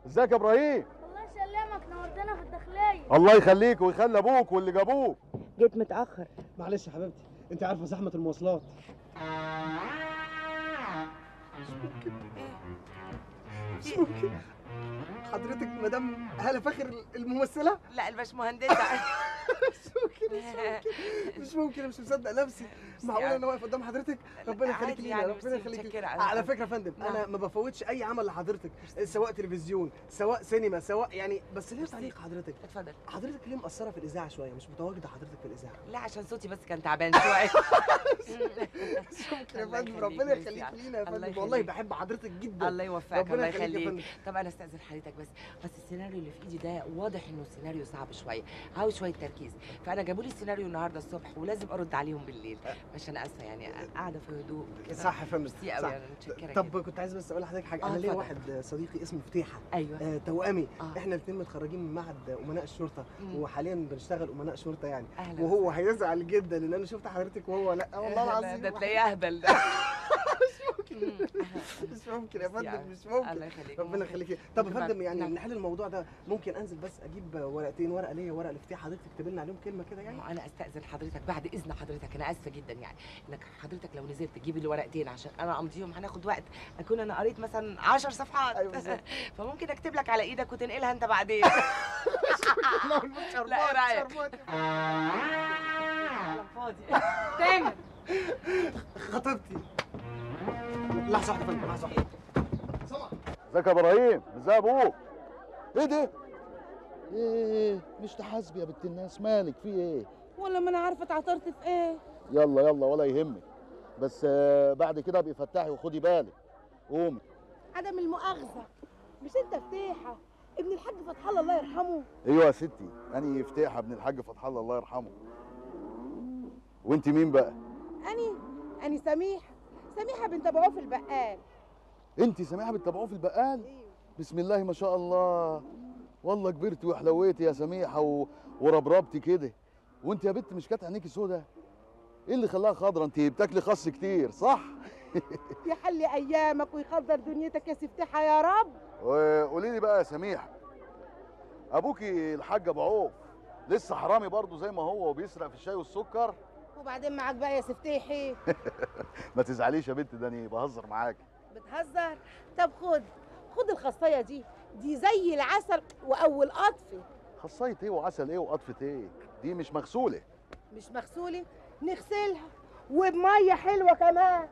ازيك يا ابراهيم الله يسلمك نورتنا في الداخلية الله يخليك ويخلي ابوك واللي جابوك جيت متأخر معلش يا حبيبتي انت عارفه زحمه المواصلات مش ممكن حضرتك مدام هاله فاخر الممثله لا الباشمهندسة مش ممكن مش ممكن مش ممكن مش مصدق نفسي معقول انا واقف قدام حضرتك ربنا يخليك عادي لينا يعني، ربنا ميرسي، يخليك متشكرة لينا. أوي. على فكره يا فندم انا آه. ما بفوتش اي عمل لحضرتك سواء تلفزيون سواء سينما سواء يعني بس ليه تعليق حضرتك اتفضل حضرتك ليه مقصره في الاذاعه شويه مش متواجده حضرتك في الاذاعه لا عشان صوتي بس كان تعبان شوية مش ممكن يا الله فندم يخليك، ربنا ميرسي يخليك يعني. لينا يا الله فندم والله يخليك. بحب حضرتك جدا الله يوفقك ربنا الله يخليك يا يخليك فندم. طب انا استاذن حضرتك بس بس السيناريو اللي في ايدي ده واضح انه سيناريو صعب شويه عاوز شويه تركيز فانا جابوا لي السيناريو النهارده الصبح ولازم ارد عليهم بالليل عشان اسفه يعني قاعده في هدوء كده صح يا فندم ميرسي صح. قوي انا متشكره طب جداً. كنت عايز بس اقول لحضرتك حاجه آه، انا ليا اتفضل. واحد صديقي اسمه فتيحه ايوه آه توامي آه. احنا الاثنين متخرجين من معهد امناء الشرطه مم. وحاليا بنشتغل امناء شرطه يعني اهلا وهو هيزعل جدا ان انا شفت حضرتك وهو لا والله العظيم ده تلاقيه اهبل ده مم. مش ممكن يا ميرسي فندم أوي. مش ممكن الله يخليك ربنا ممكن. يخليك طب يا ممكن فندم بعد- يعني نعم. نحل الموضوع ده ممكن انزل بس اجيب ورقتين ورقه ليا ورقه لفتيح حضرتك تكتب لنا عليهم كلمه كده يعني ما انا استاذن حضرتك بعد اذن حضرتك انا اسفه جدا يعني انك حضرتك لو نزلت تجيب لي ورقتين عشان انا امضيهم هناخد وقت اكون انا قريت مثلا 10 صفحات أيوة بالظبط. فممكن اكتب لك على ايدك وتنقلها انت بعدين لا مش لا، إيه رأيك؟ شربات كلام فاضي تامر خطيبتي لحظه واحده يا فندم لحظه واحده سمع ازيك يا ابراهيم ازاي ابوك ايه ده؟ ايه مش تحاسبي يا بنت الناس مالك في ايه؟ ولا ما انا عارفه اتعثرت في ايه يلا يلا ولا يهمك بس آه، بعد كده ابقي فتحي وخدي بالك قومي عدم المؤاخذه مش انت فتيحه ابن الحاج فتح الله الله يرحمه ايوه يا ستي اني فتيحه ابن الحاج فتح الله الله يرحمه وانت مين بقى اني اني سميحه سميحه بنت ابو عوف البقال انت سميحه بتتابعوه في البقال بسم الله ما شاء الله والله كبرتي وحلويتي يا سميحه و... وربربتي كده وانت يا بنت مش كانت عينيكي سودا ايه اللي خلاها خضرا انت بتاكلي خس كتير صح يحلي ايامك ويخضر دنيتك يا سفتيحه يا رب وقولي لي بقى يا سميحه ابوكي الحاج ابو عوف لسه حرامي برضه زي ما هو وبيسرق في الشاي والسكر وبعدين معاك بقى يا سفتيحي ما تزعليش يا بنت ده انا بهزر معاكي بتهزر طب خد خد الخصايه دي دي زي العسل واول قطفه خصايه ايه وعسل ايه وقطفه ايه دي مش مغسوله مش مغسوله نغسلها وبميه حلوه كمان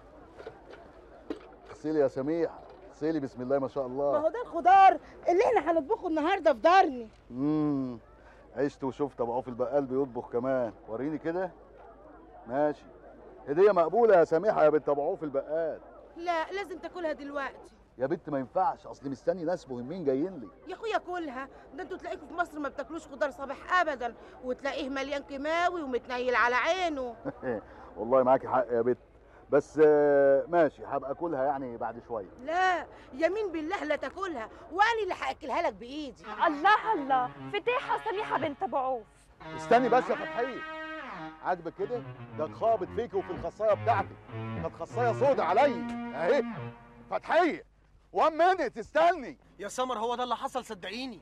اغسلي يا سميحه اغسلي بسم الله ما شاء ما الله هو ده الخضار اللي احنا هنطبخه النهارده في دارني امم عشت وشفت ابو عوف البقال بيطبخ كمان وريني كده ماشي هديه مقبوله يا سميحه يا بنت ابو عوف البقال لا لازم تاكلها دلوقتي يا بنت ما ينفعش اصل مستني ناس مهمين جايين لي يا اخويا كلها ده انتوا تلاقيكوا في مصر ما بتاكلوش خضار صباح ابدا وتلاقيه مليان كيماوي ومتنيل على عينه والله معاكي حق يا بنت بس آه، ماشي هبقى اكلها يعني بعد شويه لا يمين بالله لا تاكلها وانا اللي هاكلها لك بايدي الله الله فتيحة سميحة بنت ابو عوف استني بس يا فتحيه عاجبك كده ده خابط فيكي وفي الخصايه بتاعتي كانت خصايه سودا عليا اهي فتحيه وان مينت استني يا سمر هو ده اللي حصل صدقيني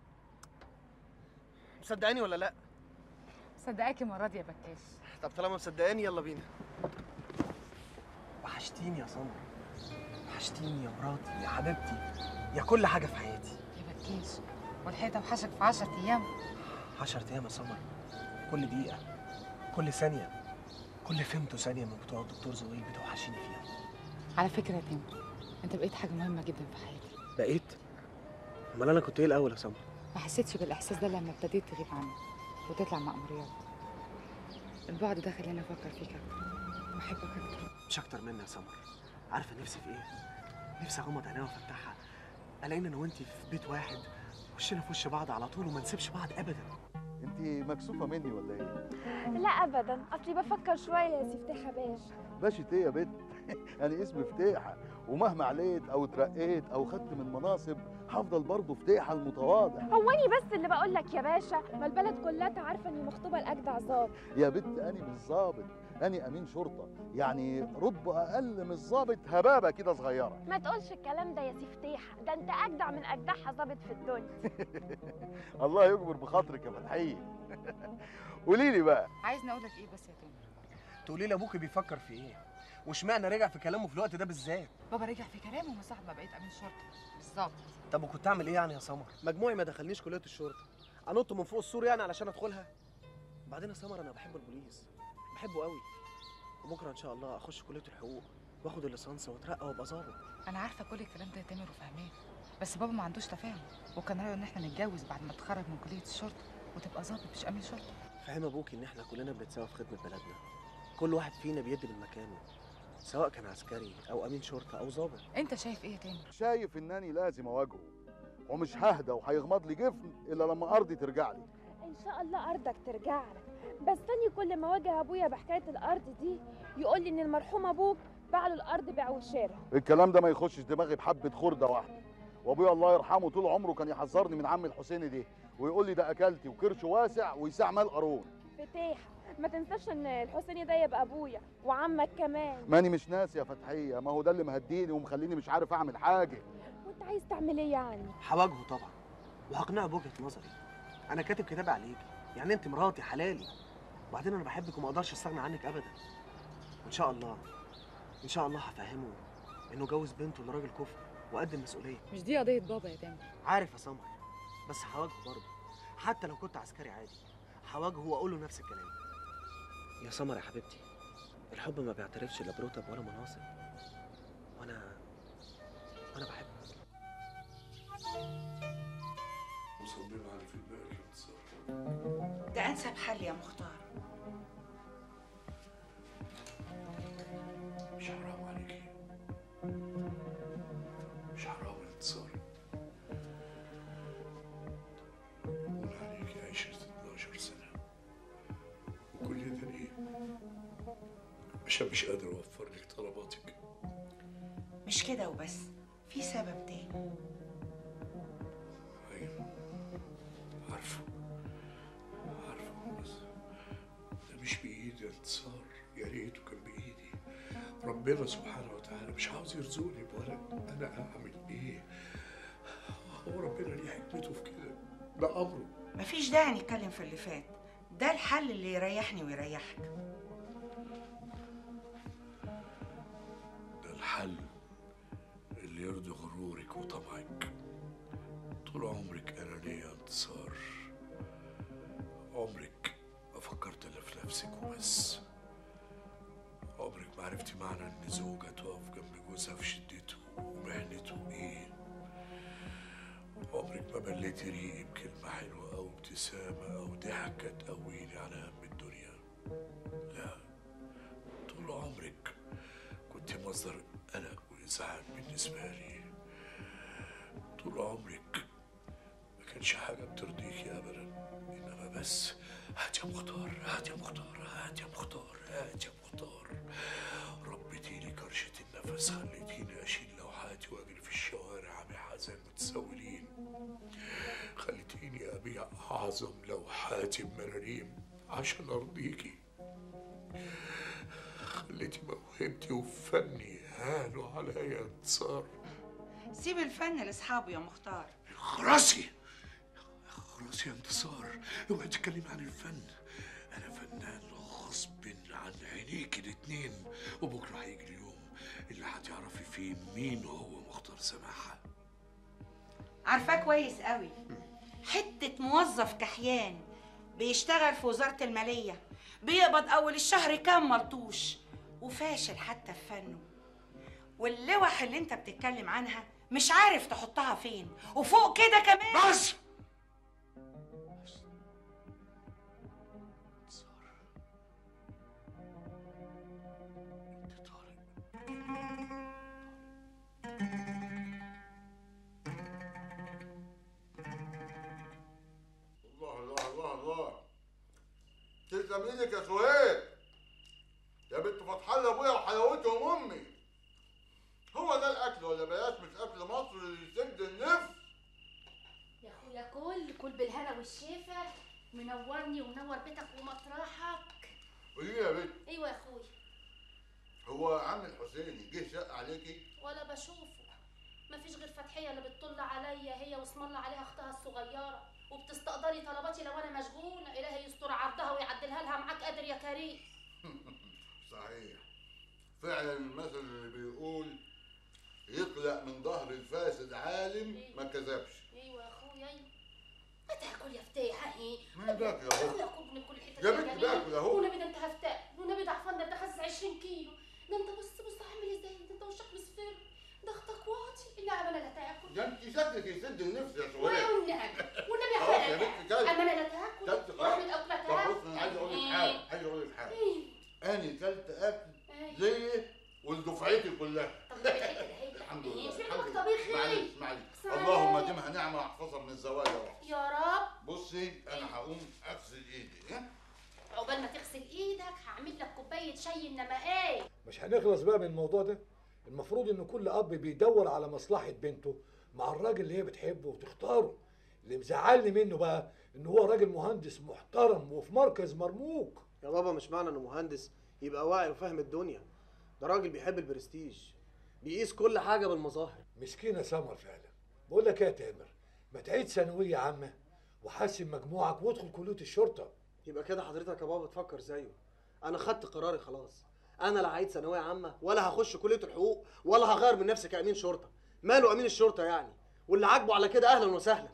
مصدقاني ولا لا صدقاكي المره دي يا بكاش طب طالما مصدقاني يلا بينا وحشتيني يا سمر وحشتيني يا مراتي يا حبيبتي يا كل حاجه في حياتي يا بكاش والحيطه وحشك في 10 ايام 10 ايام يا سمر كل دقيقه كل ثانيه كل فهمته ثانيه من بتوع الدكتور زويل بتوحشيني فيها على فكره يا تامر انت بقيت حاجه مهمه جدا في حياتي بقيت امال انا كنت ايه الاول يا سمر ما حسيتش بالاحساس ده لما ابتديت تغيب عني وتطلع مأموريات البعد ده خلاني افكر فيك اكتر واحبك اكتر مش اكتر مني يا سمر عارفه نفسي في ايه نفسي اغمض عينيا وافتحها الاقينا انا وانتي في بيت واحد وشنا في وش بعض على طول وما نسيبش بعض ابدا انت مكسوفه مني ولا ايه لا ابدا اصلي بفكر شوية يا سفتيحة باش باشا ايه يا بنت انا اسمي فتيحه ومهما عليت او اترقيت او خدت من مناصب هفضل برضه فتيحه المتواضع هو اني بس اللي بقول لك يا باشا ما البلد كلها عارفة اني مخطوبة لاجدع ظابط يا بنت اني مش ظابط أنا أمين شرطة يعني رتبة أقل من الظابط هبابة كده صغيرة ما تقولش الكلام ده يا سي فتيحة ده انت اجدع من اجدعها ظابط في الدنيا الله يكبر بخاطرك يا فتحية قولي لي بقى عايزني اقول لك ايه بس يا تامر تقولي لي ابوكي بيفكر في ايه واشمعنى رجع في كلامه في الوقت ده بالذات بابا رجع في كلامه من ساعه ما بقيت امين شرطه بالظبط طب وكنت اعمل ايه يعني يا سمر مجموعي ما دخلنيش كليه الشرطه انط من فوق السور يعني علشان ادخلها بعدين يا سمر انا بحب البوليس بحبه قوي وبكره ان شاء الله اخش كليه الحقوق واخد الليسانس واترقى وابقى ظابط انا عارفه كل الكلام ده يا تامر وفاهماه بس بابا ما عندوش تفاهم وكان رايه ان احنا نتجوز بعد ما تتخرج من كليه الشرطه وتبقى ظابط مش امين شرطه فاهم ابوكي ان احنا كلنا بنتساوى في خدمه بلدنا كل واحد فينا بيدي من مكانه سواء كان عسكري او امين شرطه او ظابط انت شايف ايه يا تامر شايف إنني لازم أواجهه ومش ههدى وهيغمض لي جفن إلا لما أرضي ترجع لي ان شاء الله ارضك ترجع لك بس تاني كل ما واجه ابويا بحكايه الارض دي يقول لي ان المرحوم ابوك باع له الارض بيع وشراء الكلام ده ما يخشش دماغي بحبة خردة واحدة وأبويا الله يرحمه طول عمره كان يحذرني من عم الحسيني ده ويقول لي ده أكلتي وكرشه واسع ويساع مال قارون فتيحة ما تنساش ان الحسيني ده يبقى ابويا وعمك كمان ماني مش ناسي يا فتحية ما هو ده اللي مهديني ومخليني مش عارف أعمل حاجة وانت عايز تعمل ايه يعني هواجهه طبعا وهقنعه بوجهه نظري انا كاتب كتاب عليكي يعني انت مراتي حلالي وبعدين انا بحبك وما اقدرش استغنى عنك ابدا وان شاء الله ان شاء الله هفهمه انه جوز بنته لراجل كفر وقد المسؤوليه مش دي قضيه بابا يا تامر عارف يا سمر بس هواجهه برضه حتى لو كنت عسكري عادي هواجهه واقول له نفس الكلام يا سمر يا حبيبتي الحب ما بيعترفش لا برتب ولا مناصب وانا وانا بحبك مصمم على في دماغك انتصار ده انسب حل يا مختار مش حرام عليكي مش حرام يا انتصار قول عليكي عشرة 12 سنة وكل ده ليه؟ عشان مش قادر اوفر لك طلباتك مش كده وبس في سبب تاني ايوه عارفه عارفه بس ده مش بايدي يا انتصار يا ريته كان بايدي ربنا سبحانه وتعالى مش عاوز يرزقني بولد انا اعمل ايه هو ربنا ليه حكمته في كده ده امره مفيش داعي نتكلم في اللي فات ده الحل اللي يريحني ويريحك ده الحل اللي يرضي غرورك وطمعك طول عمرك أنانية يا انتصار عمرك ما فكرت إلا في نفسك وبس عمرك ما عرفتي معنى إن زوجة تقف جنب جوزها في شدته ومهنته إيه عمرك ما مليتي ريقي بكلمة حلوة أو ابتسامة أو ضحكة تقويني على هم الدنيا لا طول عمرك كنت مصدر قلق وإزعاج بالنسبة لي طول عمرك ما كانش حاجة بترضيكي أبدا إنما بس هات يا مختار هات يا مختار هات يا مختار هات يا مختار ربيتيني كرشة النفس خليتيني أشيل لوحاتي وأجري في الشوارع أبيعها زي المتسولين خليتيني أبيع أعظم لوحاتي بملاليم عشان أرضيكي خليتي موهبتي وفني هانوا عليا يا انتصار سيب الفن لاصحابه يا مختار خلاصي خلاص يا انتصار اوعي تتكلمي عن الفن انا فنان غصب عن عينيك الاتنين وبكره هيجي اليوم اللي هتعرفي فيه مين هو مختار سماحه عارفاه كويس قوي حتة موظف كحيان بيشتغل في وزارة المالية بيقبض أول الشهر كام ملطوش وفاشل حتى في فنه واللوح اللي انت بتتكلم عنها مش عارف تحطها فين وفوق كده كمان بس بس. انتصار انت طالب الله الله الله الله تسلم ايدك يا سهيل يا بنت فتح الله ابويا وحلاوتهم امي هو ده الاكل ولا بلاش مش اكل مصر اللي يسد النفس يا اخويا كل كل بالهنا والشفا منورني ومنور بيتك ومطرحك قولي لي يا بنت ايوه يا اخويا هو عم الحسيني جه شق عليكي ولا بشوفه مفيش غير فتحيه اللي بتطل عليا هي واسم الله عليها اختها الصغيره وبتستقدري طلباتي لو انا مشغوله الهي يستر عرضها ويعدلها لها معاك قادر يا كريم صحيح فعلا المثل اللي بيقول يقلق من ظهر الفاسد عالم ما كذبش ايوه يا اخويا ايوه ما تاكل يا فتاح ايه مين باكل يا اخويا اهو كوب من كل حته يا فيها بنت جميل. باكل اهو. والنبي ده انت هفتاء والنبي ده عفان ده انت خاسس 20 كيلو ده انت بص بص عامل ازاي ده انت وشك مصفر ده اختك واطي لا انا لا تاكل ده انت شكلك يسد النفس يا ولا سهير والنبي والنبي يا خلاص يا حلال بنت كلب اما انا لا تاكل كلت خلاص واحمد اكل لا طب تاكل بص انا عايز اقول لك حاجه عايز اقول لك حاجه انا كلت اكل أيوة. زي ولدفعتي كلها طب ده الحته ده هي الحمد لله مش الحمد عندك لله. طبيخ معلش ايه معلش سلام. اللهم ديمها نعمه واحفظها من الزوال يا رب يا رب بصي انا هقوم اغسل ايدي ها عقبال ما تغسل ايدك هعمل لك كوبايه شاي انما ايه مش هنخلص بقى من الموضوع ده المفروض ان كل اب بيدور على مصلحه بنته مع الراجل اللي هي بتحبه وتختاره اللي مزعلني منه بقى ان هو راجل مهندس محترم وفي مركز مرموق يا بابا مش معنى انه مهندس يبقى واعي وفاهم الدنيا ده راجل بيحب البرستيج بيقيس كل حاجه بالمظاهر مسكينه سمر فعلا بقول لك ايه يا تامر ما تعيد ثانويه عامه وحسن مجموعك وادخل كليه الشرطه يبقى كده حضرتك يا بابا بتفكر زيه انا خدت قراري خلاص انا لا هعيد ثانويه عامه ولا هخش كليه الحقوق ولا هغير من نفسي كامين شرطه ماله امين الشرطه يعني واللي عاجبه على كده اهلا وسهلا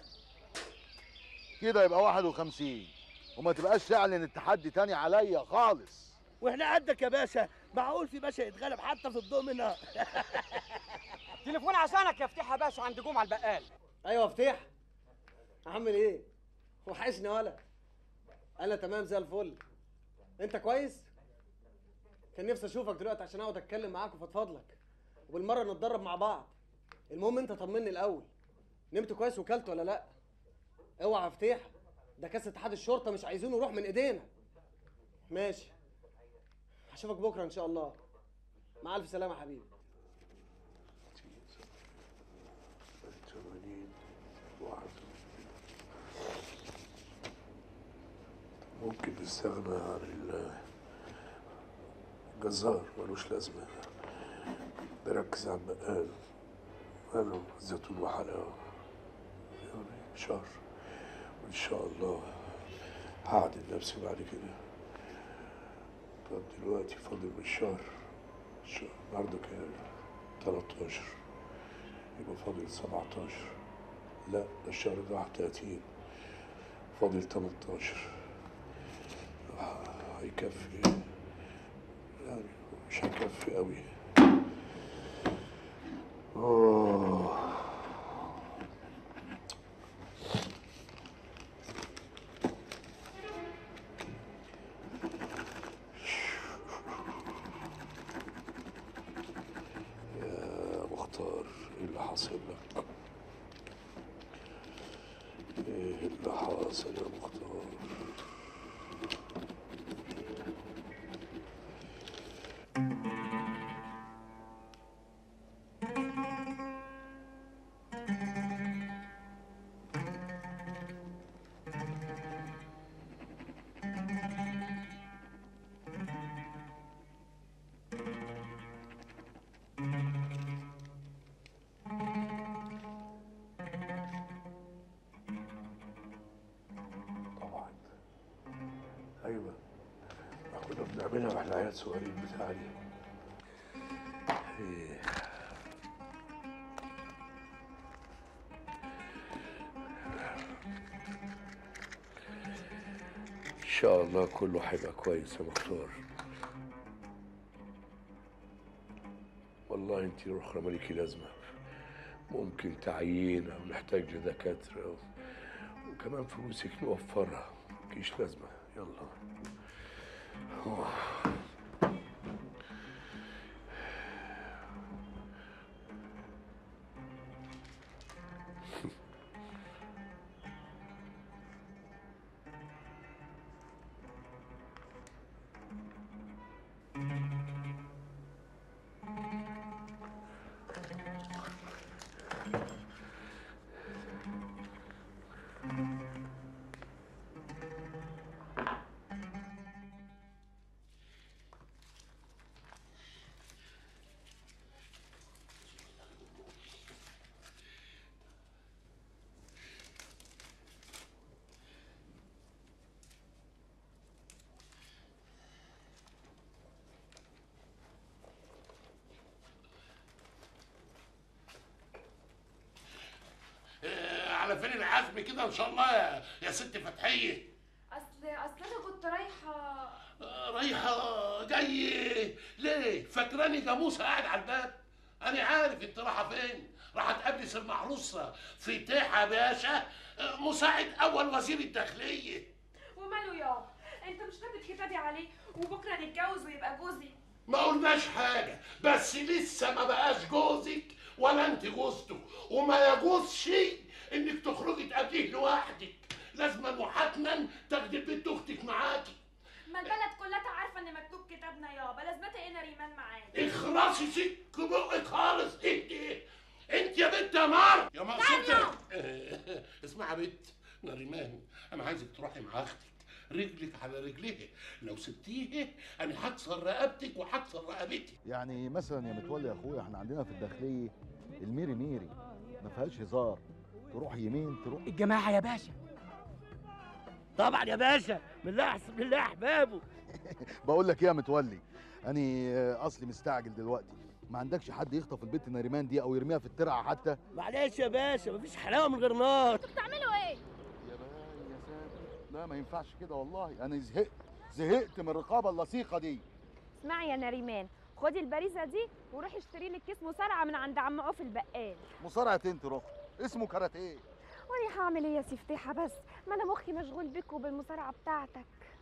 كده يبقى 51 وما تبقاش تعلن التحدي تاني عليا خالص واحنا قدك يا باشا معقول في باشا يتغلب حتى في الضمنه تليفون عشانك يا فتيح يا باشا عند جمعه البقال ايوه فتيح عامل ايه وحشني ولا انا تمام زي الفل انت كويس كان نفسي اشوفك دلوقتي عشان اقعد اتكلم معاك وفضفض لك وبالمره نتدرب مع بعض المهم انت طمني الاول نمت كويس وكلت ولا لا اوعى يا فتيح ده كاس اتحاد الشرطه مش عايزينه يروح من ايدينا ماشي هشوفك بكره ان شاء الله مع الف سلامه يا حبيبي 80 واحد ممكن نستغنى عن ال- الجزار ملوش لازمة نركز على البقال أنا زيتون وحلاوة يعني شهر وإن شاء الله هعدل نفسي بعد كده طب دلوقتي فاضل من الشهر الشهر النهارده كام؟ 13 يبقى فاضل 17 لا ده الشهر ده 31 فاضل 18 آه، هيكفي يعني مش هيكفي قوي أوه. يا مختار ايه اللي حاصل لك ايه اللي حاصل يا مختار طبعا ايوه ما كنا بنعملها واحنا عيال صغيرين بتاعي إيه. ان شاء الله كله هيبقى كويس يا مختار والله انت الاخرى مالكي لازمه ممكن تعيين او نحتاج لدكاتره وكمان فلوسك نوفرها مفيش لازمة يلا أوه. على فين العزم كده ان شاء الله يا, يا ست فتحيه اصل اصل انا كنت رايحه آه، رايحه جاي ليه فاكراني جاموسه قاعد على الباب انا عارف انت رايحه فين راح تقابلي سي المحروس في تيحة باشا آه، مساعد اول وزير الداخليه وماله يابا انت مش كاتب كتابي عليه وبكره نتجوز ويبقى جوزي ما قلناش حاجة بس لسه ما بقاش جوزك ولا انت جوزته وما يجوز شيء انك تخرجي تقابليه لوحدك لازما وحتما تاخدي بنت اختك معاكي ما البلد كلها عارفه ان مكتوب كتابنا يابا لازمتها ايه ريمان معانا اخرسي سك بقك خالص انت انت يا بنت يا نار يا مقصودة اسمعي يا بنت نريمان انا عايزك تروحي مع اختك رجلك على رجليها لو سبتيه انا هكسر رقبتك وهكسر رقبتي يعني مثلا يا متولي يا اخويا احنا عندنا في الداخليه الميري ميري ما فيهاش هزار تروح يمين تروح الجماعه يا باشا طبعا يا باشا من الله احسن من الله احبابه بقول لك ايه يا متولي اني آه، اصلي مستعجل دلوقتي ما عندكش حد يخطف البت ناريمان دي او يرميها في الترعه حتى معلش يا باشا مفيش حلاوه من غير نار بتعملوا ايه يا باي يا ساتر لا ما ينفعش كده والله انا زهقت زهقت من الرقابه اللصيقه دي اسمعي يا نريمان خدي البريزه دي وروحي اشتري لك كيس مسرعه من عند عم عوف البقال مصارعه انت روح اسمه كاراتيه وانا هعمل ايه يا سي فتيحه بس ما انا مخي مشغول بيك وبالمصارعه بتاعتك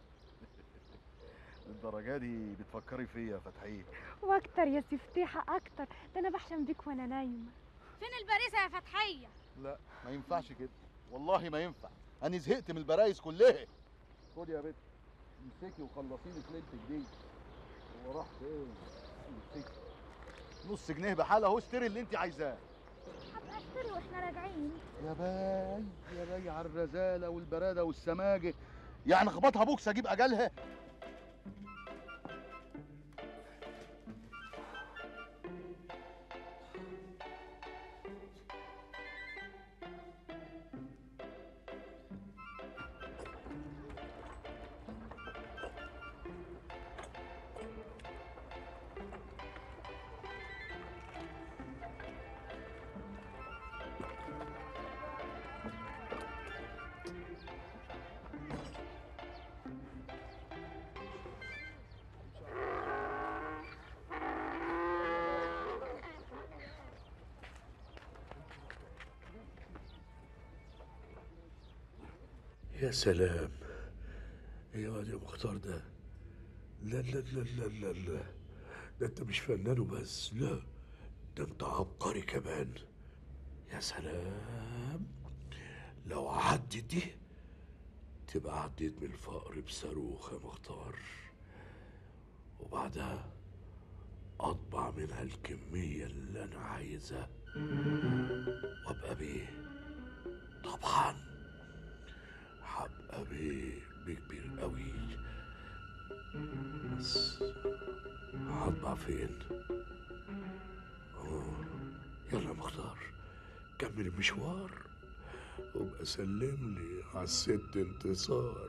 الدرجه دي بتفكري فيا يا فتحيه واكتر يا سي فتيحه اكتر ده انا بحلم بيك وانا نايمه فين البريزه يا فتحيه لا ما ينفعش كده والله ما ينفع انا زهقت من البرايز كلها خد يا بنت امسكي وخلصيني في ليلتك دي هو راح فين امسكي نص جنيه بحالها اهو اشتري اللي انت عايزاه هبقى اشتري واحنا راجعين يا باي يا باي على الرزاله والبراده والسماجه يعني خبطها بوكس اجيب اجلها يا سلام ايه واد يا مختار ده لا لا لا لا لا لا ده انت مش فنان وبس لا ده انت عبقري كمان يا سلام لو عدت دي تبقى عديت من الفقر بصاروخ يا مختار وبعدها اطبع منها الكمية اللي انا عايزها وابقى بيه طبعا هبقى بيه بيه كبير قوي بس هطبع فين آه، يلا يا مختار كمل المشوار وابقى سلم لي على الست انتصار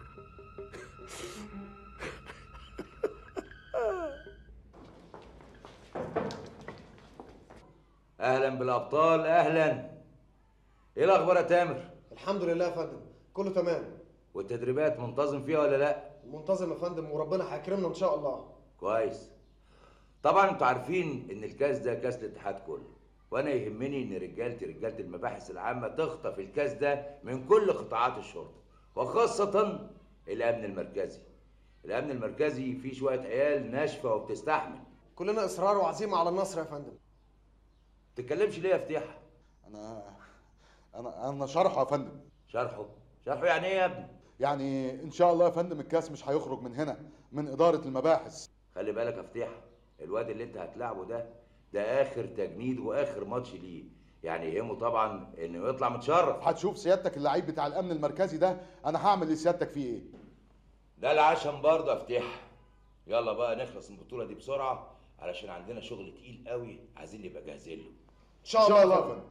اهلا بالابطال اهلا ايه الاخبار يا تامر الحمد لله يا فندم كله تمام والتدريبات منتظم فيها ولا لا منتظم يا فندم وربنا هيكرمنا ان شاء الله كويس طبعا انتوا عارفين ان الكاس ده كاس الاتحاد كله وانا يهمني ان رجالتي رجاله المباحث العامه تخطف الكاس ده من كل قطاعات الشرطه وخاصه الامن المركزي الامن المركزي فيه شويه عيال ناشفه وبتستحمل كلنا اصرار وعزيمه على النصر يا فندم تتكلمش ليه يا فتيحه انا انا انا شرحه يا فندم شرحه شرحه يعني ايه يا ابني يعني ان شاء الله يا فندم الكاس مش هيخرج من هنا من اداره المباحث خلي بالك يا فتيحه الواد اللي انت هتلعبه ده ده اخر تجنيد واخر ماتش ليه يعني يهمه طبعا انه يطلع متشرف هتشوف سيادتك اللعيب بتاع الامن المركزي ده انا هعمل لسيادتك فيه ايه ده العشم برضه يا فتيحه يلا بقى نخلص من البطوله دي بسرعه علشان عندنا شغل تقيل قوي عايزين نبقى جاهزين له ان شاء الله يا فندم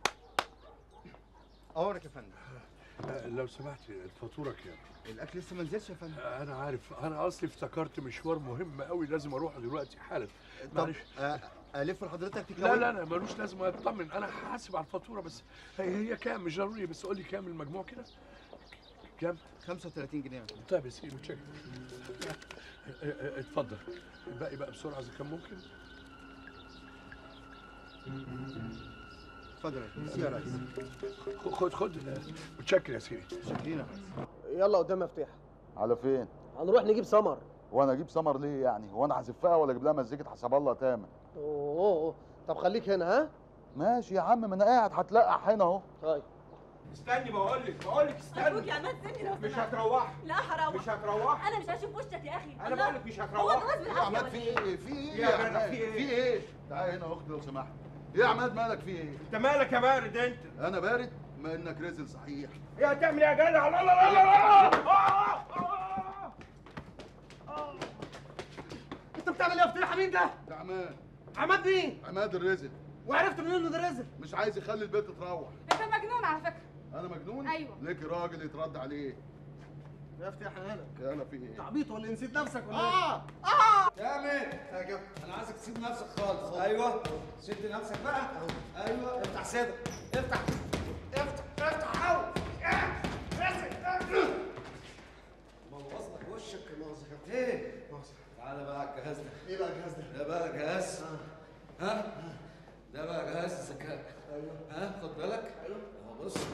امرك يا فندم آه، لو سمحت الفاتوره كام الاكل لسه ما نزلش يا فندم انا عارف انا اصلي افتكرت مشوار مهم قوي لازم اروح دلوقتي حالا طب معلش آه الف لحضرتك لا تكاوي لا لا ملوش لازمه اطمن انا هحاسب على الفاتوره بس هي هي كام مش ضروري بس قول لي كام المجموع كده كام 35 جنيه طيب يا سيدي متشكر اتفضل الباقي بقى بسرعه اذا كان ممكن اتفضل يا ميرسي يا ريس خد خد متشكر يا سيدي شاكرين يا ريس يلا قدام مفتاح على فين هنروح نجيب سمر وانا اجيب سمر ليه يعني هو انا هزفها ولا اجيب لها مزيكه حسب الله تامن اوه أوه. طب خليك هنا ها ماشي يا عم ما انا قاعد هتلقح هنا اهو طيب استني بقول لك بقول لك استني أرجوك يا عماد سيبني لو مش سمحت. هتروحي لا هروح مش هتروحي انا مش هشوف وشك يا اخي انا الله. بقول لك مش هو هتروحي جواز يا بالعافيه عماد ولا في ايه؟ ايه في ايه يا يا جدع، عماد في إيه؟ في ايه تعال هنا اخت لو سمحت ايه يا عماد مالك في ايه انت مالك يا بارد انت انا بارد ما انك رزل صحيح ايه هتعمل ايه يا جدع لا لا لا لا لا انت بتعمل ايه يا فتيح مين ده؟ ده عماد عماد مين؟ عماد الرزل وعرفت منين انه ده رزق؟ مش عايز يخلي البنت تروح انت مجنون على فكره انا مجنون أيوة. ليك راجل يترد عليه يا فتيح انا هنا انا في ايه عبيط ولا نسيت نفسك ولا اه اه كامل يا كابتن انا عايزك تسيب نفسك خالص ايوه شد نفسك بقى ايوه افتح صدرك افتح افتح افتح قوي بوظ لك وشك مؤاخذة ايه تعالى بقى على الجهاز ده ايه بقى الجهاز ده؟ ده بقى جهاز ها ده بقى جهاز الذكاء ايوه ها خد بالك ايوه اهو بص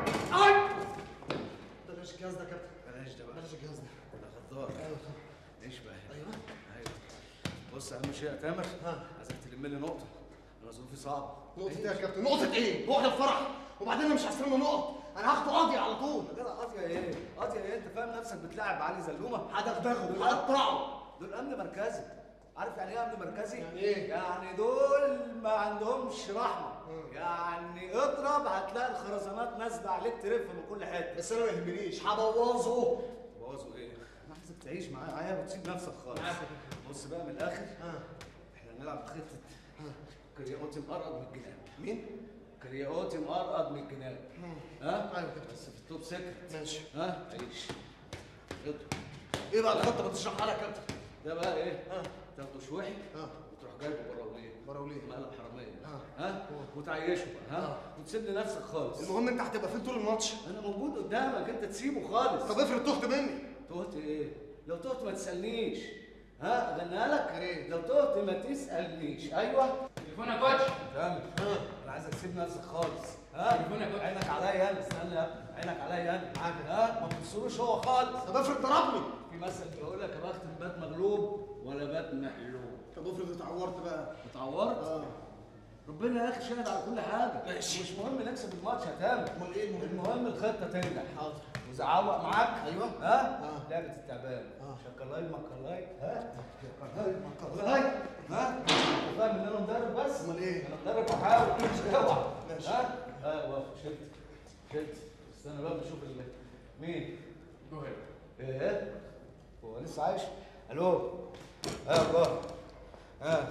ده مش الجهاز ده يا كابتن بلاش ده بقى بلاش الجهاز ده ده غدار ايش بقى ايوه ايوه بص اهم شيء يا تامر عايزك تلم لي نقطه انا ظروفي صعبه نقطة ايه يا كابتن؟ نقطة ايه؟ هو احنا في فرح وبعدين انا مش هستلم نقط انا هاخده قاضي على طول يا جدع قاضية ايه؟ قاضية ايه؟ انت فاهم نفسك بتلاعب علي زلومه؟ هدغدغه دول هقطعه دول امن مركزي عارف يعني ايه امن مركزي؟ يعني ايه؟ يعني دول ما عندهمش رحمه يعني اضرب هتلاقي الخرزانات نازله عليك تلف من كل حته بس انا ما يهمنيش هبوظه بوظوا ايه؟ انا عايزك تعيش معايا وتسيب نفسك خالص بص بقى من الاخر احنا هنلعب خطه كرياوتي مقرقض من الجناب مين؟ كرياوتي مقرقض من الجناب ها؟ ايوه كده بس في التوب سيكرت ماشي ها؟ عيش اضرب ايه بقى الخطة ما تشرحها لي يا كابتن؟ ده بقى ايه؟ ها تاخده شويحي ها وتروح جايبه براوليه براوليه مقلب حراميه ها ها وتعيشه بقى ها وتسيب لي نفسك خالص المهم انت هتبقى فين طول الماتش انا موجود قدامك انت تسيبه خالص طب افرض تهت مني تهت ايه؟ لو تهت ما تسالنيش ها اغنيها لك يا ريت. لو تهت ما تسالنيش ايوه تليفون يا كوتش تمام انا عايزك تسيب نفسك خالص ها تليفون يا كوتش. عينك عليا انا استنى يا ابني عينك عليا انا ها ما تبصلوش هو خالص طب افرض ضربني في مثل بيقول لك يا بخت بات مغلوب ولا بات مقلوب طب افرض اتعورت بقى اتعورت اه ربنا يا اخي شاهد على كل حاجه ماشي. مش مهم نكسب الماتش يا تامر امال ايه المهم؟ المهم الخطه تنجح حاضر وزعوق معاك ايوه ها آه. لعبه التعبان آه. شكلاي مكلاي ها شكلاي مكلاي ها أنت فاهم ان انا مدرب بس امال ايه؟ انا مدرب بحاول مش اوعى ماشي. ها ها واقف شد شد استنى بقى بشوف ال- مين جوهر ايه هو لسه عايش الو ها يا جوهر ها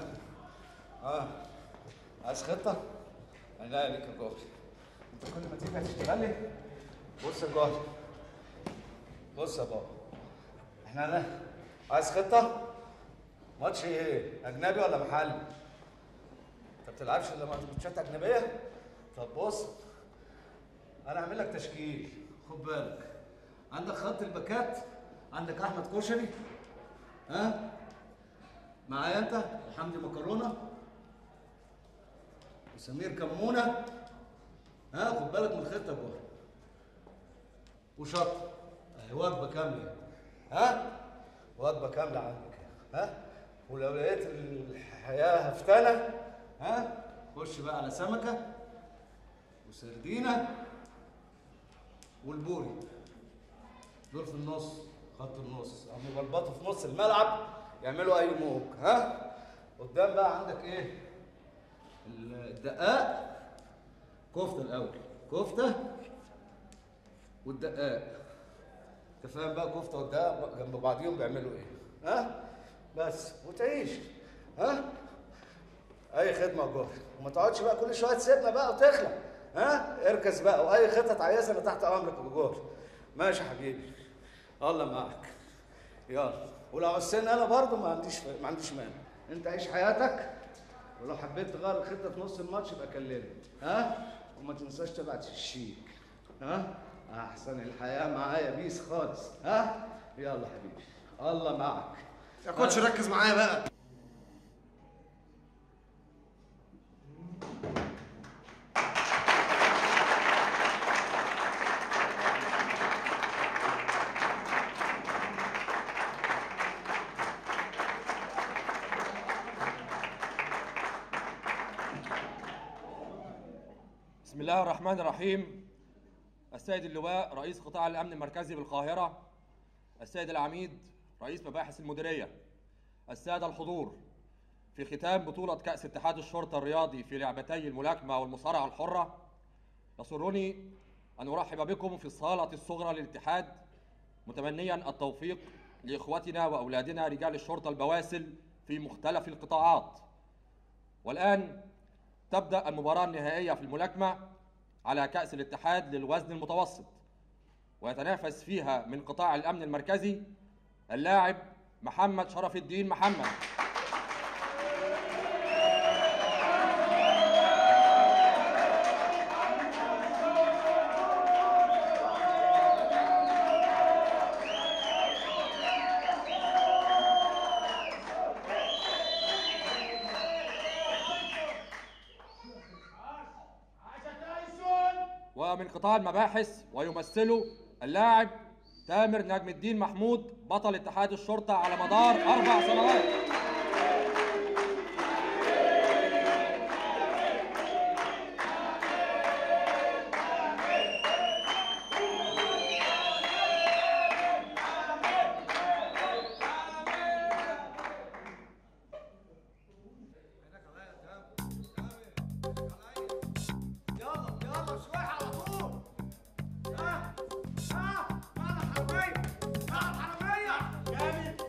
ها عايز خطه انا ليك يا جوهر انت كل ما تيجي هتشتغل لي بص يا جوهر بص يا بابا احنا انا عايز خطه ماتش ايه اجنبي ولا محلي انت بتلعبش الا ماتشات اجنبيه طب بص انا اعمل لك تشكيل خد بالك عندك خط الباكات عندك احمد كشري ها معايا انت وحمدي مكرونه وسمير كمونه ها خد بالك من الخطه جوه وشط اهي وجبه كامله ها وجبه كامله عندك ها ولو لقيت الحياه هفتانه ها خش بقى على سمكه وسردينه والبوري دول في النص خط النص هم يبلبطوا في نص الملعب يعملوا اي موج ها قدام بقى عندك ايه الدقاق كفته الاول كفته والدقاق انت فاهم بقى كفته والدقاق جنب بعضيهم بيعملوا ايه ها بس وتعيش ها اي خدمه جوه وما تقعدش بقى كل شويه تسيبنا بقى وتخلع ها اركز بقى واي خطه عايزها انا تحت امرك يا جوه ماشي يا حبيبي الله معك يلا ولو عوزتني انا برضه ما عنديش ما عنديش مانع انت عيش حياتك ولو حبيت تغير الخطه في نص الماتش يبقى كلمني ها وما تنساش تبعت الشيك ها احسن الحياه معايا بيس خالص ها يلا حبيبي الله معك يا كوتش ركز معايا بقى بسم الله الرحمن الرحيم السيد اللواء رئيس قطاع الأمن المركزي بالقاهرة السيد العميد رئيس مباحث المديرية السادة الحضور في ختام بطولة كأس اتحاد الشرطة الرياضي في لعبتي الملاكمة والمصارعة الحرة يسرني أن أرحب بكم في الصالة الصغرى للاتحاد متمنيا التوفيق لإخوتنا وأولادنا رجال الشرطة البواسل في مختلف القطاعات والآن تبدأ المباراة النهائية في الملاكمة على كأس الاتحاد للوزن المتوسط ويتنافس فيها من قطاع الأمن المركزي اللاعب محمد شرف الدين محمد ومن قطاع المباحث ويمثله اللاعب تامر نجم الدين محمود بطل اتحاد الشرطة على مدار أربع سنوات يلا يلا شوية على طول ها ها معنا حرامية معنا حرامية جامد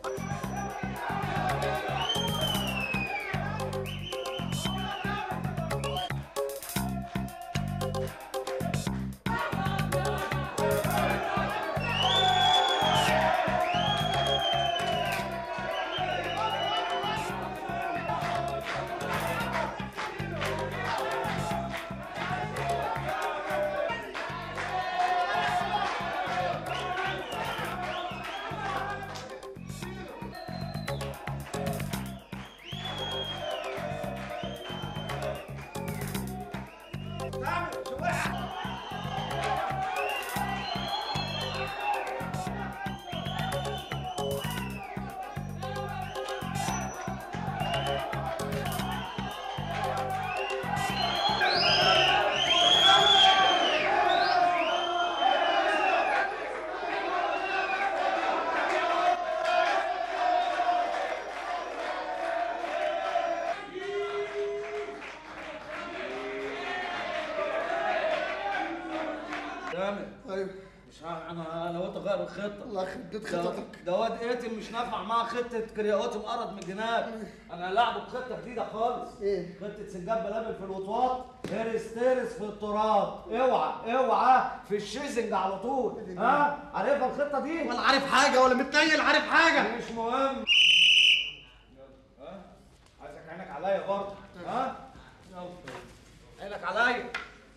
جامد ايوه مش ه- انا انا قلت اغير الخطه الله يخرب بيت ده- خططك ده واد قاتل مش نافع معاه خطه كرياوات مقرض من الجناب انا هلعبه بخطه جديده خالص ايه خطه سنجاب بلابل في الوطواط هرس ترس في التراب اوعى اوعى في الشيزنج على طول ها عارفها الخطه دي ولا عارف حاجه ولا متنيل عارف حاجه مش مهم يلا ها عايزك عينك عليا برضه ها يلا عينك عليا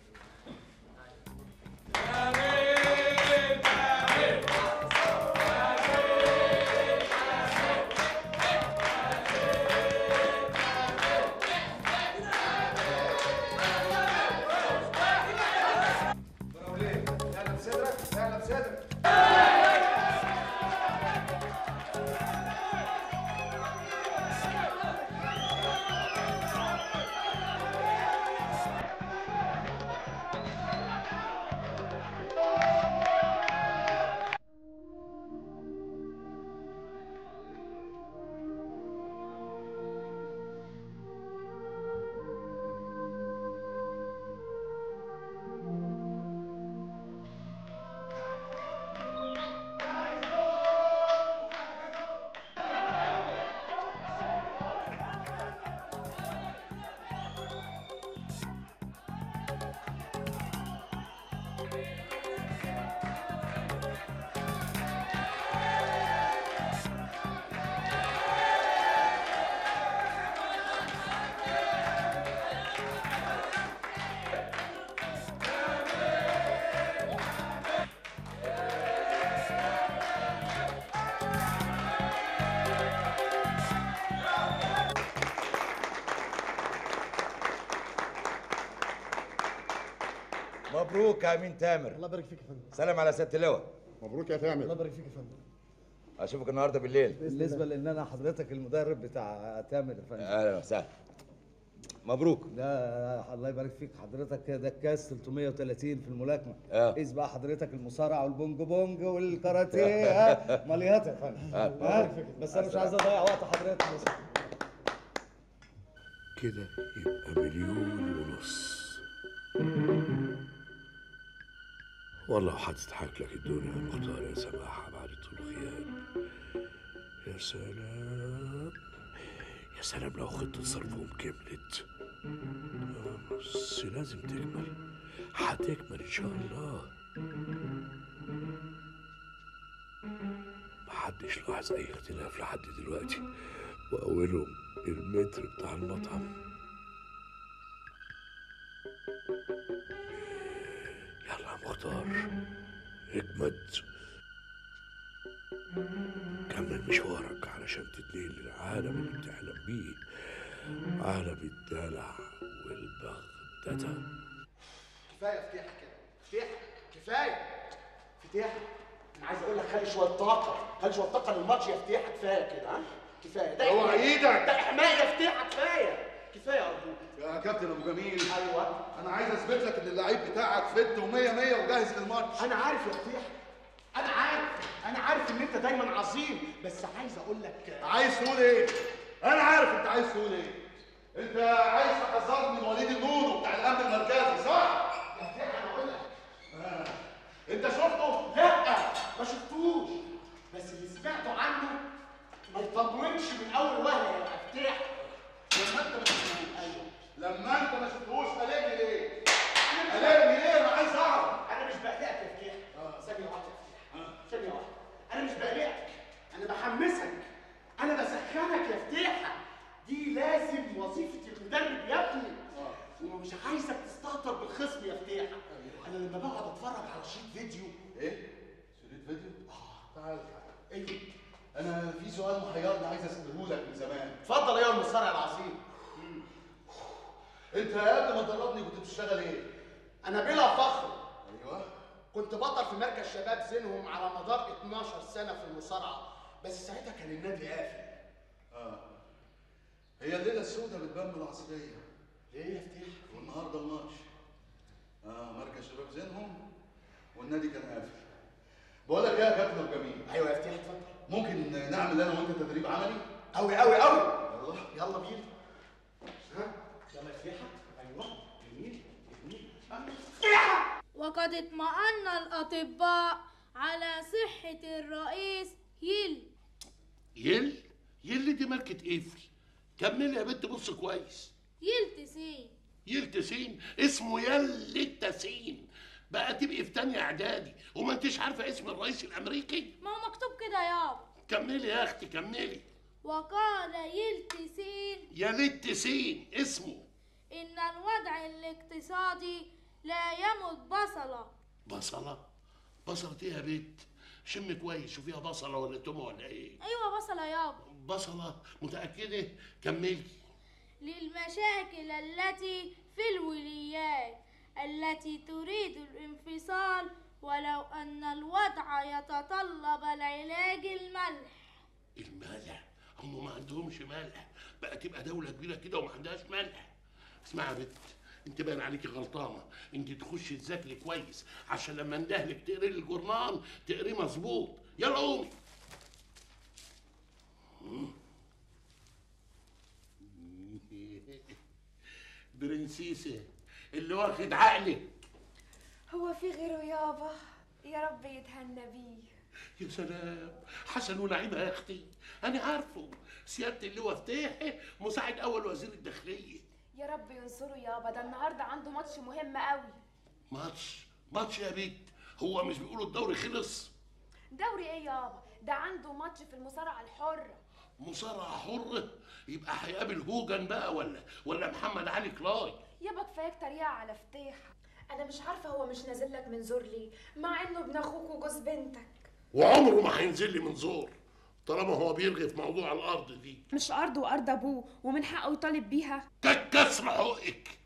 اعلى بصدرك اعلى بصدرك مبروك يا امين تامر الله يبارك فيك يا فندم سلام على سياده اللواء مبروك يا تامر الله يبارك فيك يا فندم اشوفك النهارده بالليل بالنسبه لان انا حضرتك المدرب بتاع تامر يا فندم اهلا وسهلا مبروك ده الله يبارك فيك حضرتك ده الكاس 330 في الملاكمه اه. قيس بقى حضرتك المصارعه والبونج بونج والكاراتيه ها مليات يا فندم اه. ها بس انا مش عايز اضيع وقت حضرتك بس كده يبقى مليون ونص والله هتضحك لك الدنيا يا مختار يا سماحة بعد طول غياب يا سلام يا سلام لو خطة صرفهم كملت آه، بس لازم تكمل هتكمل إن شاء الله محدش لاحظ أي اختلاف لحد دلوقتي وأولهم المتر بتاع المطعم يلا يا مختار اجمد كمل مشوارك علشان تتنقل للعالم اللي بتحلم بيه عالم الدلع والبغدادة كفايه فتيحه كده فتيحه كفايه فتيحه انا عايز اقول لك خلي شويه طاقه خلي شويه طاقه للماتش يا فتيحه كفايه كده ها كفايه ده اوعى إحماء. إيدك. ده احماء يا فتيحه كفايه كفايه ارجوك يا كابتن ابو جميل ايوه انا عايز اثبت لك ان اللعيب بتاعك فت و100 100 وجاهز للماتش انا عارف يا فتيحه انا عارف انا عارف ان انت دايما عظيم بس عايز اقول لك عايز تقول ايه انا عارف انت عايز تقول ايه انت عايز تحذرني من وليد النونو بتاع الامن المركزي صح يا فتيحه انا اقول لك آه. انت شفته لا ما شفتوش بس اللي سمعته عنه ما يطمنش من اول وهله يا فتيحه لما انت ما شفتوش ايوه لما انت ما شفتهوش قلقني ليه قلقني ليه انا عايز اعرف انا مش بقلقك يا فتيحه ثانيه واحده يا فتيحه ثانيه واحده انا مش بقلقك انا بحمسك انا بسخنك يا فتيحه دي لازم وظيفه المدرب يا ابني ومش عايزك تستهتر بالخصم يا فتيحه انا لما بقعد اتفرج على شريط فيديو ايه شريط فيديو تعال ايه انا في سؤال محيرني عايز اساله لك من زمان اتفضل يا المصارع العظيم انت قبل ما تدربني كنت بتشتغل ايه انا بلا فخر ايوه كنت بطل في مركز شباب زينهم على مدار 12 سنه في المصارعه بس ساعتها كان النادي قافل اه هي الليله السوداء بتبان من العصريه ليه يا فتيح والنهارده الماتش اه مركز شباب زينهم والنادي كان قافل بقول لك ايه يا كابتن ابو جميل ايوه يا فتيح اتفضل ممكن نعمل انا وانت تدريب عملي قوي قوي قوي يلا يلا بينا ها يلا يا فتيحه ايوه جميل جميل وقد اطمأن الأطباء على صحة الرئيس يل يل يل دي ماركة قفل كملي يا بنت بص كويس يل تسين يل تسين اسمه يل التسين بقى تبقي في تانية اعدادي وما انتش عارفه اسم الرئيس الامريكي ما هو مكتوب كده يابا كملي يا اختي كملي وقال يل تسين يا ليت تسين اسمه إن الوضع الاقتصادي لا يمت بصلة بصله بصله ايه يا بنت شم كويس شوفيها بصله ولا تومه ولا ايه أيوة بصلة يابا بصله متاكده كملي للمشاكل التي في الوليات التي تريد الانفصال ولو أن الوضع يتطلب العلاج الملح الملح هم ما عندهمش ملح بقى تبقى دولة كبيرة كده وما عندهاش ملح اسمعي يا بنت انت باين عليكي غلطانة انت تخشي تذاكري كويس عشان لما اندهلك تقري لي الجورنال تقريه مظبوط يلا قومي برنسيسة اللي واخد عقلك هو في غيره يابا يا رب يتهنى بيه يا سلام حسن ونعيمة يا اختي انا عارفه سيادة اللواء فتاحي مساعد اول وزير الداخلية يا رب ينصره يابا ده النهارده عنده ماتش مهم قوي ماتش ماتش يا بيت هو مش بيقولوا الدوري خلص دوري ايه يابا ده عنده ماتش في المصارعه الحره مصارعة حر يبقى هيقابل هوجن بقى ولا ولا محمد علي كلاي يابا كفايه تريقه على فتيحه انا مش عارفه هو مش نازل لك من زور ليه مع انه ابن اخوك وجوز بنتك وعمره ما هينزل لي من زور طالما هو بيرغي في موضوع الارض دي مش ارض وارض ابوه ومن حقه يطالب بيها كسر حقك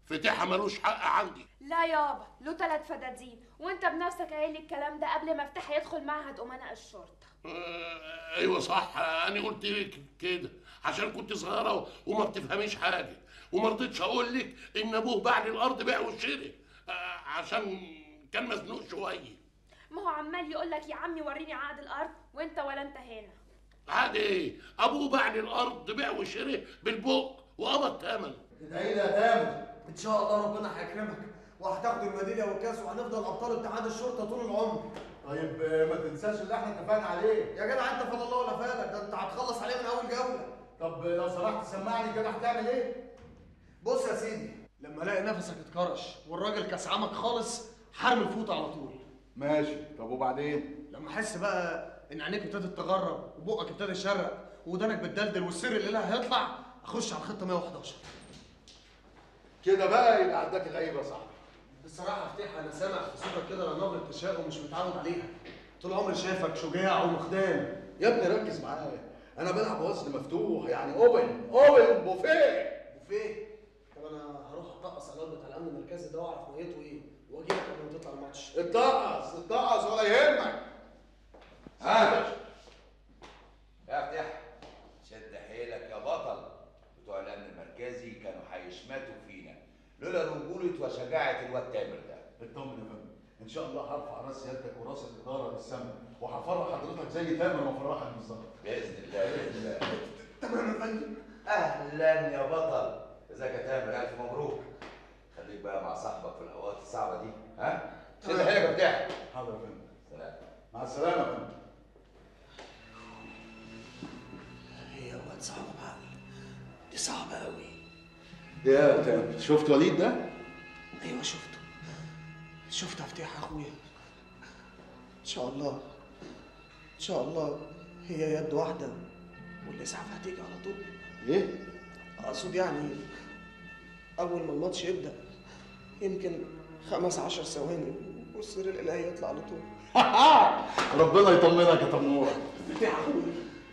فتحها ملوش حق عندي لا يابا له ثلاث فدادين وانت بنفسك قايل لي الكلام ده قبل ما افتح يدخل معهد امناء الشرطه آه، ايوه صح انا قلت لك كده عشان كنت صغيره وما بتفهميش حاجه وما رضيتش اقول لك ان ابوه باع لي الارض بيع وشري آه، عشان كان مزنوق شويه ما هو عمال يقول لك يا عمي وريني عقد الارض وانت ولا انت هنا عادي ايه ابوه باع لي الارض بيع وشري بالبق وقبض ثمن ادعي لي يا تامر ان شاء الله ربنا هيكرمك وهتاخدوا الميداليه والكاس وهنفضل ابطال اتحاد الشرطه طول العمر طيب آه، ما تنساش اللي احنا اتفقنا عليه يا جدع انت فضل الله ولا فالك ده انت هتخلص عليه من اول جوله طب لو سمحت سمعني كده هتعمل ايه بص يا سيدي لما الاقي نفسك اتكرش والراجل كسعمك خالص حرم الفوطه على طول ماشي طب وبعدين لما احس بقى ان عينيك ابتدت تغرب وبقك ابتدى يشرق ودانك بتدلدل والسر اللي لها هيطلع اخش على الخطه 111 كده بقى يبقى عداك العيب يا صاحبي بصراحه افتحها انا سامع في صوتك كده نبره تشاؤم مش متعود عليها طول عمري شايفك شجاع ومخدام يا ابني ركز معايا انا بلعب وزن مفتوح يعني اوبن اوبن بوفيه بوفيه طب انا هروح اتقص على الواد بتاع الامن المركزي ده واعرف نيته ايه واجي لك قبل ما تطلع الماتش اتقص اتقص ولا يهمك ها يا افتح شد حيلك يا بطل بتوع الامن المركزي كانوا هيشمتوا فينا لولا رجوله وشجاعه الواد تامر ده اطمن يا فندم ان شاء الله هرفع راس سيادتك وراس الاداره للسما وهفرح حضرتك زي تامر ما فرحك بالظبط باذن الله باذن الله تمام يا فندم اهلا يا بطل ازيك يا تامر الف مبروك خليك بقى مع صاحبك في الاوقات الصعبه دي ها شد حيلك يا فتح حاضر يا فندم سلام مع السلامه يا فندم هي واد صعبه بعقل دي صعبه قوي يا تامر شفت وليد ده؟ ايوه شفته شفت افتح اخويا ان شاء الله ان شاء الله هي يد واحده والاسعاف هتيجي على طول ايه؟ اقصد يعني اول ما الماتش يبدا يمكن خمس عشر ثواني والسر الالهي يطلع على طول ربنا يطمنك يا تمور افتح اخويا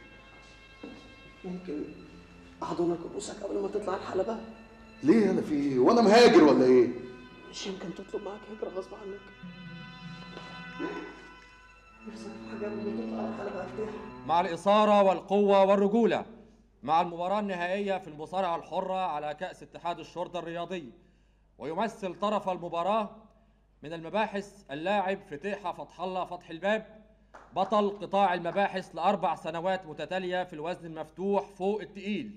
ممكن احضنك وابوسك قبل ما تطلع الحلبه ليه انا في ايه؟ وانا مهاجر ولا ايه؟ مش يمكن تطلب معاك هجره غصب عنك نفسك في حاجه قبل ما تطلع الحلبه افتح مع الإثارة والقوة والرجولة مع المباراة النهائية في المصارعة الحرة على كأس اتحاد الشرطة الرياضي ويمثل طرف المباراة من المباحث اللاعب فتيحة فتح الله فتح الباب بطل قطاع المباحث لأربع سنوات متتالية في الوزن المفتوح فوق التقيل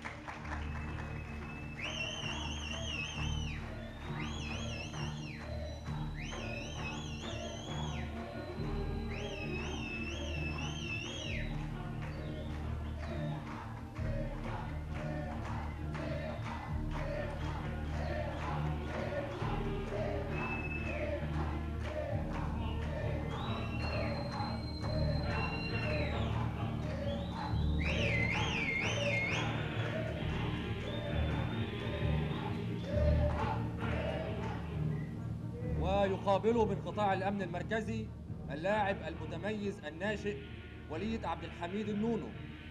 ويقابله من قطاع الأمن المركزي اللاعب المتميز الناشئ وليد عبد الحميد النونو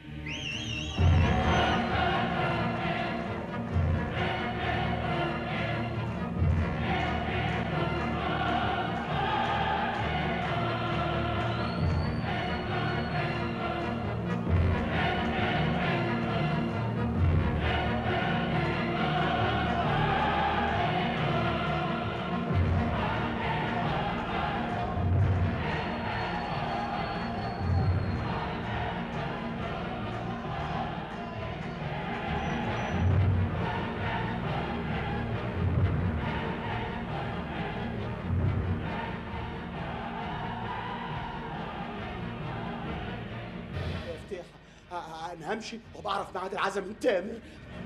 يا فتيحة ه- انا همشي وبعرف ميعاد العزم من تامر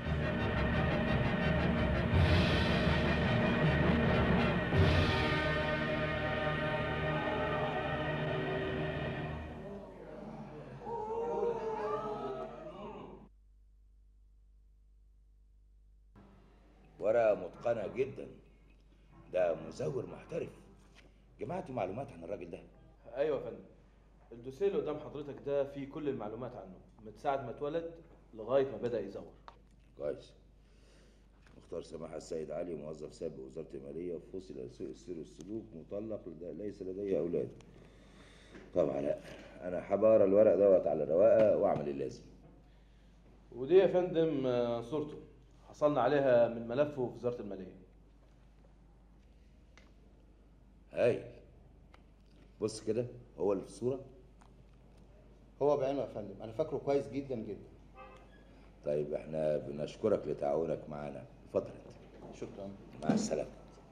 ورقة متقنة جدا ده مزور محترف جمعتوا معلومات عن الراجل ده ايوه يا فندم الدوسيه اللي قدام حضرتك ده فيه كل المعلومات عنه من ساعه ما اتولد لغايه ما بدا يزور كويس مختار سماحة السيد علي موظف سابق وزارة المالية فصل لسوء السير والسلوك مطلق لد- ليس لدي أولاد طبعا لا أنا حبارة الورق دوت على رواقة وأعمل اللازم ودي يا فندم آه، صورته حصلنا عليها من ملفه في وزاره الماليه هايل بص كده هو اللي في الصورة هو بعينه يا فندم انا فاكره كويس جدا جدا طيب احنا بنشكرك لتعاونك معانا اتفضل انت شكرا مع السلامة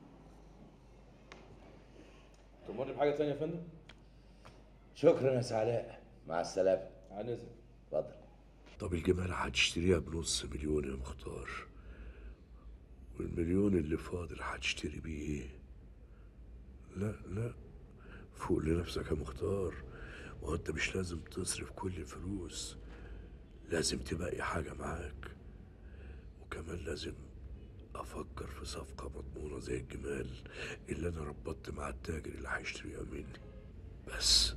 تمرني بحاجه ثانيه يا فندم شكرا يا سعلاء مع السلامة على اذنك اتفضل طب الجمال هتشتريها بنص مليون يا مختار والمليون اللي فاضل هتشتري بيه ايه لا لا فوق لنفسك يا مختار ما هو انت مش لازم تصرف كل الفلوس لازم تبقي حاجة معاك وكمان لازم أفكر في صفقة مضمونة زي الجمال اللي أنا ربطت مع التاجر اللي هيشتريها مني بس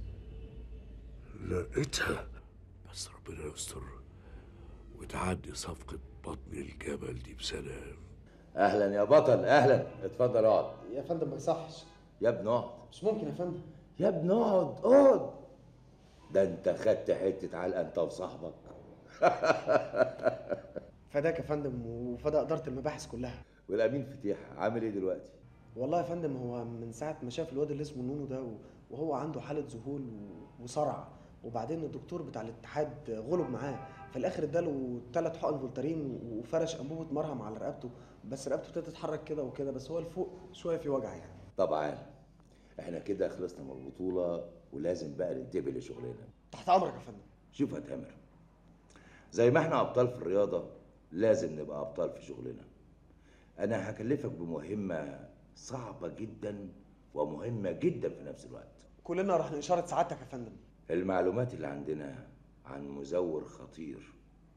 لقيتها بس ربنا يستر وتعدي صفقة بطن الجبل دي بسلام أهلا يا بطل أهلا اتفضل اقعد يا فندم ما يصحش يا ابن اقعد مش ممكن يا فندم يا ابن اقعد اقعد ده انت خدت حتة علقة انت وصاحبك فداك يا فندم وفدا اداره المباحث كلها والأمين فتيح عامل ايه دلوقتي؟ والله يا فندم هو من ساعه ما شاف الواد اللي اسمه نونو ده وهو عنده حاله ذهول و- وصرع وبعدين الدكتور بتاع الاتحاد غلب معاه في الاخر اداله ثلاث حقن فولتارين وفرش انبوبه مرهم على رقبته بس رقبته ابتدت تتحرك كده وكده بس هو لفوق شويه في وجع يعني طبعا احنا كده خلصنا من البطولة ولازم بقى ننتبه لشغلنا تحت امرك يا فندم شوف يا تامر زي ما احنا ابطال في الرياضة لازم نبقى ابطال في شغلنا انا هكلفك بمهمة صعبة جدا ومهمة جدا في نفس الوقت كلنا راح اشاره سعادتك يا فندم المعلومات اللي عندنا عن مزور خطير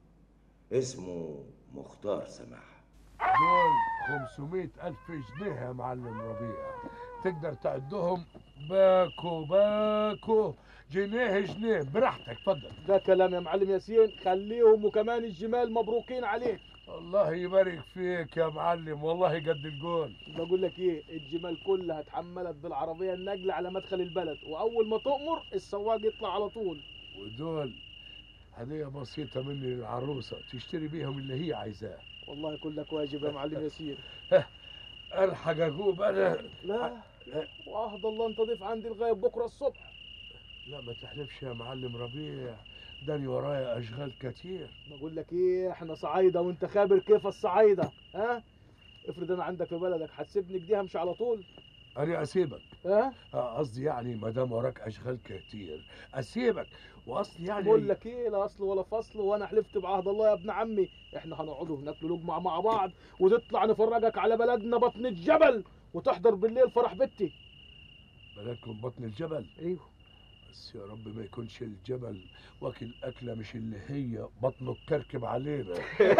اسمه مختار سماح دول 500 ألف جنيه يا معلم ربيع تقدر تعدهم باكو باكو جنيه جنيه براحتك اتفضل ده كلام يا معلم ياسين خليهم وكمان الجمال مبروكين عليك الله يبارك فيك يا معلم والله قد القول بقول لك ايه الجمال كلها اتحملت بالعربيه النقل على مدخل البلد واول ما تؤمر السواق يطلع على طول ودول هدية بسيطة مني للعروسة تشتري بيهم اللي هي عايزاه والله كلك واجب يا معلم ياسين الحق اقوم انا لا وعهد الله انت ضيف عندي لغايه بكره الصبح لا ما تحلفش يا معلم ربيع داني ورايا اشغال كتير بقول لك ايه احنا صعايده وانت خابر كيف الصعايده ها افرض انا عندك في بلدك هتسيبني كده همشي على طول انا اسيبك ها آه، قصدي يعني ما دام وراك اشغال كتير اسيبك واصل يعني بقول لك ايه لا اصل ولا فصل وانا حلفت بعهد الله يا ابن عمي احنا هنقعدوا ناكلوا لقمه مع بعض وتطلع نفرجك على بلدنا بطن الجبل وتحضر بالليل فرح بنتي بلدكم بطن الجبل ايوه بس يا رب ما يكونش الجبل واكل اكله مش اللي هي بطنه كركب علينا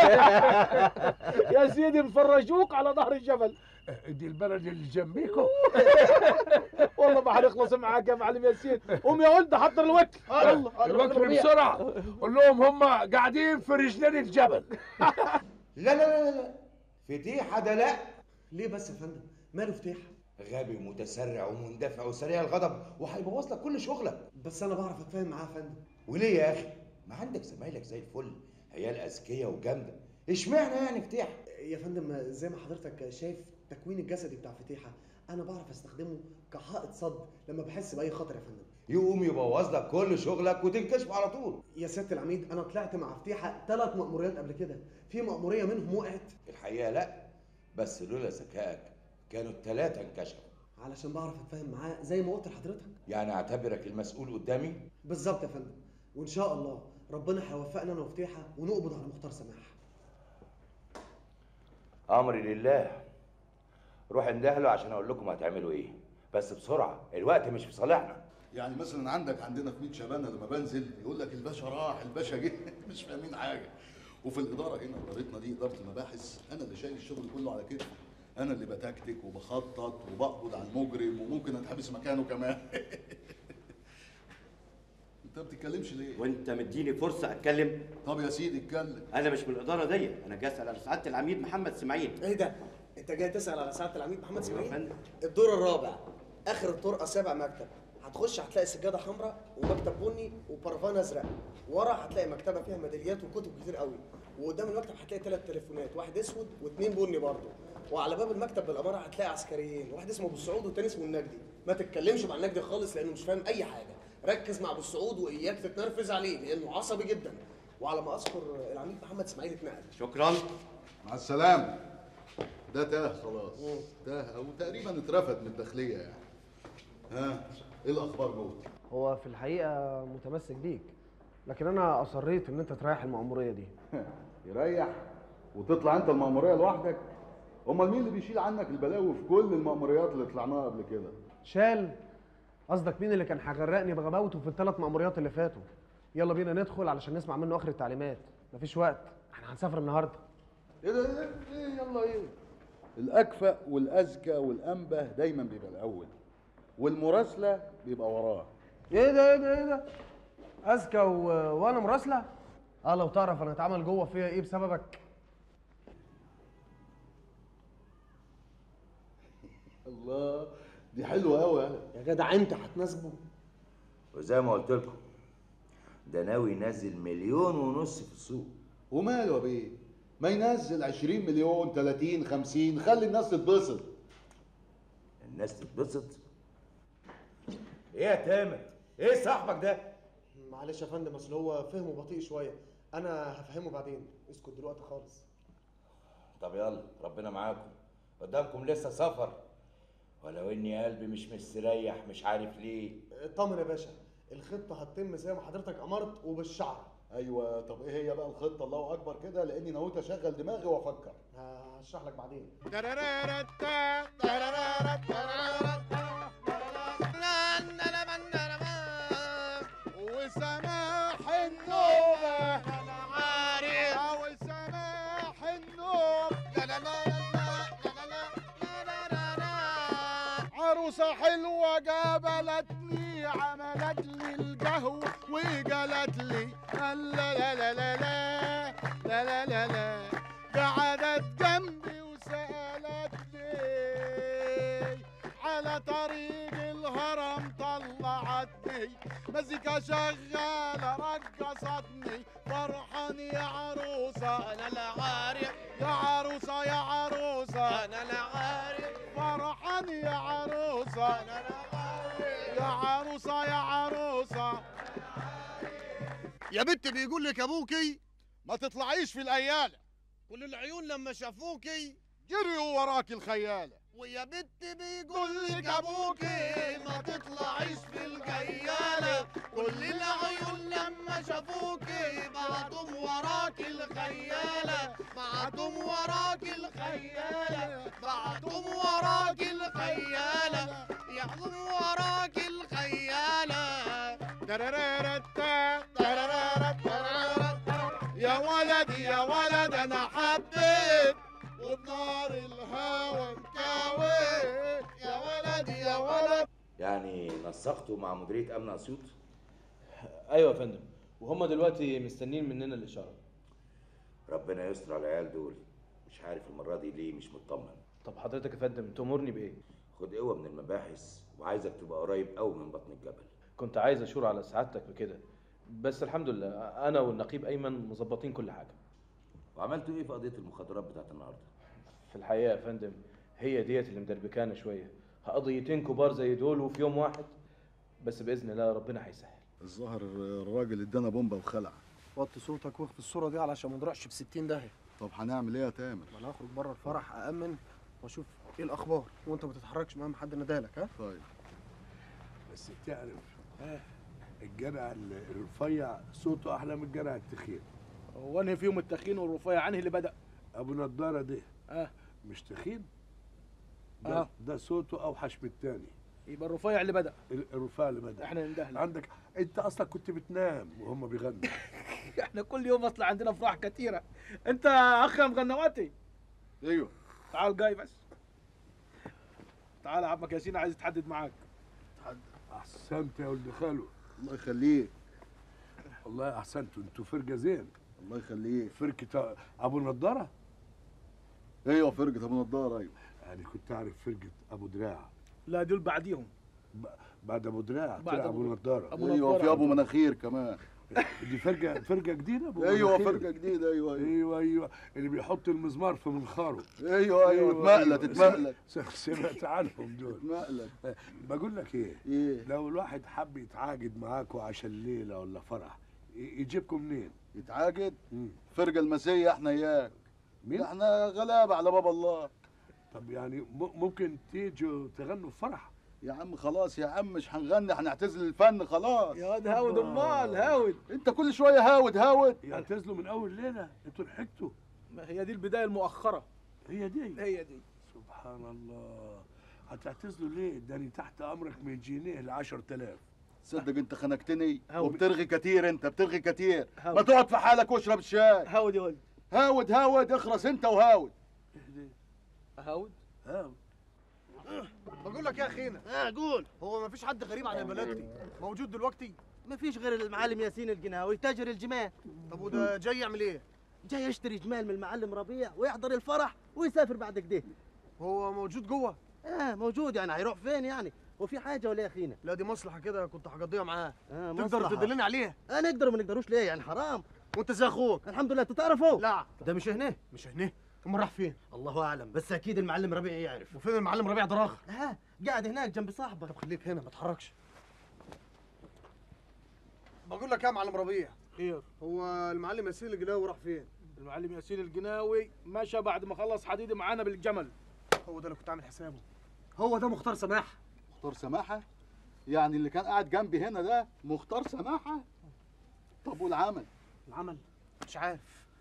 يا سيدي نفرجوك على ظهر الجبل دي البلد اللي جنبيكم والله ما هنخلص معاك يا معلم ياسين قوم يا ولد حضر الوكل يلا الوكل بسرعه قول لهم هم قاعدين في رجلين الجبل لا لا لا لا فتيحة ده لا ليه بس يا فندم ماله فتيح غبي ومتسرع ومندفع وسريع الغضب وهيبوظ لك كل شغلك بس انا بعرف اتفاهم معاه يا فندم وليه يا اخي ما عندك زمايلك زي الفل عيال اذكياء وجامده اشمعنى يعني فتيح يا فندم زي ما حضرتك شايف التكوين الجسدي بتاع فتيحه انا بعرف استخدمه كحائط صد لما بحس باي خطر يا فندم يقوم يبوظ لك كل شغلك وتنكشف على طول يا سياده العميد انا طلعت مع فتيحه ثلاث مأموريات قبل كده في مأموريه منهم وقعت الحقيقه لا بس لولا ذكائك كانوا الثلاثه انكشفوا علشان بعرف اتفاهم معاه زي ما قلت لحضرتك يعني اعتبرك المسؤول قدامي بالظبط يا فندم وان شاء الله ربنا هيوفقنا انا وفتيحه ونقبض على مختار سماح امري لله روح اندهله عشان اقول لكم هتعملوا ايه بس بسرعه الوقت مش في صالحنا يعني مثلا عندك عندنا في 100 شبانه لما بنزل يقول لك الباشا راح الباشا جه مش فاهمين حاجه وفي الاداره هنا ادارتنا دي اداره المباحث انا اللي شايل الشغل كله على كتفي انا اللي بتكتك وبخطط وبقبض على المجرم وممكن اتحبس مكانه كمان انت ما بتتكلمش ليه وانت مديني فرصه اتكلم طب يا سيدي اتكلم انا مش من الاداره دي انا جاي اسال على سعاده العميد محمد اسماعيل ايه ده؟ انت جاي تسال على سعاده العميد محمد أيوة يا اسماعيل؟ فندم. الدور الرابع اخر الطرقه سابع مكتب هتخش هتلاقي سجاده حمراء ومكتب بني وبرفان ازرق ورا هتلاقي مكتبه فيها ميداليات وكتب كتير قوي وقدام المكتب هتلاقي ثلاث تليفونات واحد اسود واثنين بني برضه وعلى باب المكتب بالاماره هتلاقي عسكريين واحد اسمه ابو السعود والتاني اسمه النجدي ما تتكلمش مع النجدي خالص لانه مش فاهم اي حاجه ركز مع ابو السعود واياك تتنرفز عليه لانه عصبي جدا وعلى ما اذكر العميد محمد اسماعيل اتنقل شكرا مع السلامه ده تاه خلاص تاه او تقريبا اترفد من الداخليه يعني ها ايه الاخبار جوه هو في الحقيقه متمسك بيك لكن انا اصريت ان انت تريح المأموريه دي يريح وتطلع انت المأمورية لوحدك امال مين اللي بيشيل عنك البلاوي في كل المأموريات اللي طلعناها قبل كده شال قصدك مين اللي كان هيغرقني بغباوته في الثلاث مأموريات اللي فاتوا يلا بينا ندخل علشان نسمع منه اخر التعليمات مفيش وقت احنا هنسافر النهارده ايه ده ايه ايه يلا ايه الاكفأ والاذكى والانبه دايما بيبقى الاول والمراسله بيبقى وراه ايه ده ايه ده ايه ده اذكى و... وانا مراسله اه لو تعرف انا اتعمل جوه فيا ايه بسببك الله دي حلوه قوي يا جدع انت هتناسبه وزي ما قلت لكم ده ناوي ينزل مليون ونص في السوق وماله يا بيه ما ينزل 20 مليون 30 50 خلي الناس تتبسط الناس تتبسط ايه يا تامر ايه صاحبك ده معلش يا فندم اصل هو فهمه بطيء شويه انا هفهمه بعدين اسكت دلوقتي خالص طب يلا ربنا معاكم قدامكم لسه سفر ولو اني قلبي مش مستريح مش عارف ليه اطمن يا باشا الخطه هتتم زي ما حضرتك امرت وبالشعر ايوه طب ايه هي بقى الخطه الله اكبر كده لاني نويت اشغل دماغي وافكر هشرح لك بعدين وسماح النوبة عارف وسماح النوب لا لا لا عروسة حلوة قابلتني عملت لي القهوة وقالت لي لا لا لا لا لا لا لا لا لا قعدت جنبي وسألتني على طريق الهرم طلعتني مزيكا شغالة رقصتني فرحان يا عروسة أنا لا عارف يا عروسة يا عروسة أنا لا عارف فرحان يا عروسة أنا لا عارف يا عروسة يا عروسة يا بنت بيقول لك ابوكي ما تطلعيش في الايالة كل العيون لما شافوكي جريوا وراك الخيالة ويا بنت بيقول لك ابوكي ما تطلعيش في الخيالة كل العيون لما شافوكي بعتم وراك الخيالة بعتم وراك الخيالة بعتم وراك الخيالة يعظم وراك الخيالة ترارارتا ترارارتا يا ولد يا ولد انا حبيت وبنار الهوى انكويت يا ولد يا ولد يعني نسقتوا مع مديريه امن اسيوط ايوه يا فندم وهم دلوقتي مستنيين مننا الاشاره ربنا يستر على العيال دول مش عارف المره دي ليه مش مطمن طب حضرتك يا فندم تأمرني بايه خد قوه من المباحث وعايزك تبقى قريب قوي من بطن الجبل كنت عايز اشور على سعادتك بكده بس الحمد لله انا والنقيب ايمن مظبطين كل حاجه وعملتوا ايه في قضيه المخدرات بتاعت النهارده في الحقيقه يا فندم هي ديت اللي مدربكانا شويه قضيتين كبار زي دول وفي يوم واحد بس باذن الله ربنا هيسهل الظاهر الراجل ادانا بومبا وخلع وطي صوتك واخفي الصوره دي علشان ما نروحش ب 60 داهيه طب هنعمل ايه يا تامر انا هخرج بره الفرح أأمن واشوف ايه الاخبار وانت ما تتحركش مهما حد نادالك ها طيب بس تعرف ها الجرع الرفيع صوته احلى من الجرع التخين هو انهي فيهم التخين والرفيع انهي اللي بدا ابو نضاره ده اه مش تخين ده, آه. ده صوته اوحش من التاني يبقى الرفيع اللي بدا ال- الرفيع اللي بدا احنا ندهلك عندك انت اصلا كنت بتنام وهم بيغنوا احنا كل يوم اصلا عندنا افراح كتيره انت اخ يا مغنواتي ايوه تعال جاي بس تعال عمك ياسين عايز يتحدد معاك احسنت يا ولد خالو الله يخليك والله احسنتوا انتوا فرقه زين الله يخليك فرقه ابو نضاره ايوه فرقه ابو نضاره ايوه يعني كنت اعرف فرقه ابو دراع لا دول بعديهم بعد ابو دراع بعد طلع أبو- ابو نضاره أبو ايوه في ابو مناخير كمان دي فرقه فرقه جديده ابو ايوه مناخير. فرقه جديده ايوه ايوه ايوه ايوه اللي بيحط المزمار في منخاره ايوه ايوه اتمقلت اتمقلت سمعت عنهم دول اتمقلت بقول لك ايه ايه لو الواحد حب يتعاقد معاكوا عشان ليله ولا فرح ي- يجيبكم منين يتعاقد فرقه المسيه احنا اياك مين؟ احنا غلابه على باب الله طب يعني م- ممكن تيجوا تغنوا في فرح يا عم خلاص يا عم مش هنغني هنعتزل الفن خلاص يا واد هاود امال هاود انت كل شويه هاود هاود يعتزلوا من اول ليله انتوا لحقتوا ما هي دي البدايه المؤخره هي دي هي دي سبحان الله هتعتزلوا ليه؟ ده أنا تحت امرك من جنيه ل 10000 تصدق انت خنقتني هاود. وبترغي كتير انت بترغي كتير هاود. ما تقعد في حالك واشرب الشاي هاود يا ولد هاود هاود اخرس انت وهاود هاود هاود بقول لك يا اخينا اه قول هو ما فيش حد غريب عن البلد دي موجود دلوقتي ما فيش غير المعلم ياسين الجناوي تاجر الجمال طب وده جاي يعمل ايه جاي يشتري جمال من المعلم ربيع ويحضر الفرح ويسافر بعد كده هو موجود جوه اه موجود يعني هيروح فين يعني وفي حاجه ولا يا اخينا لا دي مصلحه كده كنت هقضيها معاه آه تقدر مصلحة. تدلني عليها اه نقدر وما نقدروش ليه يعني حرام وانت زي اخوك الحمد لله انتوا تعرفوا لا ده مش هنا مش هنا امال راح فين الله اعلم بس اكيد المعلم ربيع يعرف وفين المعلم ربيع دراخ اه قاعد هناك جنب صاحبك طب خليك هنا ما تتحركش بقول لك يا معلم ربيع خير هو المعلم ياسين الجناوي راح فين المعلم ياسين الجناوي مشى بعد ما خلص حديدي معانا بالجمل هو ده اللي كنت عامل حسابه هو ده مختار سماح مختار سماحه يعني اللي كان قاعد جنبي هنا ده مختار سماحه طب والعمل العمل مش عارف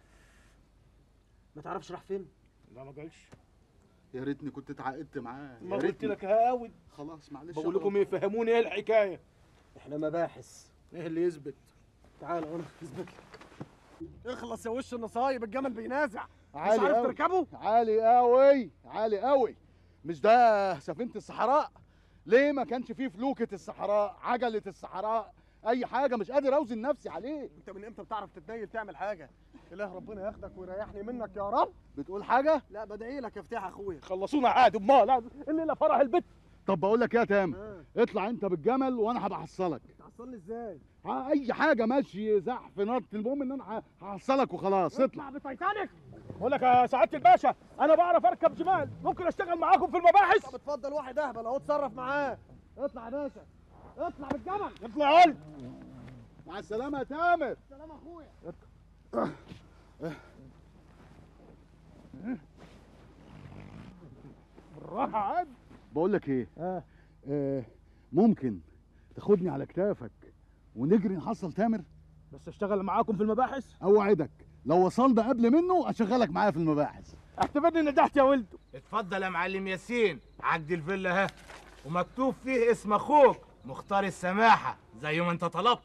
ما تعرفش راح فين لا ما قالش يا ريتني كنت اتعاقدت معاه ما يا قلت ريتني. لك هاود خلاص معلش بقول يا لكم رب. ايه فهموني ايه الحكايه احنا مباحث ايه اللي يثبت تعال وانا اثبت لك اخلص يا وش النصايب الجمل بينازع مش عالي عارف أوي. تركبه عالي قوي عالي قوي مش ده سفينه الصحراء ليه ما كانش فيه فلوكه الصحراء عجله الصحراء اي حاجه مش قادر اوزن نفسي عليه انت من امتى بتعرف تتنيل تعمل حاجه اله ربنا ياخدك ويريحني منك يا رب بتقول حاجه لا بدعي لك يا فتاح اخويا خلصونا عادي امال الليله فرح البت طب بقول لك ايه يا تامر اطلع انت بالجمل وانا هبقى احصلك تعصلني ازاي ها، اي حاجه ماشي زحف نط المهم ان انا ه- هحصلك وخلاص اطلع بتايتانيك بقول لك يا سعاده الباشا انا بعرف اركب جمال ممكن اشتغل معاكم في المباحث طب اتفضل واحد اهبل اهو اتصرف معاه اطلع يا باشا اطلع بالجمل اطلع قلت مع السلامه يا تامر سلام اخويا بالراحه عاد بقول لك ايه آه. آه ممكن تاخدني على كتافك ونجري نحصل تامر بس اشتغل معاكم في المباحث اوعدك لو وصلنا قبل منه اشغلك معايا في المباحث اعتبرني نجحت يا ولد اتفضل يا معلم ياسين عقد الفيلا ها ومكتوب فيه اسم اخوك مختار السماحه زي ما انت طلبت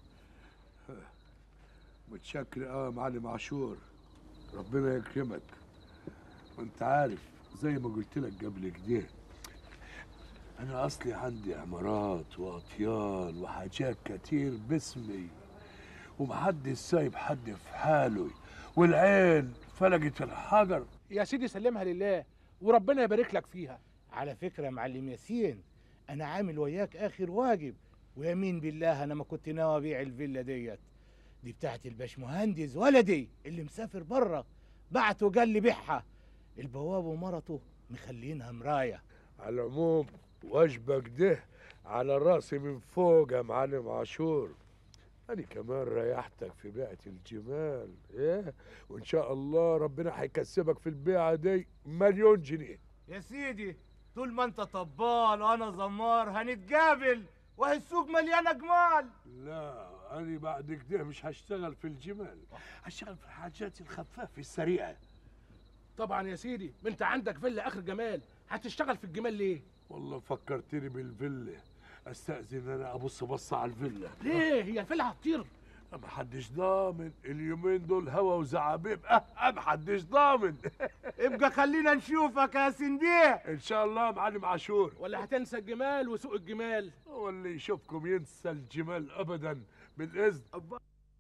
متشكر قوي يا معلم عاشور ربنا يكرمك وانت عارف زي ما قلت لك قبل كده انا اصلي عندي عمارات واطيان وحاجات كتير باسمي ومحدش سايب حد في حاله والعين فلقت الحجر يا سيدي سلمها لله وربنا يبارك لك فيها على فكره يا معلم ياسين انا عامل وياك اخر واجب ويمين بالله انا ما كنت ناوي ابيع الفيلا ديت دي بتاعت الباشمهندس ولدي اللي مسافر بره بعت وقال لي بيعها البواب ومرته مخلينها مرايه على العموم واجبك ده على راسي من فوق يا معلم عاشور أنا كمان ريحتك في بيعة الجمال إيه وإن شاء الله ربنا هيكسبك في البيعة دي مليون جنيه يا سيدي طول ما انت طبال وانا زمار هنتقابل وهي السوق مليانه جمال لا أنا بعد كده مش هشتغل في الجمال هشتغل في الحاجات الخفافة السريعة طبعا يا سيدي ما انت عندك فيلا اخر جمال هتشتغل في الجمال ليه والله فكرتني بالفيلا استأذن أنا أبص بصة على الفيلا ليه هي الفيلا هتطير ما حدش ضامن اليومين دول هوا وزعابيب أه ما حدش ضامن ابقى خلينا نشوفك يا سنديه ان شاء الله يا معلم عاشور ولا هتنسى الجمال وسوق الجمال واللي يشوفكم ينسى الجمال ابدا بالاذن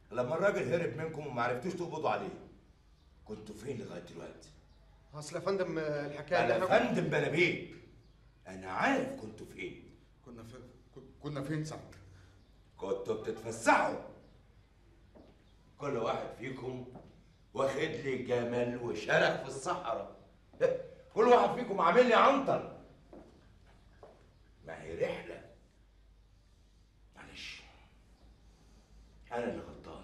لما الراجل هرب منكم وما عرفتوش تقبضوا عليه كنتوا فين لغايه دلوقتي اصل يا فندم آه، الحكايه انا اللي إحنا- فندم بلابيب انا عارف كنتوا فين كنا فين كنا فين ساعتها كنتوا بتتفسحوا كل واحد فيكم واخد لي جمل وشرخ في الصحراء كل واحد فيكم عامل لي عنتر ما هي رحله معلش انا اللي غلطان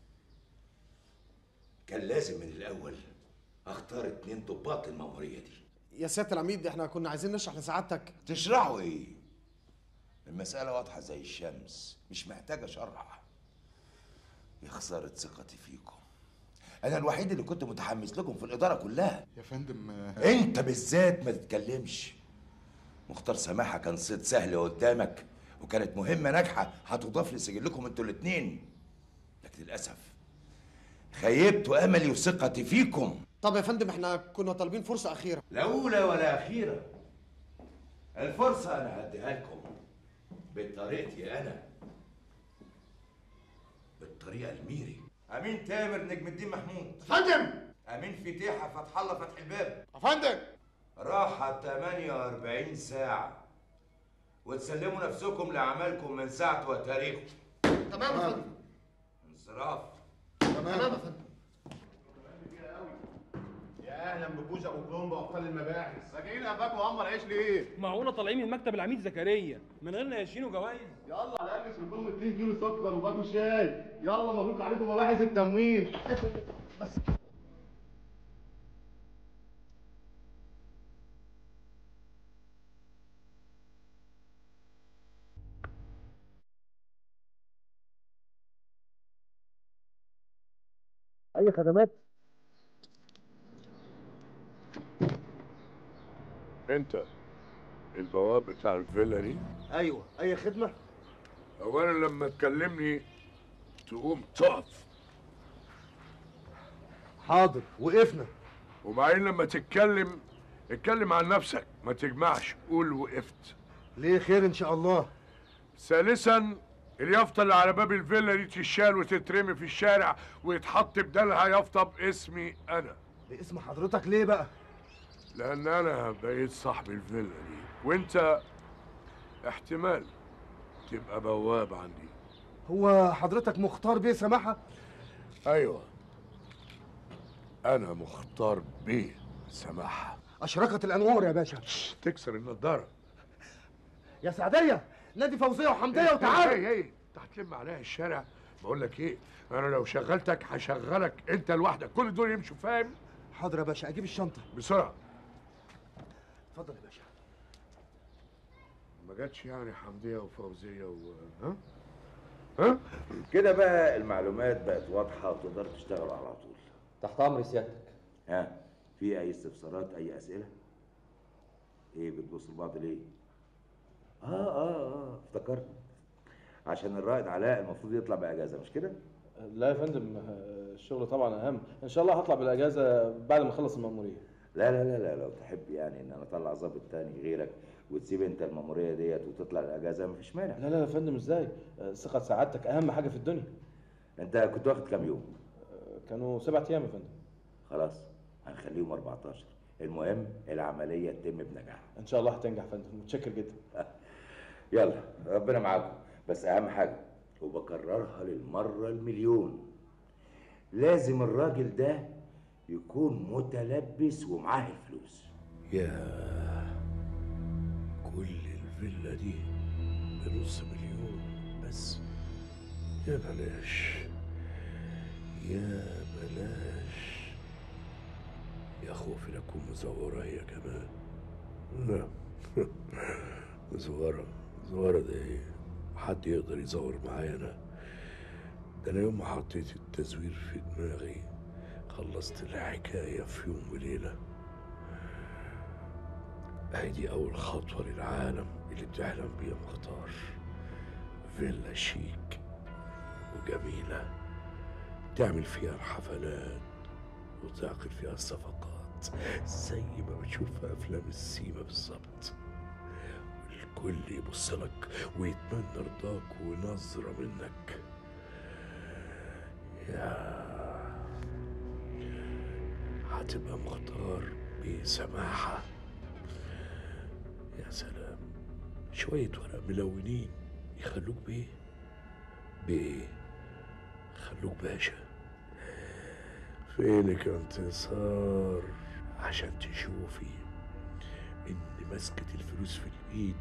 كان لازم من الاول اختار اتنين ضباط المأمورية دي يا سياده العميد احنا كنا عايزين نشرح لسعادتك تشرحوا ايه المسألة واضحة زي الشمس مش محتاجة شرح يا خسارة ثقتي فيكم أنا الوحيد اللي كنت متحمس لكم في الإدارة كلها يا فندم أنت بالذات ما تتكلمش مختار سماحة كان صيد سهل قدامك وكانت مهمة ناجحة هتضاف لسجلكم انتوا الاتنين لكن للأسف خيبتوا أملي وثقتي فيكم طب يا فندم احنا كنا طالبين فرصه اخيره لا أولى ولا أخيرة الفرصة أنا هديها لكم بطريقتي أنا بالطريقة الميري أمين تامر نجم الدين محمود فندم أمين فتيحة فتح الله فتح الباب يا فندم راحة 48 ساعة وتسلموا نفسكم لأعمالكم من ساعة وتاريخ تمام يا فندم انصراف تمام يا فندم يا اهلا ببوزة وكولومبا وابطال المباحث راجعين قفاك وعمر عيش ليه؟ معقولة طالعين من مكتب العميد زكريا من غير نياشين وجوايز يلا على الاقل لكم 2 كيلو سكر وباكو شاي يلا مبروك عليكم مباحث التموين بس اي خدمات انت البواب بتاع الفيلا دي ايوه اي خدمه اولا لما تكلمني تقوم تقف حاضر وقفنا وبعدين لما تتكلم اتكلم عن نفسك ما تجمعش قول وقفت ليه خير ان شاء الله ثالثا اليافطة اللي على باب الفيلا دي تشال وتترمي في الشارع ويتحط بدالها يافطة باسمي أنا باسم حضرتك ليه بقى لأن أنا بقيت صاحب الفيلا دي وأنت احتمال تبقى بواب عندي هو حضرتك مختار بيه سماحه أيوه أنا مختار بيه سماحة اشرقت الانوار يا باشا تكسر النضارة يا سعديه نادي فوزيه وحمديه وتعالى ايه ايه انت هتلم عليها الشارع بقول لك ايه انا لو شغلتك هشغلك انت لوحدك كل دول يمشوا فاهم حاضر يا باشا اجيب الشنطه بسرعه اتفضل يا باشا ما جاتش يعني حمديه وفوزيه و ها ها كده بقى المعلومات بقت واضحة وتقدروا تشتغلوا على طول تحت امر سيادتك ها في أي استفسارات أي أسئلة؟ إيه بتبصوا لبعض ليه؟ آه آه آه افتكرت عشان الرائد علاء المفروض يطلع بأجازة مش كده؟ لا يا فندم الشغل طبعا اهم ان شاء الله هطلع بالاجازه بعد ما اخلص المأموريه لا لا لا لا لو تحب يعني ان انا اطلع ظابط تاني غيرك وتسيب انت المأمورية ديت وتطلع الاجازة مفيش مانع لا لا يا فندم ازاي ثقه سعادتك اهم حاجه في الدنيا انت كنت واخد كام يوم؟ كانوا سبعة ايام يا فندم خلاص هنخليهم 14 المهم العملية تتم بنجاح ان شاء الله هتنجح يا فندم متشكر جدا يلا ربنا معاكم بس اهم حاجة وبكررها للمرة المليون لازم الراجل ده يكون متلبس ومعاه الفلوس يا كل الفيلا دي بنص مليون بس يا بلاش يا بلاش يا خوفي لكم مزورة هي كمان لا مزورة مزورة ده ايه حد يقدر يزور معايا انا ده انا يوم ما حطيت التزوير في دماغي خلصت الحكاية في يوم وليلة اهي دي أول خطوة للعالم اللي بتحلم بيها مختار فيلا شيك وجميلة تعمل فيها الحفلات وتعقد فيها الصفقات زي ما بتشوف في أفلام السيما بالظبط الكل يبص لك ويتمنى رضاك ونظرة منك يا هتبقى مختار بسماحة يا سلام شوية ورق ملونين يخلوك بيه بيه خلوك باشا فينك يا انتصار عشان تشوفي ان مسكة الفلوس في الايد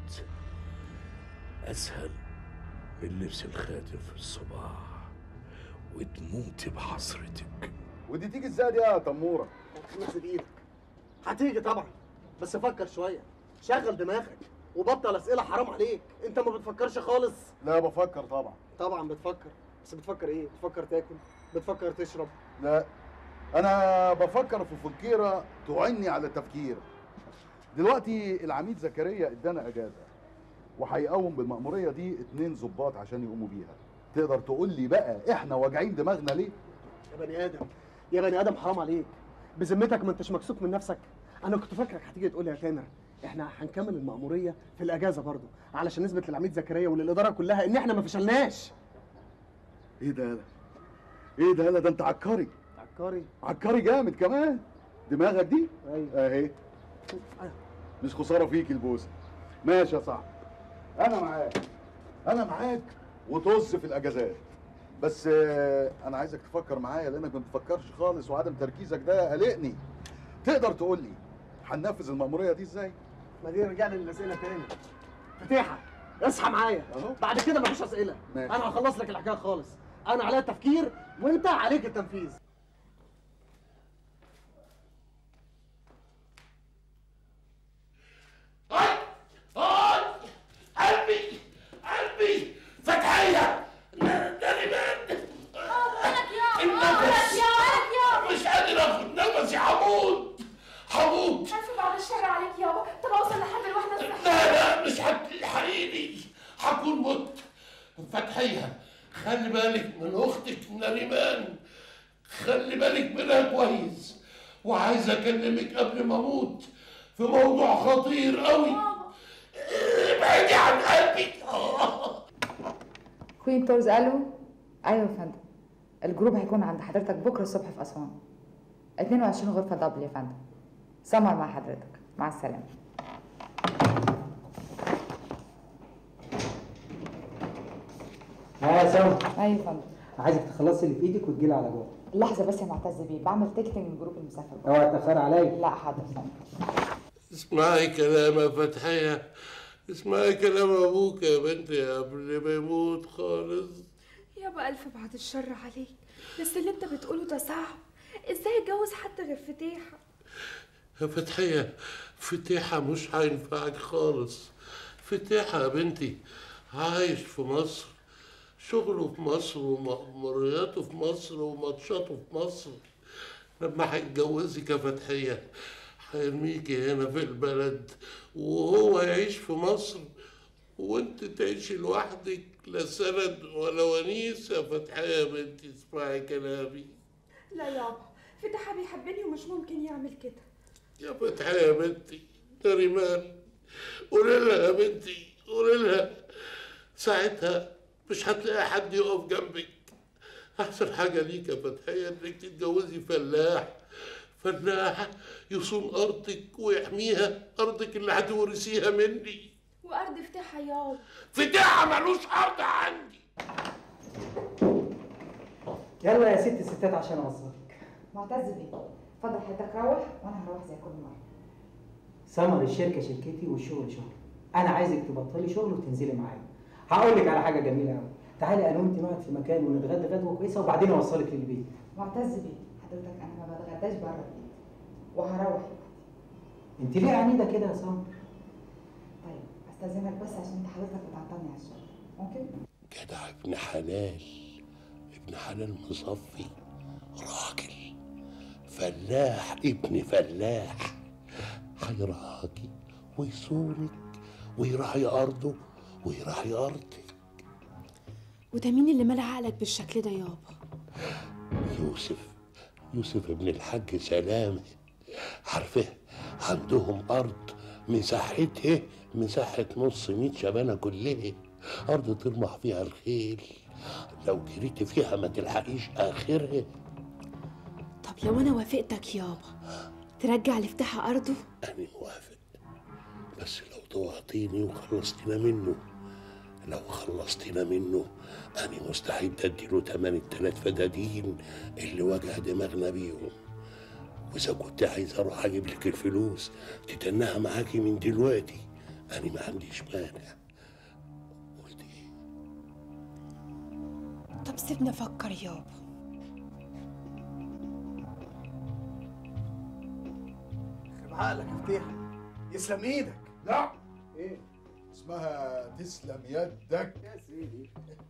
اسهل من لبس الخاتم في الصباع وتموتي بحسرتك ودي تيجي ازاي دي يا تموره خلص بايدك هتيجي طبعا بس فكر شويه شغل دماغك وبطل اسئله حرام عليك انت ما بتفكرش خالص لا بفكر طبعا طبعا بتفكر بس بتفكر ايه بتفكر تاكل بتفكر تشرب لا انا بفكر في فكيره تعني على التفكير دلوقتي العميد زكريا ادانا اجازه وهيقوم بالمأمورية دي اتنين ظباط عشان يقوموا بيها تقدر تقول لي بقى احنا واجعين دماغنا ليه يا بني ادم يا بني ادم حرام عليك بذمتك ما انتش مكسوف من نفسك انا كنت فاكرك هتيجي تقول لي يا تامر احنا هنكمل المأمورية في الأجازة برضو علشان نثبت للعميد زكريا وللإدارة كلها إن احنا ما فشلناش ايه ده يالا ايه ده يالا ده انت عكاري عكاري عكاري جامد كمان دماغك دي ايوه اهي مش خساره فيك البوسه ماشي يا صاحبي انا معاك انا معاك وطز في الاجازات بس آه، انا عايزك تفكر معايا لانك ما بتفكرش خالص وعدم تركيزك ده قلقني تقدر تقول لي هننفذ المأمورية دي ازاي؟ ما دي رجعنا للأسئلة تاني فتيحة اصحى معايا بعد كده مفيش أسئلة ماشي. أنا هخلص لك الحكاية خالص أنا عليا التفكير وأنت عليك التنفيذ قلبي قلبي فتحية نريمان النفس مش قادر اخد نفسي هموت هموت ألف بعد الشر عليك يابا طب أوصل لحد الوحدة لا لا مش هتلحقيني هكون مت فتحية خلي بالك من اختك نريمان خلي بالك منها كويس وعايز اكلمك قبل ما اموت في موضوع خطير قوي ابعدي عن قلبي كوين تورز قالوا ايوه يا فندم الجروب هيكون عند حضرتك بكره الصبح في اسوان 22 غرفه دبل يا فندم سمر مع حضرتك مع السلامه ها يا سلمى ايوه يا فندم عايزك تخلصي اللي في ايدك وتجيلي على جوه لحظه بس يا معتز بيه بعمل تيكتنج من جروب المسافر اوعي تاخري عليا لا حاضر يا فندم اسمعي كلام يا فتحية اسمعي كلام ابوك يا بنتي قبل ما يموت خالص يابا ألف بعد الشر عليك بس اللي أنت بتقوله ده صعب إزاي أتجوز حد غير فتيحة يا فتحية فتيحة مش هينفعك خالص فتيحة يا بنتي عايش في مصر شغله في مصر ومأمورياته في مصر وماتشاته في مصر لما هيتجوزك يا فتحية هيرميكي هنا في البلد وهو يعيش في مصر وانت تعيشي لوحدك لا سند ولا ونيس يا فتحية يا بنتي اسمعي كلامي لا يابا فتيحة بيحبني ومش ممكن يعمل كده يا فتحية يا بنتي نريمان قولي لها يا بنتي قولي لها ساعتها مش هتلاقي حد يقف جنبك أحسن حاجة ليك يا فتحية إنك تتجوزي فلاح فلاح يصون أرضك ويحميها أرضك اللي هتورثيها مني وأرض فتيحة يابا فتاحة ملوش أرض عندي يلا يا ست الستات عشان اوصلك معتز بيه اتفضل حضرتك روح وانا هروح زي كل مره سمر الشركه شركتي والشغل شغل انا عايزك تبطلي شغل وتنزلي معايا هقول لك على حاجه جميله قوي تعالي انا وانت نقعد في مكان ونتغدى غدوه كويسه وبعدين اوصلك للبيت معتز بيه حضرتك انا ما بتغداش بره البيت وهروح انت ليه عنيده كده يا سمر طيب استاذنك بس عشان انت حضرتك بتعطلني على الشغل ممكن جدع ابن حلال ابن حلال مصفي راجل فلاح ابن فلاح هيرعاكي ويصونك ويراعي أرضه ويراعي أرضك وده مين اللي ملى عقلك بالشكل ده يابا يوسف يوسف ابن الحاج سلامة عارفه عندهم أرض مساحتها مساحة نص مية شبانة كلها أرض ترمح فيها الخيل لو جريت فيها ما تلحقيش اخرها طب لو انا وافقتك يابا ترجع لفتحة ارضه انا موافق بس لو طوعتيني وخلصتينا منه لو خلصتينا منه انا مستعد اديله تمن التلات فدادين اللي وجع دماغنا بيهم واذا كنت عايز اروح اجيب لك الفلوس تتنها معاكي من دلوقتي انا ما عنديش مانع طب سيبنا افكر يابا بعقلك يا فتيحة يسلم ايدك لا ايه اسمها تسلم يدك يا سيدي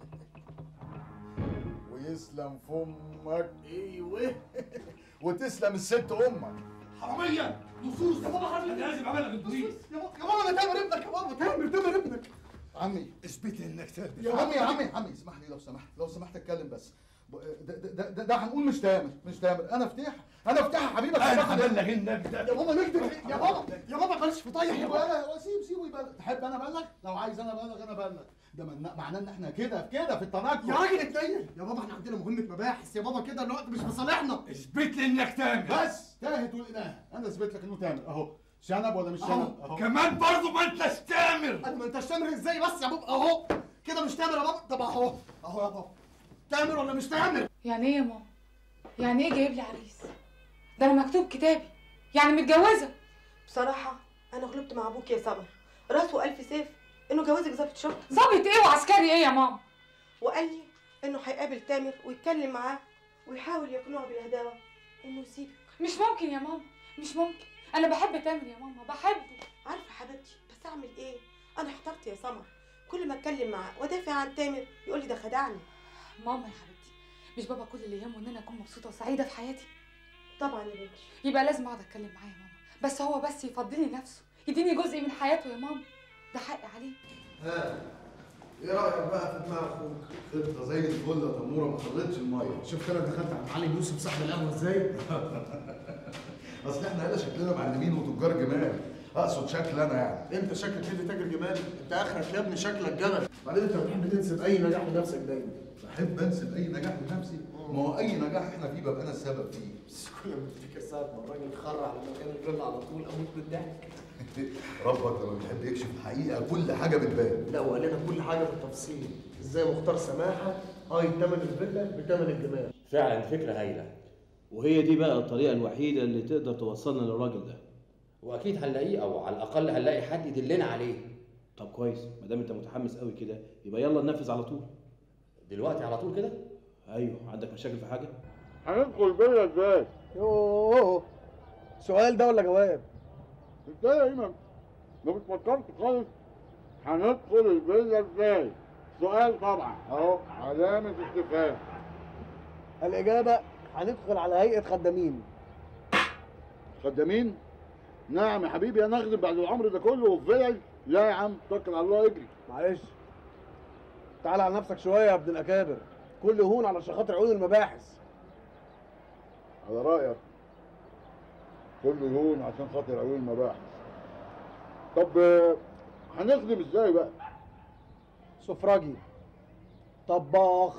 ويسلم فمك ايوه وتسلم الست امك حرامية نصوص يا بابا حرامية لازم اعمل لك البوليس يا بابا يا بابا انا تامر ابنك يا بابا تامر تامر ابنك عمي اثبت لي انك تامر يا عمي يا عمي عمي اسمح لي لو سمحت لو سمحت اتكلم بس ب- ده ده ده, ده, ده هنقول مش تامر مش تامر انا فتيح انا فتيح يا حبيبي أنا هبلغ انك ده يا بابا نكذب يا بابا يا بابا بلاش فضايح يا سيبه بابا انا سيب سيبه يبلغ تحب انا ابلغ لو عايز انا ابلغ انا ابلغ ده من- معناه ان احنا كده كده في التنكر يا راجل اتنين يا بابا احنا عندنا مهمة مباحث يا بابا كده الوقت مش مصالحنا اثبت لي انك تامر بس تاهت والإناث انا اثبت لك انه تامر اهو شنب ولا مش شنب اهو اهو كمان برضه ما انتش تامر انا ما انتش تامر ازاي بس يا بابا اهو كده مش تامر يا بابا طب اهو اهو يا بابا تامر ولا مش تامر يعني ايه يا ماما يعني ايه جايب لي عريس ده انا مكتوب كتابي يعني متجوزه بصراحة أنا غلبت مع أبوك يا سمر راسه ألف سيف إنه جوازك ظابط شرطة ظابط ايه وعسكري ايه يا ماما وقال لي إنه هيقابل تامر ويتكلم معاه ويحاول يقنعه بالهداوة إنه يسيبك مش ممكن يا ماما مش ممكن انا بحب تامر يا ماما بحبه عارفة حبيبتي بس أعمل إيه؟ أنا احترت يا سمر كل ما أتكلم معاه وأدافع عن تامر يقول لي ده خدعني ماما يا حبيبتي مش بابا كل اللي يهمه ان انا اكون مبسوطه وسعيده في حياتي طبعا يا بنتي يبقى لازم اقعد اتكلم معاه يا ماما بس هو بس يفضلي نفسه يديني جزء من حياته يا ماما ده حقي عليه ها ايه رايك بقى في دماغ اخوك خطه زي الفل يا تموره ما خلتش الميه شفت انا دخلت على معلم يوسف صاحب القهوة ازاي؟ اصل احنا هنا شكلنا معلمين وتجار جمال اقصد شكل انا يعني انت شكلك كده تاجر جمال انت اخرك يا ابني شكلك جمل بعدين انت بتحب تنسب اي نجاح لنفسك دايما بحب انسب اي نجاح لنفسي ما هو اي نجاح احنا فيه ببقى انا السبب فيه بس كل ما افتكر ساعة ما الراجل خر على مكان الفيلا على طول اموت من الضحك ربك لما بيحب يكشف الحقيقه كل حاجه بتبان لا وقال لنا كل حاجة بالتفصيل ازاي مختار سماحة هاي تمن الفيلا بتمن الجمال فعلا فكرة هايلة وهي دي بقى الطريقة الوحيدة اللي تقدر توصلنا للراجل ده واكيد هنلاقيه او على الاقل هنلاقي حد يدلنا عليه طب كويس ما دام انت متحمس قوي كده يبقى يلا ننفذ على طول دلوقتي على طول كده ايوه عندك مشاكل في حاجة هندخل فيلا ازاي؟ يوه سؤال ده ولا جواب؟ ازاي يا ايمن؟ ما بتفكرش خالص هندخل الفيلا ازاي؟ سؤال طبعا اهو علامة استفهام الإجابة هندخل على هيئة خدامين خدامين؟ نعم يا حبيبي انا اخدم بعد العمر ده كله وفي فيلا لا يا عم توكل على الله اجري معلش تعال على نفسك شوية يا ابن الأكابر كل هون على خاطر عيون المباحث على رأيك كله يهون عشان خاطر عيون المباحث طب آه، هنخدم ازاي بقى؟ سفراجي طباخ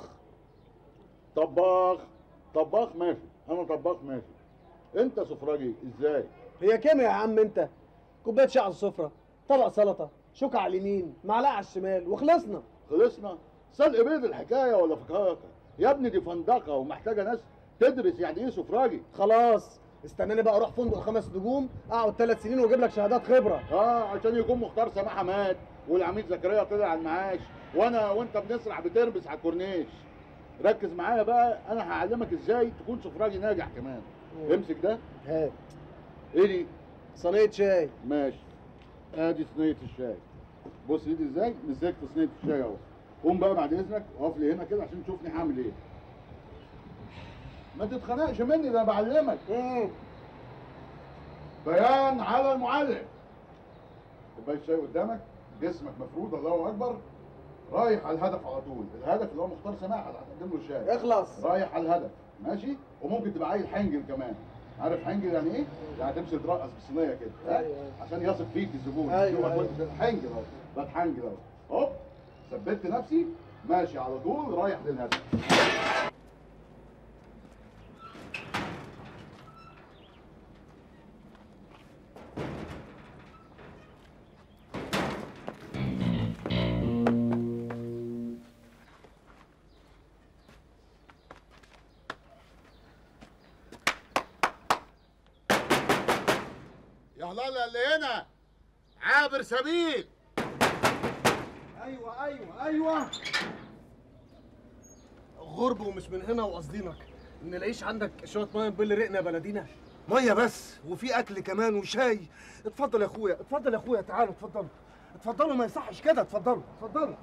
طباخ طباخ ماشي انا طباخ ماشي انت سفراجي ازاي؟ هي كيمياء يا عم انت كوبايه شاي على السفره طبق سلطه شوكه على اليمين معلقه على الشمال وخلصنا خلصنا سلق بيض الحكايه ولا فكاكه يا ابني دي فندقه ومحتاجه ناس تدرس يعني ايه سفراجي خلاص استناني بقى اروح فندق خمس نجوم اقعد ثلاث سنين واجيب لك شهادات خبره اه عشان يكون مختار سماحه مات والعميد زكريا طلع على المعاش وانا وانت بنسرح بتربس على الكورنيش ركز معايا بقى انا هعلمك ازاي تكون سفراجي ناجح كمان مم. امسك ده هات ايه دي صينيه شاي ماشي ادي صينيه الشاي بص ايدي ازاي مسكت صينيه الشاي اهو قوم بقى بعد اذنك اقف لي هنا كده عشان تشوفني هعمل ايه ما تتخنقش مني ده أنا بعلمك بيان على المعلم كوبايه شاي قدامك جسمك مفرود الله اكبر رايح على الهدف على طول الهدف اللي هو مختار سماحه اللي هتقدم له الشاي اخلص. رايح على الهدف ماشي وممكن تبقى عايل حنجل كمان عارف حنجل يعني ايه؟ يعني تمشي ترقص بالصينيه كده ها؟ أيوة. عشان يثق فيك الزبون أيوة، يشوفك أيوة. وانت حنجل اهو بقى حنجل اهو هوب ثبت نفسي ماشي على طول رايح للهدف يا هلال اللي هنا عابر سبيل ايوه ايوه ايوه غرب ومش من هنا وقصدينك ما نلاقيش عندك شويه ميه نبل رقنا بلدينا ميه بس وفي اكل كمان وشاي اتفضل يا اخويا اتفضل يا اخويا تعالوا اتفضلوا اتفضلوا ما يصحش كده اتفضلوا اتفضلوا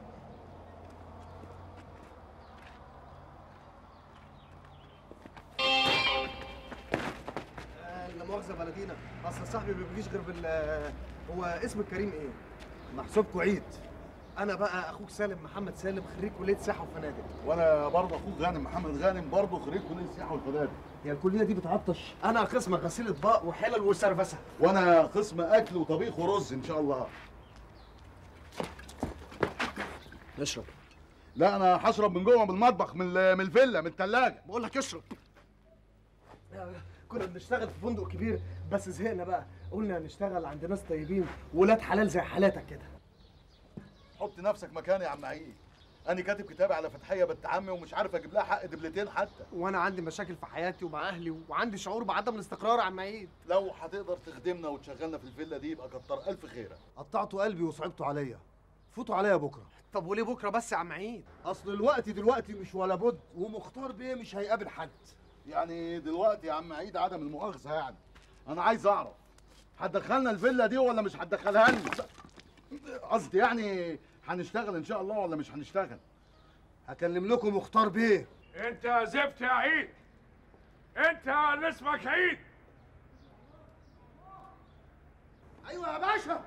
آه، لا مؤاخذه بلدينا اصل صاحبي ما بيجيش غير بال هو اسم الكريم ايه؟ محسوبكوا عيد انا بقى اخوك سالم محمد سالم خريج كليه سياحه وفنادق وانا برضه اخوك غانم محمد غانم برضه خريج كليه السياحه والفنادق هي الكليه دي بتعطش انا قسم غسيل اطباق وحلل وسرفسه وانا قسم اكل وطبيخ ورز ان شاء الله اشرب لا انا هشرب من جوه من المطبخ من ال- من الفيلا من الثلاجه بقول لك اشرب كنا بنشتغل في فندق كبير بس زهقنا بقى قلنا نشتغل عند ناس طيبين ولاد حلال زي حالاتك كده حط نفسك مكاني يا عم عيد انا كاتب كتابي على فتحيه بنت عمي ومش عارف اجيب لها حق دبلتين حتى وانا عندي مشاكل في حياتي ومع اهلي وعندي شعور بعدم الاستقرار يا عم عيد لو هتقدر تخدمنا وتشغلنا في الفيلا دي يبقى كتر الف خيرك قطعتوا قلبي وصعبتوا عليا فوتوا عليا بكره طب وليه بكره بس يا عم عيد اصل الوقت دلوقتي مش ولا بد ومختار بيه مش هيقابل حد يعني دلوقتي يا عم عيد عدم المؤاخذه يعني انا عايز اعرف هتدخلنا الفيلا دي ولا مش هتدخلها لنا قصدي يعني هنشتغل ان شاء الله ولا مش هنشتغل هكلم لكم مختار بيه انت يا زفت يا عيد انت اللي اسمك عيد ايوه يا باشا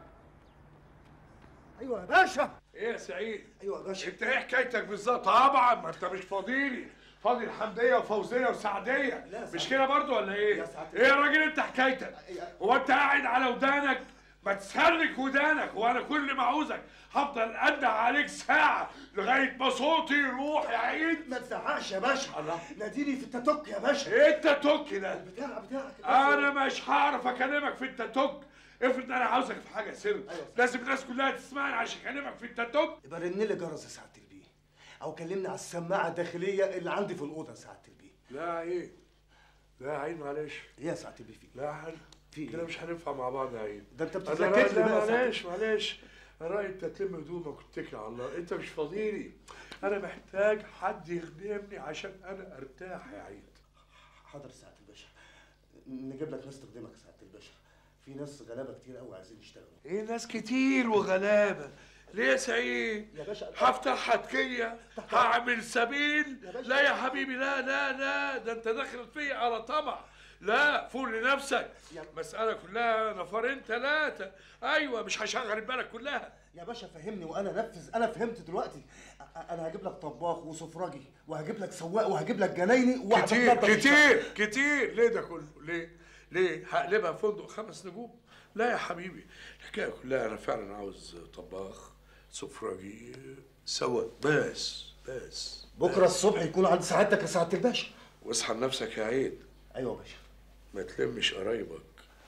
ايوه يا باشا ايه يا سعيد ايوه يا باشا انت ايه حكايتك بالظبط طبعا ما انت مش فاضيلي فاضي الحمديه وفوزيه وسعديه مش كده برضو ولا ايه ايه يا راجل انت حكايتك هو انت قاعد على ودانك ما تسلك ودانك وانا كل ما عاوزك هفضل اندع عليك ساعه لغايه ما صوتي يروح يا عيد ما تزعقش يا باشا الله ناديني في التاتوك يا باشا ايه التاتوك ده بتاع بتاعك انا مش هعرف اكلمك في التاتوك افرض انا عاوزك في حاجه سر لازم الناس كلها تسمعني عشان اكلمك في التاتوك يبقى رن لي جرس يا سعاده البيه او كلمني على السماعه الداخليه اللي عندي في الاوضه يا سعاده البيه لا عيد لا عيد معلش ايه يا سعاده البيه في لا حل كده مش هننفع مع بعض يا عيد ده انت أنا بتتلكك لي لا بقى يا سعادة معلش معلش انا رايي انت تلم هدومك واتكل على الله انت مش فاضيلي انا محتاج حد يخدمني عشان انا ارتاح يا عيد حاضر يا سعاده الباشا نجيب لك ناس تخدمك يا سعاده الباشا في ناس غلابه كتير قوي عايزين يشتغلوا ايه ناس كتير وغلابه ليه يا سعيد يا باشا هفتح حتكية هعمل سبيل لا يا حبيبي لا لا لا ده انت داخل فيا على طمع لا فوق لنفسك مسألة كلها نفرين ثلاثة أيوة مش هشغل البلد كلها يا باشا فهمني وانا نفذ انا فهمت دلوقتي أ- انا هجيب لك طباخ وسفرجي وهجيب لك سواق وهجيب لك جنايني وواحد كتير بتنضف كتير كتير ليه ده كله ليه ليه هقلبها فندق خمس نجوم لا يا حبيبي الحكايه كلها انا فعلا عاوز طباخ سفرجي سواق بس بس بكره الصبح يكون عند سعادتك يا سعاده الباشا واصحى لنفسك يا عيد ايوه يا باشا ما تلمش قرايبك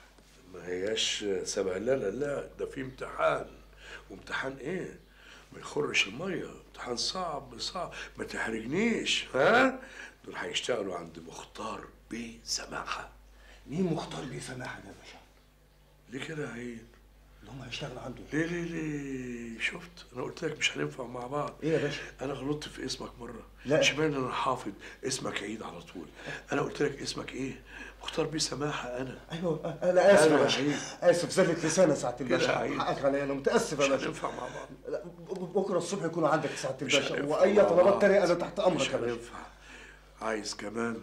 ما هياش سبهلله لا ده في امتحان وامتحان ايه ما يخرش الميه امتحان صعب صعب ما تحرجنيش ها دول هيشتغلوا عند مختار بيه سماحه مين مختار بيه سماحه ده يا باشا ليه كده يا عيد اللي هم هيشتغلوا عنده ليه ليه ليه شفت انا قلت لك مش هننفع مع بعض ايه يا باشا انا غلطت في اسمك مره لا. اشمعنى انا حافظ اسمك عيد على طول انا قلت لك اسمك ايه مختار بيه سماحه انا ايوه انا اسف يا أنا باشا عيد. اسف زلة لساني يا سعاده كده الباشا عيد. حقك عليا انا متاسف يا مش باشا هننفع مع بعض لا ب- بكره الصبح يكونوا عندك يا سعاده مش الباشا هننفع واي مع طلبات بعض. تانية انا تحت امرك مش يا باشا هينفع عايز كمان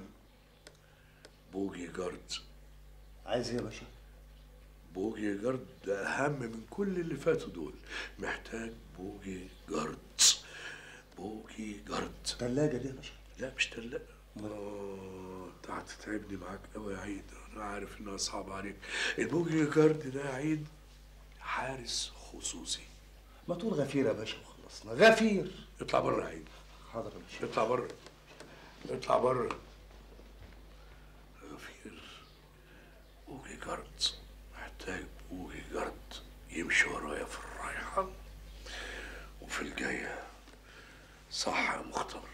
بوجي جارد عايز ايه يا باشا بوجي جارد ده اهم من كل اللي فاتوا دول محتاج بوجي جارد بوجي جارد تلاجة دي يا باشا لا مش تلاجة اه انت هتتعبني معاك قوي يا عيد انا عارف انها صعبة عليك البوجي جارد ده يا عيد حارس خصوصي ما تقول غفير يا باشا وخلاص خلصنا غفير اطلع بره يا عيد حاضر يا باشا اطلع بره اطلع بره غفير بوجي جارد محتاج بوجي جارد يمشي ورايا في الرايحة وفي الجاية صح يا مختار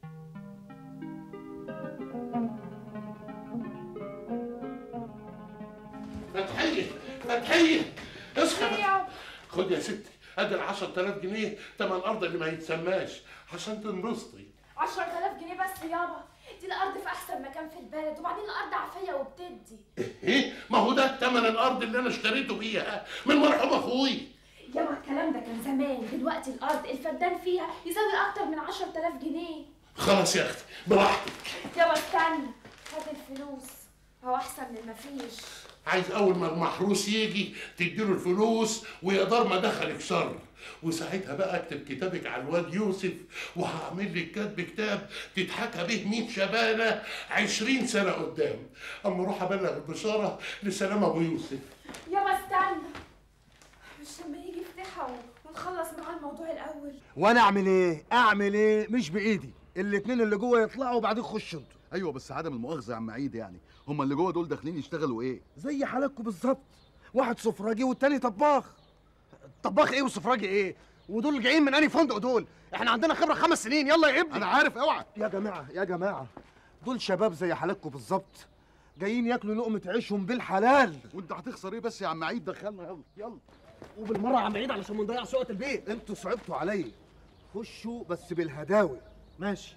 فتحية فتحية اصحى خد يا ستي ادي ال 10000 جنيه تمن الارض اللي ما يتسماش عشان تنبسطي 10000 جنيه بس يابا دي الارض في احسن مكان في البلد وبعدين الارض عافيه وبتدي ايه ما هو ده تمن الارض اللي انا اشتريته بيها من مرحوم اخوي يابا الكلام ده كان زمان دلوقتي الارض الفدان فيها يساوي اكتر من 10000 جنيه خلاص يا اختي براحتك يابا استنى هات الفلوس هو احسن من مفيش عايز اول ما المحروس يجي تديله الفلوس ويا دار ما دخلك شر وساعتها بقى اكتب كتابك على الواد يوسف وهعمل لك كاتب كتاب تتحكى به 100 شبانه 20 سنه قدام اما اروح ابلغ البشاره لسلام ابو يوسف يابا استنى مش لما يجي يفتحها ونخلص معاه الموضوع الاول وانا اعمل ايه اعمل ايه مش بايدي الاتنين اللي جوه يطلعوا وبعدين خشوا انتوا ايوه بس عدم المؤاخذه يا عم عيد يعني هم اللي جوه دول داخلين يشتغلوا ايه زي حالاتكم بالظبط واحد سفراجي والتاني طباخ طباخ ايه وسفراجي ايه ودول جايين من انهي فندق دول احنا عندنا خبره خمس سنين يلا يا ابني انا عارف اوعى يا جماعه يا جماعه دول شباب زي حالاتكم بالظبط جايين ياكلوا لقمه عيشهم بالحلال وانت هتخسر ايه بس يا عم عيد دخلنا يلا يلا وبالمره يا عم عيد علشان ما نضيعش وقت البيت انتوا صعبتوا عليا خشوا بس بالهداوه ماشي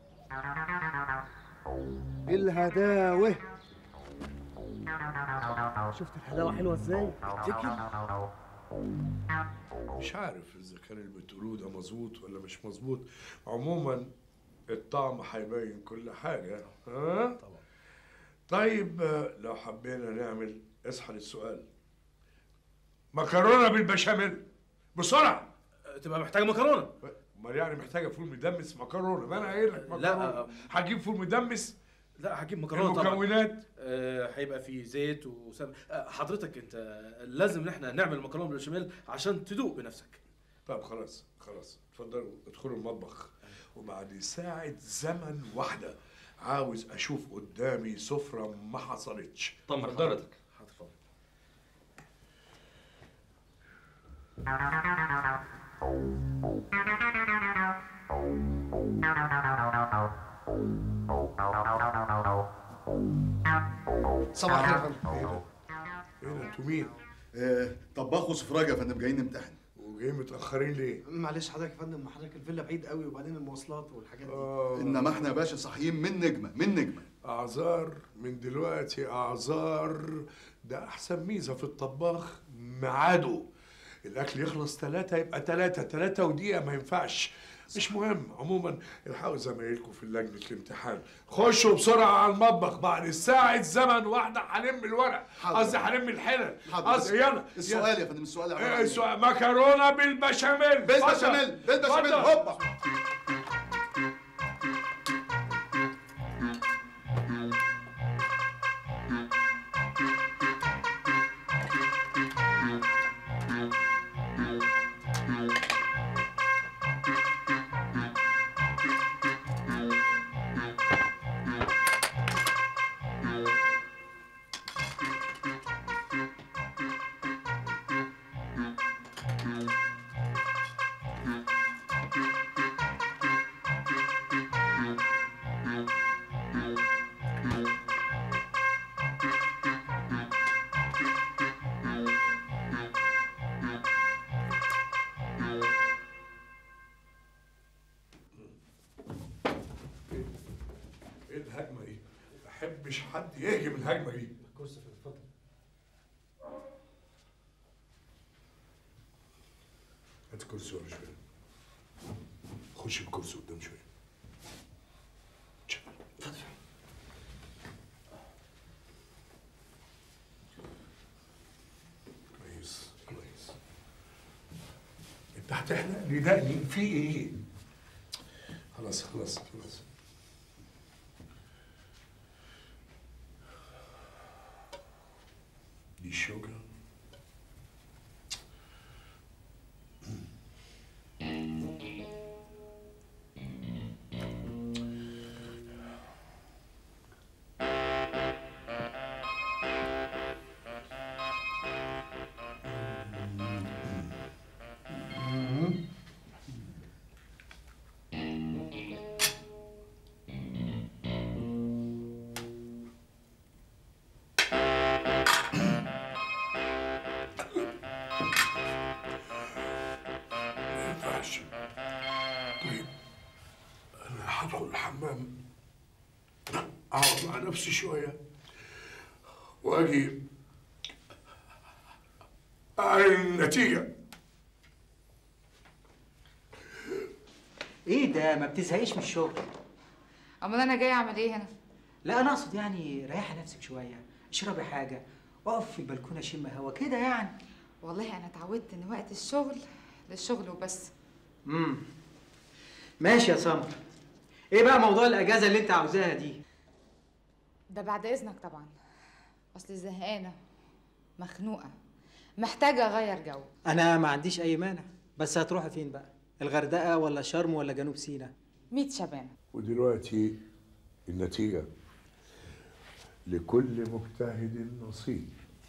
بالهداوه شفت الهداوه حلوه ازاي مش عارف اذا كان اللي بتقولوه ده مظبوط ولا مش مظبوط عموما الطعم هيبين كل حاجه ها طبعا طيب آه، لو حبينا نعمل اصحى للسؤال مكرونه بالبشاميل بسرعه تبقى محتاجه مكرونه امال يعني محتاجه فول مدمس مكرونه ما انا قايل لك لا، مكرونه آه، هتجيب فول مدمس لا هجيب مكرونه طبعا المكونات آه، هيبقى في زيت وسمنه آه، حضرتك انت لازم ان احنا نعمل مكرونه بالبشاميل عشان تدوق بنفسك طب خلاص خلاص اتفضلوا ادخلوا المطبخ وبعد ساعة زمن واحدة عاوز اشوف قدامي سفرة ما حصلتش طمن اتفضلوا. حضرتك حاضر صباح الخير يا فندم ايه ده انتوا مين؟ آه، طباخ وسفراج يا فندم جايين نمتحن وجايين متأخرين ليه؟ معلش حضرتك يا فندم ما حضرتك الفيلا بعيد قوي وبعدين المواصلات والحاجات دي انما احنا يا باشا صاحيين من نجمه من نجمه اعذار من دلوقتي اعذار ده احسن ميزة في الطباخ ميعاده الاكل يخلص ثلاثة يبقى ثلاثة ثلاثة ودقيقة ما ينفعش مش مهم عموما الحقوا زمايلكم في لجنة الامتحان خشوا بسرعة على المطبخ بعد ساعة زمن واحدة هلم الورق حاضر. قصدي هلم الحلل حاضر. قصدي يلا السؤال يا فندم السؤال عبارة عن ايه إيه؟ السؤال مكرونة بالبشاميل بالبشاميل اتفضل. بالبشاميل اتفضل. هوبا ايه الهجمة دي؟ ما بحبش حد يهجم الهجمة دي كرسي اتفضل هات الكرسي ورا شوية خش الكرسي قدام شوية كويس كويس انت هتحلق لي دقني في ايه؟ خلاص خلاص خلاص دي الشوكة طيب انا هدخل الحمام اقعد مع نفسي شويه واجي اعلن النتيجه ايه ده ما بتزهقيش من الشغل امال انا جاي اعمل ايه هنا لا انا اقصد يعني ريحي نفسك شويه اشربي حاجه اقف في البلكونه شم هوا كده يعني والله انا اتعودت ان وقت الشغل للشغل وبس امم ماشي يا سمر ايه بقى موضوع الاجازه اللي انت عاوزاها دي ده بعد اذنك طبعا اصل زهقانه مخنوقه محتاجه اغير جو انا ما عنديش اي مانع بس هتروحي فين بقى الغردقه ولا شرم ولا جنوب سيناء 100 شبانه ودلوقتي النتيجه لكل مجتهد نصيب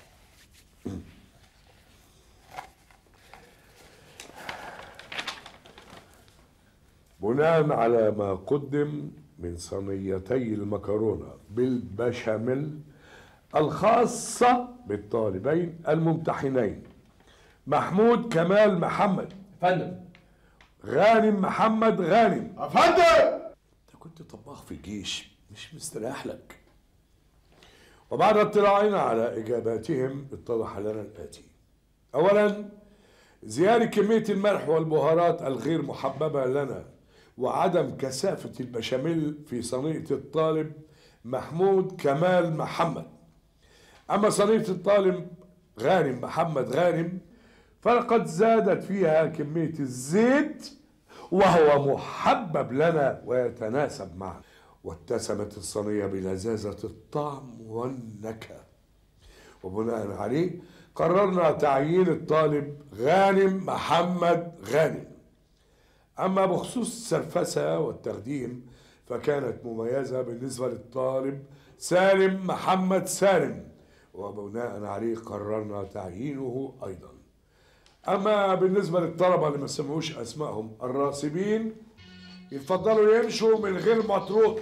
بناء على ما قدم من صينيتي المكرونة بالبشاميل الخاصة بالطالبين الممتحنين محمود كمال محمد فندم غانم محمد غانم افندم انت كنت طباخ في الجيش مش مستريح لك وبعد اطلاعنا على اجاباتهم اتضح لنا الاتي اولا زيادة كمية الملح والبهارات الغير محببة لنا وعدم كثافة البشاميل في صينية الطالب محمود كمال محمد أما صينية الطالب غانم محمد غانم فلقد زادت فيها كمية الزيت وهو محبب لنا ويتناسب معنا واتسمت الصينية بلذاذة الطعم والنكهة وبناء عليه قررنا تعيين الطالب غانم محمد غانم أما بخصوص السرفسة والتقديم فكانت مميزة بالنسبة للطالب سالم محمد سالم وبناء عليه قررنا تعيينه أيضا أما بالنسبة للطلبة اللي ما سمعوش أسمائهم الراسبين يتفضلوا يمشوا من غير مطروق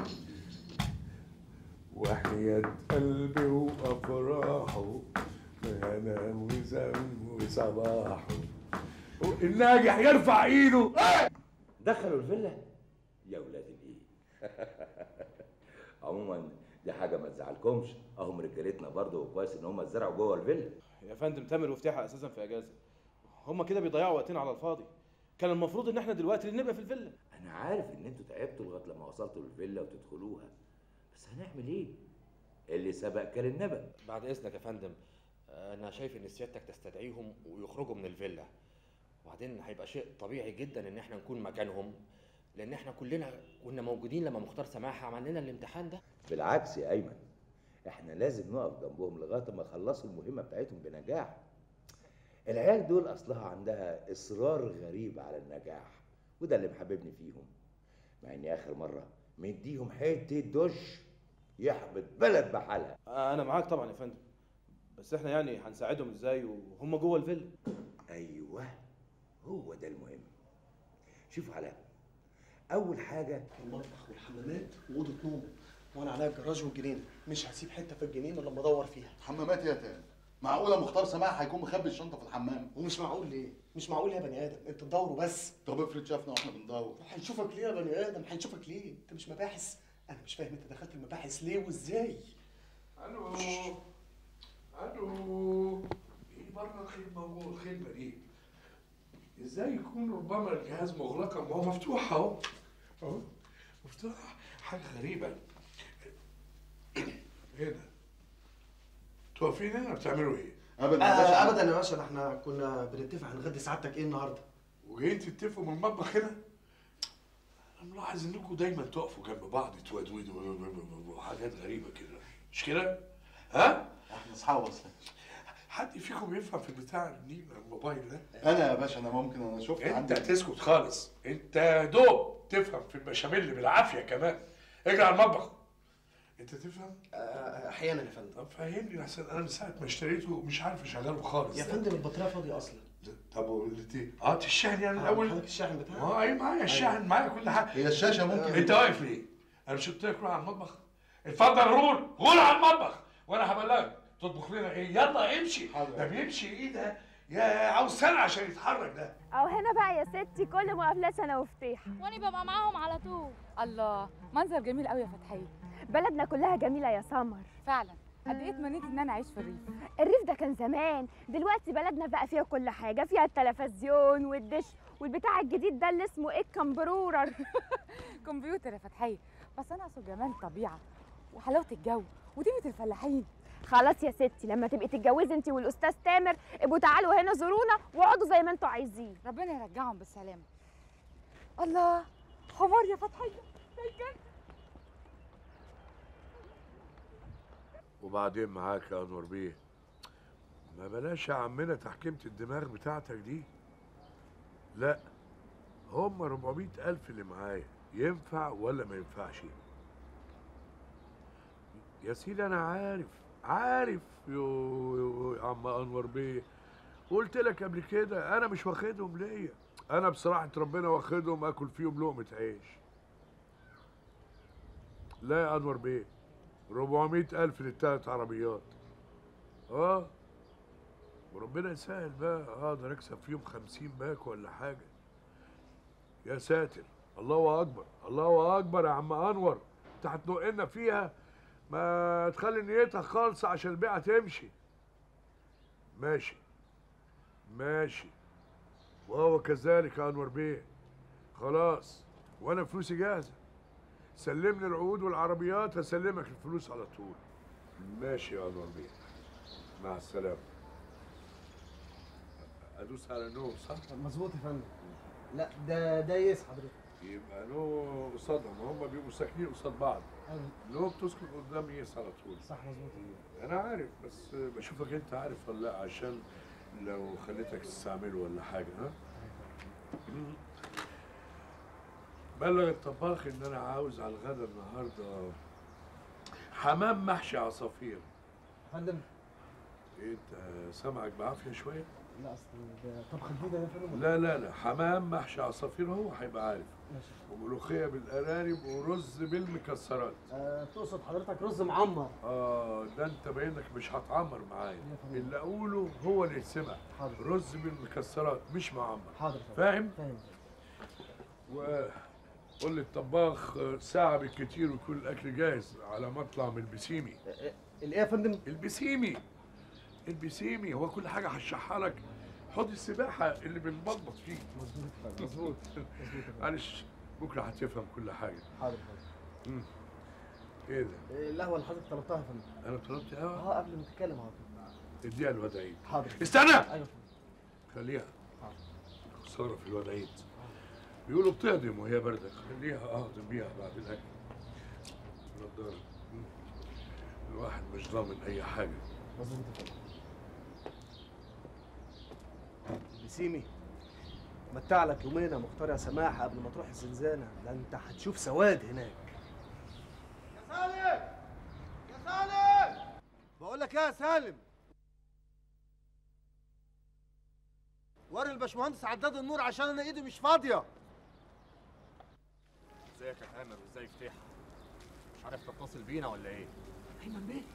وحياة قلبي وأفراحه أنا وزم وصباحه الناجح يرفع ايده دخلوا الفيلا يا ولاد الايه عموما دي حاجه ما تزعلكمش اهم رجالتنا برضه كويس ان هم اتزرعوا جوه الفيلا يا فندم تامر وفتيحة اساسا في اجازه هما كده بيضيعوا وقتنا على الفاضي كان المفروض ان احنا دلوقتي اللي نبقى في الفيلا انا عارف ان انتوا تعبتوا لغايه لما وصلتوا للفيلا وتدخلوها بس هنعمل ايه اللي سبق كان النبأ بعد اذنك يا فندم انا شايف ان سيادتك تستدعيهم ويخرجوا من الفيلا وبعدين هيبقى شيء طبيعي جدا ان احنا نكون مكانهم لان احنا كلنا كنا موجودين لما مختار سماحه عمل لنا الامتحان ده بالعكس يا ايمن احنا لازم نقف جنبهم لغايه ما يخلصوا المهمه بتاعتهم بنجاح العيال دول اصلها عندها اصرار غريب على النجاح وده اللي محببني فيهم مع اني اخر مره مديهم حته دش يحبط بلد بحالها انا معاك طبعا يا فندم بس احنا يعني هنساعدهم ازاي وهم جوه الفيلا ايوه هو ده المهم شوفوا علاء اول حاجه المطبخ والحمامات واوضه نوم وانا عليا الجراج والجنينه مش هسيب حته في الجنينه الا لما ادور فيها حمامات ايه يا تاني معقوله مختار سماح هيكون مخبي الشنطه في الحمام ومش معقول ليه مش معقول يا بني ادم انت تدوروا بس طب افرض شافنا واحنا بندور هنشوفك ليه يا بني ادم هنشوفك ليه انت مش مباحث انا مش فاهم انت دخلت المباحث ليه وازاي الو الو ايه بره خدمه جوه الخدمه دي ازاي يكون ربما الجهاز مغلقا ما هو مفتوح اهو اهو مفتوح حاجه غريبه ايه ده انتوا واقفين هنا بتعملوا ايه؟ ابدا آه ابدا يا باشا ده احنا كنا بنتفق هنغدي سعادتك ايه النهارده وجايين تتفقوا من المطبخ هنا؟ انا ملاحظ انكم دايما تقفوا جنب بعض تودودوا وحاجات غريبه كده مش كده؟ ها؟ احنا اصحاب اصلا حد فيكم يفهم في البتاع دي الموبايل ده؟ انا يا باشا انا ممكن انا شفت انت عندي تسكت خالص انت يا دوب تفهم في البشاميل بالعافيه كمان اجري على المطبخ انت تفهم؟ آه، احيانا يا فندم طب فهمني عشان انا من ساعه ما اشتريته مش عارف اشغله خالص يا فندم البطاريه فاضيه اصلا طب واللي اه الشاحن يعني آه، الاول حضرتك الشاحن بتاعك اه ايوه معايا الشاحن معايا كل حاجه هي الشاشه ممكن انت واقف ليه؟ انا مش قلت لك روح على المطبخ اتفضل غور غور على المطبخ وانا هبلغك تطبخ لنا ايه يلا امشي ده بيمشي ايه ده يا عاوز سنه عشان يتحرك ده او هنا بقى يا ستي كل مقابلات انا وفتيح وانا ببقى معاهم على طول الله منظر جميل قوي يا فتحيه بلدنا كلها جميله يا سمر فعلا قد ايه اتمنيت ان انا اعيش في الريف الريف ده كان زمان دلوقتي بلدنا بقى فيها كل حاجه فيها التلفزيون والدش والبتاع الجديد ده اللي اسمه ايه الكمبرورر كمبيوتر يا فتحيه بس انا اقصد جمال الطبيعه وحلاوه الجو وديمه الفلاحين خلاص يا ستي لما تبقي تتجوزي انت والاستاذ تامر ابقوا تعالوا هنا زورونا واقعدوا زي ما انتوا عايزين ربنا يرجعهم بالسلامه الله حمار يا فتحيه ده الجنة. وبعدين معاك يا انور بيه ما بلاش يا عمنا تحكيمة الدماغ بتاعتك دي لا هم 400 ألف اللي معايا ينفع ولا ما ينفعش يا سيدي أنا عارف عارف يو, يو يا عم أنور بيه قلت لك قبل كده أنا مش واخدهم ليا أنا بصراحة ربنا واخدهم آكل فيهم لقمة عيش لا يا أنور بيه 400 ألف للتلات عربيات اه وربنا يسهل بقى اقدر اكسب فيهم 50 باك ولا حاجه يا ساتر الله اكبر الله اكبر يا عم انور انت هتنقلنا فيها ما تخلي نيتها خالصه عشان البيعه تمشي ماشي ماشي وهو كذلك يا انور بيه خلاص وانا فلوسي جاهزه سلمني العقود والعربيات هسلمك الفلوس على طول ماشي يا انور بيه مع السلامه ادوس على نو صح مظبوط يا فندم لا ده ده يس حضرتك يبقى نو قصادهم هم بيبقوا ساكنين قصاد بعض نو بتسكن قدام يس على طول صح مظبوط انا عارف بس بشوفك انت عارف ولا لا عشان لو خليتك تستعمله ولا حاجه ها بلغ الطباخ ان انا عاوز على الغدا النهارده حمام محشي عصافير فندم إيه انت سامعك بعافيه شويه لا اصل ده طبخه جديده يا فندم لا لا لا حمام محشي عصافير هو هيبقى عارف ماشي وملوخيه بالارانب ورز بالمكسرات آه تقصد حضرتك رز معمر اه ده انت باينك مش هتعمر معايا اللي اقوله هو اللي يتسمع حاضر. رز بالمكسرات مش معمر حاضر فاهم فاهم وقول للطباخ ساعة بالكتير ويكون الأكل جاهز على ما أطلع من البسيمي الإيه يا فندم؟ البسيمي البسيمي هو كل حاجة هشرحها لك حوض السباحة اللي بنبطبط فيه مظبوط مظبوط معلش بكرة هتفهم كل حاجة حاضر مم. ايه ده؟ إيه القهوه اللي حضرتك طلبتها يا فندم أنا طلبت قهوة؟ اه قبل ما تتكلم على طول اديها الوداعين حاضر استنى ايوه خليها خسارة في الوداعين بيقولوا بتهضم وهي باردة خليها أهضم بيها بعد الأكل نضارة مم. الواحد مش ضامن أي حاجة مظبوط يا فندم بسيمي متع لك يومين يا مختار يا سماح قبل ما تروح الزنزانه ده انت هتشوف سواد هناك يا سالم يا سالم بقول لك ايه يا سالم وري الباشمهندس عداد النور عشان انا ايدي مش فاضيه ازيك يا تامر وازاي فتيحة مش عارف تتصل بينا ولا ايه ايمن بيه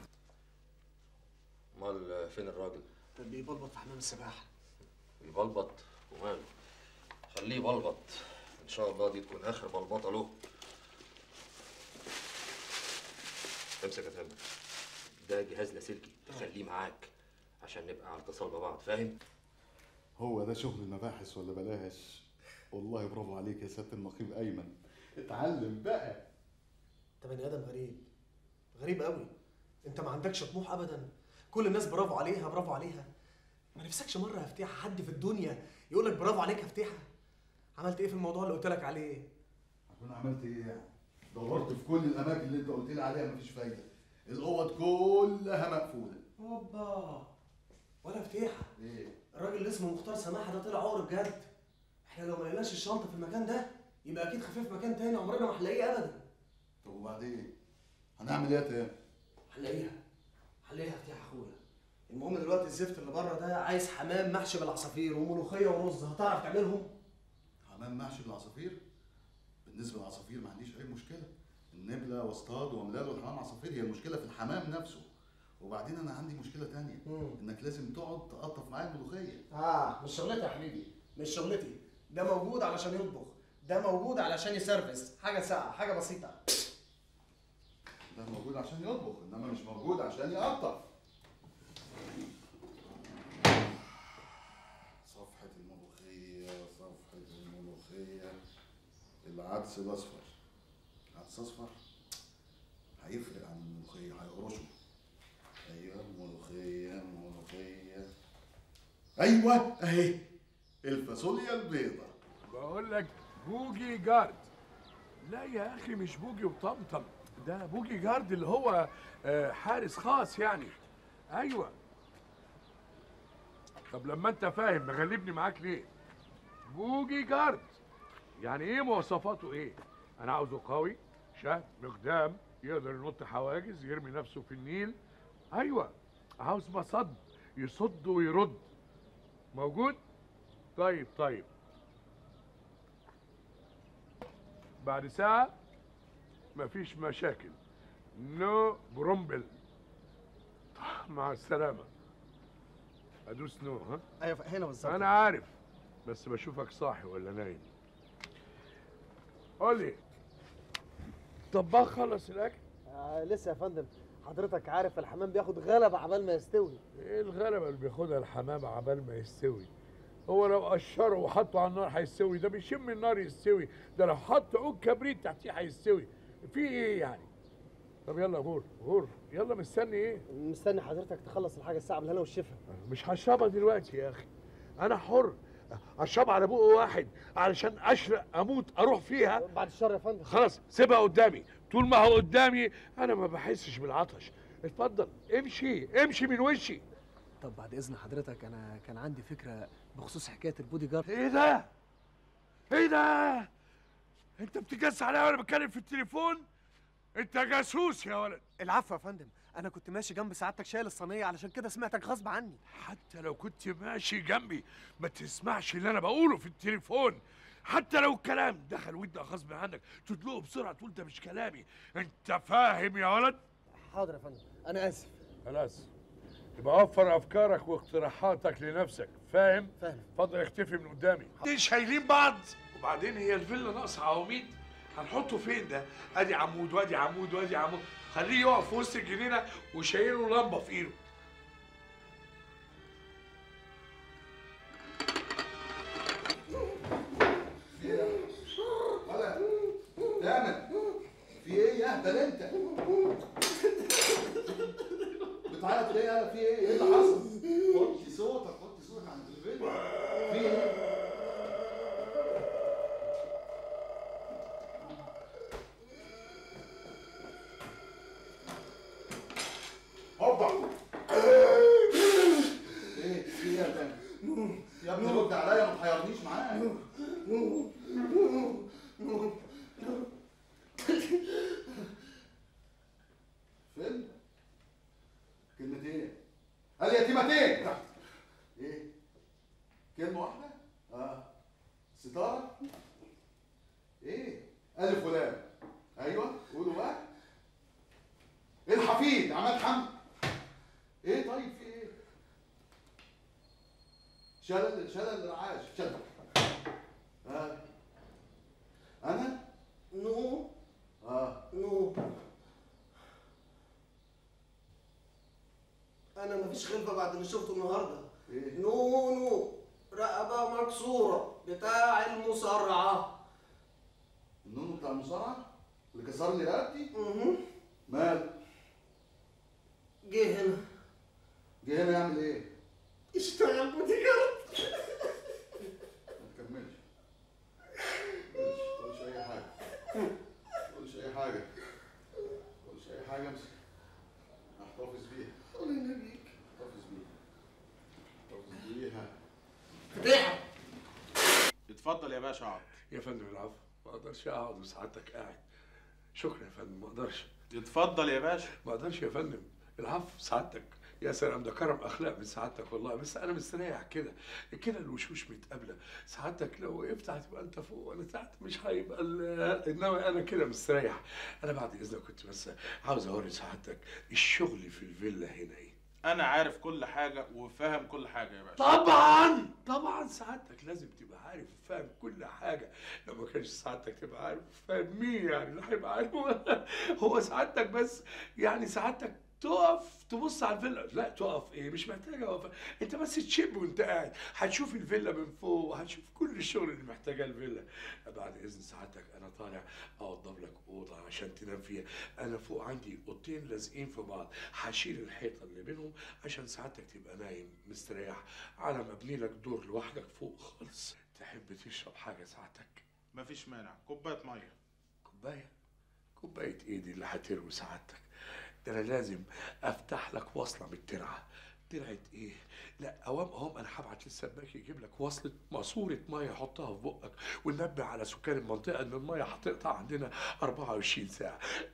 امال فين الراجل؟ كان بيبلبط في حمام السباحه يبلبط وماله خليه يبلبط ان شاء الله دي تكون اخر بلبطه له امسك يا تامر ده جهاز لاسلكي تخليه معاك عشان نبقى على اتصال ببعض فاهم؟ هو ده شغل المباحث ولا بلاش والله برافو عليك يا سياده النقيب ايمن اتعلم بقى انت بني ادم غريب غريب قوي انت ما عندكش طموح ابدا كل الناس برافو عليها برافو عليها ما نفسكش مره يا فتيحه حد في الدنيا يقول لك برافو عليك يا فتيحه عملت ايه في الموضوع اللي قلت لك عليه اكون عملت ايه يعني دورت في كل الاماكن اللي انت قلت لي عليها مفيش فايده الاوض كلها مقفوله اوبا ولا فتيحه ايه الراجل اللي اسمه مختار سماحه ده طلع عقر بجد احنا لو ما لقيناش الشنطه في المكان ده يبقى اكيد خفيف في مكان تاني عمرنا ما هنلاقيه ابدا طب وبعدين هنعمل ايه تاني هنلاقيها هنلاقيها يا فتيحه اخويا المهم دلوقتي الزفت اللي بره ده عايز حمام محشي بالعصافير وملوخيه ورز هتعرف تعملهم حمام محشي بالعصافير بالنسبه للعصافير ما عنديش اي مشكله النبله واصطاد واملال والحمام عصافير هي المشكله في الحمام نفسه وبعدين انا عندي مشكله تانية انك لازم تقعد تقطف معايا الملوخيه اه مش شغلتي يا حبيبي مش شغلتي ده موجود علشان يطبخ ده موجود علشان يسرفس حاجه ساقعه حاجه بسيطه ده موجود عشان يطبخ انما مش موجود عشان يقطف صفحة الملوخية صفحة الملوخية العدس الأصفر العدس الأصفر هيفرق عن الملوخية هيقرشه أيوه الملوخية الملوخية أيوه أهي الفاصوليا البيضة بقول لك بوجي جارد لا يا اخي مش بوجي وطمطم ده بوجي جارد اللي هو آه، حارس خاص يعني ايوه طب لما انت فاهم مغلبني معاك ليه بوجي جارد يعني ايه مواصفاته ايه انا عاوزه قوي شاب مقدام يقدر ينط حواجز يرمي نفسه في النيل ايوه عاوز مصد يصد ويرد موجود طيب طيب بعد ساعة مفيش مشاكل نو برومبل مع السلامة أدوس نو ها ايوه هنا بالظبط أنا عارف بس بشوفك صاحي ولا نايم قولي طباخ خلص الأكل آه لسه يا فندم حضرتك عارف الحمام بياخد غلبة عبال ما يستوي ايه الغلبة اللي بياخدها الحمام عبال ما يستوي هو لو قشره وحطه على النار هيستوي ده بيشم النار يستوي ده لو حط عود كبريت تحتيه هيستوي في ايه يعني طب يلا غور غور يلا مستني ايه مستني حضرتك تخلص الحاجه الساعه بالهنا والشفا مش هشربها دلوقتي يا اخي انا حر اشربها على بق واحد علشان اشرق اموت اروح فيها بعد الشر يا فندم خلاص سيبها قدامي طول ما هو قدامي انا ما بحسش بالعطش اتفضل امشي امشي من وشي طب بعد اذن حضرتك انا كان عندي فكره بخصوص حكايه البودي جارد ايه ده ايه ده انت بتجس عليا وانا بتكلم في التليفون انت جاسوس يا ولد العفو يا فندم انا كنت ماشي جنب سعادتك شايل الصينيه علشان كده سمعتك غصب عني حتى لو كنت ماشي جنبي ما تسمعش اللي انا بقوله في التليفون حتى لو الكلام دخل ودنك غصب عنك تدلقه بسرعه تقول ده مش كلامي انت فاهم يا ولد حاضر يا فندم انا اسف خلاص يبقى وفر افكارك واقتراحاتك لنفسك فاهم فاهم اتفضل اختفي من قدامي دي شايلين بعض وبعدين هي الفيلا ناقصه عواميد هنحطه فين ده ادي عمود وادي عمود وادي عمود خليه يقف في وسط الجنينه وشايله لمبه في ايده ولا تامر في ايه يا اهبل انت بتعيط ليه يالا في ايه ايه اللي حصل وطي صوتك وطي صوتك عند الفيديو في ايه هوبا ايه في ايه يا تامر يا ابني رد عليا ما تحيرنيش معاك فيلم كلمتين اليتيمتين تحت ايه كلمة واحدة اه ستارة ايه ألف ولام ايوه قولوا بقى الحفيد عماد حمد ايه طيب في ايه شلل شلل الرعاش شلل اه انا نو اه نو انا مفيش غلبه بعد اللي شفته النهارده إيه؟ نو نو رقبه مكسوره بتاع المصارعه النونو بتاع المصارعة اللي كسر لي رقبتي اها مال جه هنا جه هنا يعمل ايه؟ اشتغل بودي جارد ما تكملش ما تقولش اي حاجة ما تقولش اي حاجة ما تقولش اي حاجة امسك احتفظ بيها الله ينبيك احتفظ بيها احتفظ بيها فتيحه اتفضل يا باشا اقعد يا فندم العفو ما اقدرش اقعد وسعادتك قاعد شكرا يا فندم ما اقدرش اتفضل يا باشا ما اقدرش يا فندم العفو سعادتك يا سلام ده كرم اخلاق من سعادتك والله بس انا مستريح كده كده الوشوش متقابله سعادتك لو وقفت هتبقى انت فوق وانا تحت مش هيبقى ال- انما انا كده مستريح انا بعد اذنك كنت بس عاوز اوري سعادتك الشغل في الفيلا هنا ايه انا عارف كل حاجه وفاهم كل حاجه يا باشا طبعا طبعا سعادتك لازم تبقى عارف وفاهم كل حاجه لو ما كانش سعادتك تبقى عارف وفاهم مين يعني اللي هيبقى عارف هو سعادتك بس يعني سعادتك تقف تبص على الفيلا لا تقف ايه مش محتاجه وقف انت بس تشب وانت قاعد هتشوف الفيلا من فوق وهتشوف كل الشغل اللي محتاجاه الفيلا بعد اذن سعادتك انا طالع اوضب لك اوضه عشان تنام فيها انا فوق عندي اوضتين لازقين في بعض هشيل الحيطه اللي بينهم عشان سعادتك تبقى نايم مستريح على ما ابني لك دور لوحدك فوق خالص تحب تشرب حاجه سعادتك مفيش مانع كوبايه ميه كوبايه كوبايه ايدي اللي هتروي سعادتك ده انا لازم افتح لك وصله من الترعه ترعه ايه لا اوام اوام انا هبعت للسباك يجيب لك وصله ماسوره ميه يحطها في بقك وننبه على سكان المنطقه ان الميه هتقطع عندنا 24 ساعه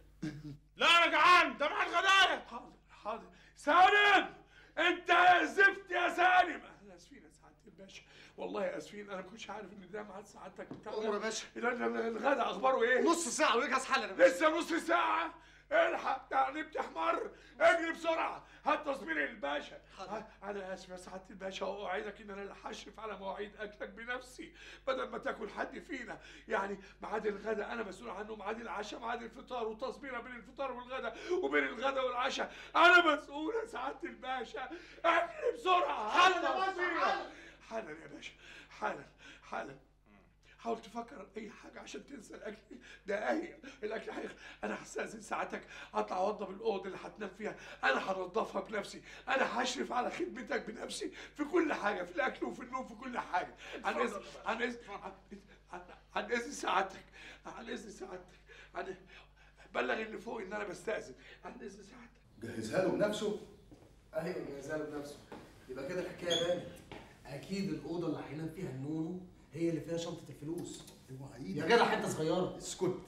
لا انا جعان ده معاك غدايا حاضر حاضر سالم انت زفت يا سالم اهلا اسفين يا سعاده الباشا والله اسفين انا ما كنتش عارف ان ده ميعاد سعادتك بتاع أمر يا باشا. ال- ال- الغدا اخباره ايه نص ساعه ويجهز حالا يا باشا لسه نص ساعة الحق تعالي بتحمر اجري بسرعة هات تصوير الباشا ها، أنا آسف يا سعادة الباشا وأوعدك إن أنا اللي هشرف على مواعيد أكلك بنفسي بدل ما تاكل حد فينا يعني ميعاد الغداء أنا مسؤول عنه ميعاد العشاء ميعاد الفطار والتصبيرة بين الفطار والغداء وبين الغداء والعشاء أنا مسؤول يا سعادة الباشا اجري بسرعة هات حالا يا باشا، تصويرة. حالا. حالا يا باشا حالا حالا حاول تفكر اي حاجه عشان تنسى الاكل ده اهي الاكل هيخ انا هستاذن ساعتك اطلع اوضب الاوضه اللي هتنام فيها انا هنضفها بنفسي انا هشرف على خدمتك بنفسي في كل حاجه في الاكل وفي النوم في كل حاجه عن اذن عن اذن عن- عن اذن سعادتك عن اذن سعادتك عن بلغ اللي فوق ان انا بستاذن عن اذن سعادتك جهزها له بنفسه ايوه جهزها له بنفسه يبقى كده الحكايه بانت اكيد الاوضه اللي هينام فيها النونو هي اللي فيها شنطه الفلوس يا جدع حته صغيره اسكت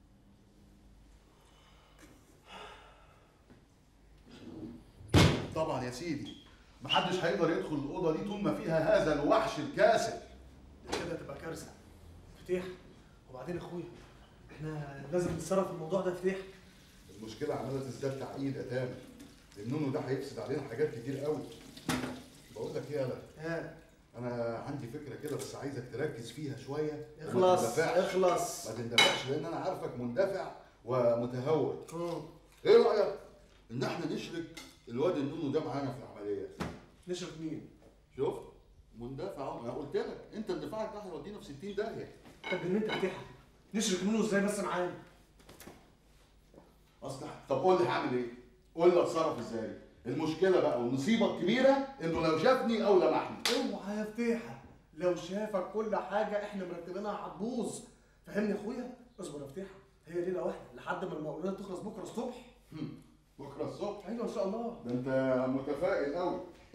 طبعا يا سيدي محدش هيقدر يدخل الاوضه دي طول ما فيها هذا الوحش الكاسر ده كده هتبقى كارثه فتيح وبعدين يا اخويا احنا لازم نتصرف في الموضوع ده فتيح المشكله عماله تزداد تعقيد يا تامر النونو ده هيفسد علينا حاجات كتير قوي بقول لك ايه يالا ها انا عندي فكره كده بس عايزك تركز فيها شويه وما اخلص تندفعش. اخلص ما تندفعش لان انا عارفك مندفع ومتهور ايه رايك ان احنا نشرك الواد النونو ده معانا في العمليه نشرك مين شفت مندفع اهو انا قلت لك انت اندفاعك ده هيودينا في 60 داهيه طب ان انت فتيح نشرك منه ازاي بس معانا اصل طب قول لي هعمل ايه قول لي اتصرف ازاي المشكله بقى والمصيبه الكبيره انه لو شافني او لمحني اوعى يا فتيحه لو شافك كل حاجه احنا مرتبينها هتبوظ فهمني يا اخويا اصبر يا فتيحه هي ليله واحده لحد ما المقاولات تخلص بكره الصبح بكره الصبح ايوه ان شاء الله ده انت متفائل قوي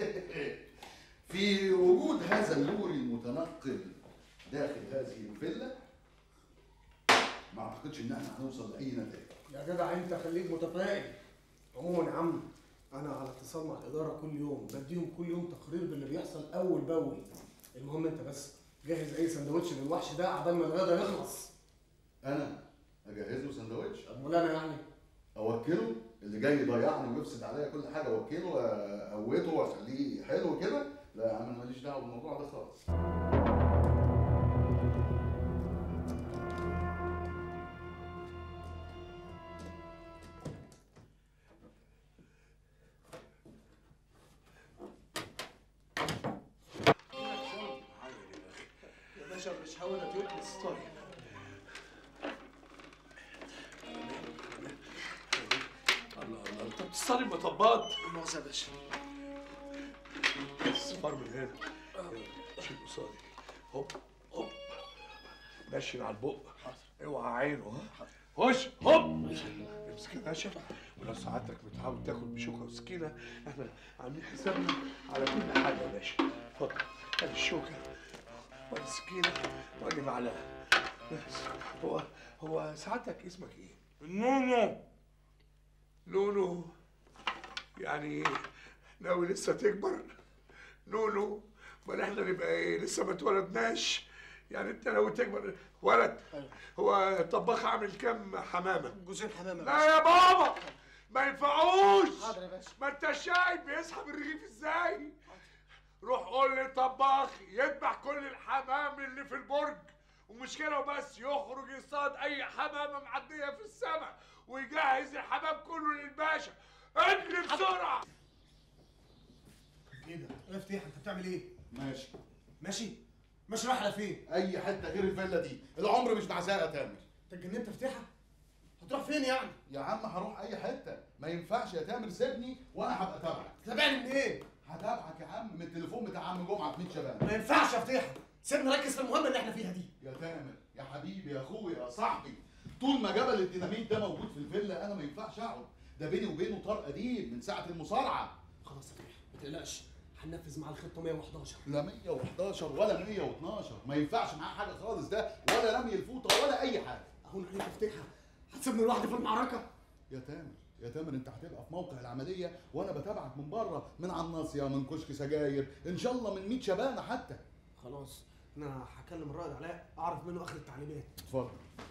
في وجود هذا اللوري المتنقل داخل هذه الفيلا ما اعتقدش ان احنا هنوصل لاي نتائج يا جدع انت خليك متفائل عموما يا عم انا على اتصال مع الاداره كل يوم بديهم كل يوم تقرير باللي بيحصل اول باول المهم انت بس جهز اي سندوتش للوحش ده عبال ما الغدا يخلص انا اجهز له سندوتش امال انا يعني اوكله اللي جاي يضيعني ويفسد عليا كل حاجه اوكله اقوته واخليه حلو كده لا يا عم انا ماليش دعوه بالموضوع ده خالص يا باشا مش هقول لك يخلص طيب الله الله انت بتصلي مطبات مؤاخذه يا باشا الصفار من هنا شيل قصادي هوب هوب ماشي على البق اوعى عينه ها خش هوب امسك يا باشا ولو سعادتك متعود تاكل بشوكه وسكينه احنا عاملين حسابنا على كل حاجه يا باشا اتفضل ادي الشوكه وادي السكينه وادي معلقه بس هو هو سعادتك اسمك ايه؟ نونو نونو يعني ناوي لسه تكبر نونو امال احنا نبقى ايه لسه ما اتولدناش يعني انت ناوي تكبر ولد هو الطباخ عامل كام حمامه جوزين حمامه لا يا بابا ما ينفعوش حاضر يا باشا ما انت شايف بيسحب الرغيف ازاي روح قول للطباخ يذبح كل الحمام اللي في البرج ومش كده وبس يخرج يصطاد اي حمامه معديه في السماء ويجهز الحمام كله للباشا اجري بسرعه ايه ده؟ ايه فتيح انت بتعمل ايه؟ ماشي ماشي؟ ماشي رايح على فين؟ اي حته غير الفيلا دي العمر مش بعزاء يا تامر انت اتجننت فتيحه؟ هتروح فين يعني؟ يا عم هروح اي حته ما ينفعش يا تامر سيبني وانا هبقى تابعك تابعني من ايه؟ هتابعك يا عم من التليفون بتاع عم جمعه في 100 شباب ما ينفعش يا فتيحه سيبني ركز في المهمه اللي احنا فيها دي يا تامر يا حبيبي يا اخويا يا صاحبي طول ما جبل الديناميت ده موجود في الفيلا انا ما ينفعش اقعد ده بيني وبينه طار قديم من ساعه المصارعه خلاص يا فتيحه ما تقلقش هننفذ مع الخطه 111 لا 111 ولا 112 ما ينفعش معاه حاجه خالص ده ولا رمي الفوطه ولا اي حاجه اهون عليك يا فتيحه هتسيبني لوحدي في المعركه يا تامر يا تامر انت هتبقى في موقع العمليه وانا بتابعك من بره من على الناصيه من كشك سجاير ان شاء الله من 100 شبانه حتى خلاص انا هكلم الرائد علاء اعرف منه اخر التعليمات اتفضل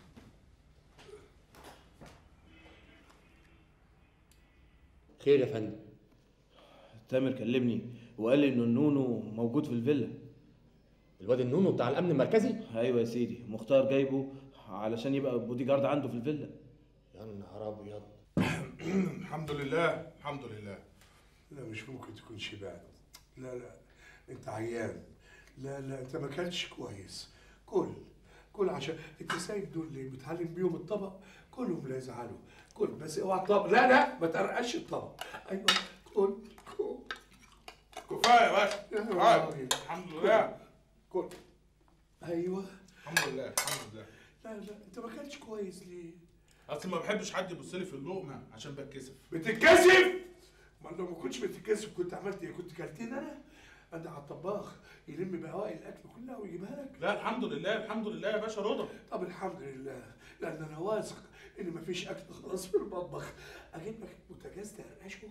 خير يا فندم تامر كلمني وقال لي ان النونو موجود في الفيلا الواد النونو بتاع الامن المركزي ايوه يا سيدي مختار جايبه علشان يبقى بودي جارد عنده في الفيلا يا نهار ابيض الحمد لله الحمد لله لا مش ممكن تكون شبعت لا لا انت عيان لا لا انت ما اكلتش كويس كل كل عشان انت سايب دول اللي بتعلم بيهم الطبق كلهم لا يزعلوا كل بس اوعى الطبق لا لا ما ترقش الطبق ايوه كل كل كفايه يا باشا كفايه الحمد لله كل ايوه الحمد لله الحمد لله لا لا انت ما اكلتش كويس ليه اصل ما بحبش حد يبص لي في اللقمه عشان بتكسف بتتكسف ما لو ما كنتش بتتكسف كنت عملت ايه كنت كلتني انا انا على الطباخ يلم بواقي الاكل كلها ويجيبها لك لا الحمد لله الحمد لله يا باشا رضا طب الحمد لله لان انا واثق ان مفيش اكل خلاص في المطبخ اجيب لك بوتاجاز تقرقشه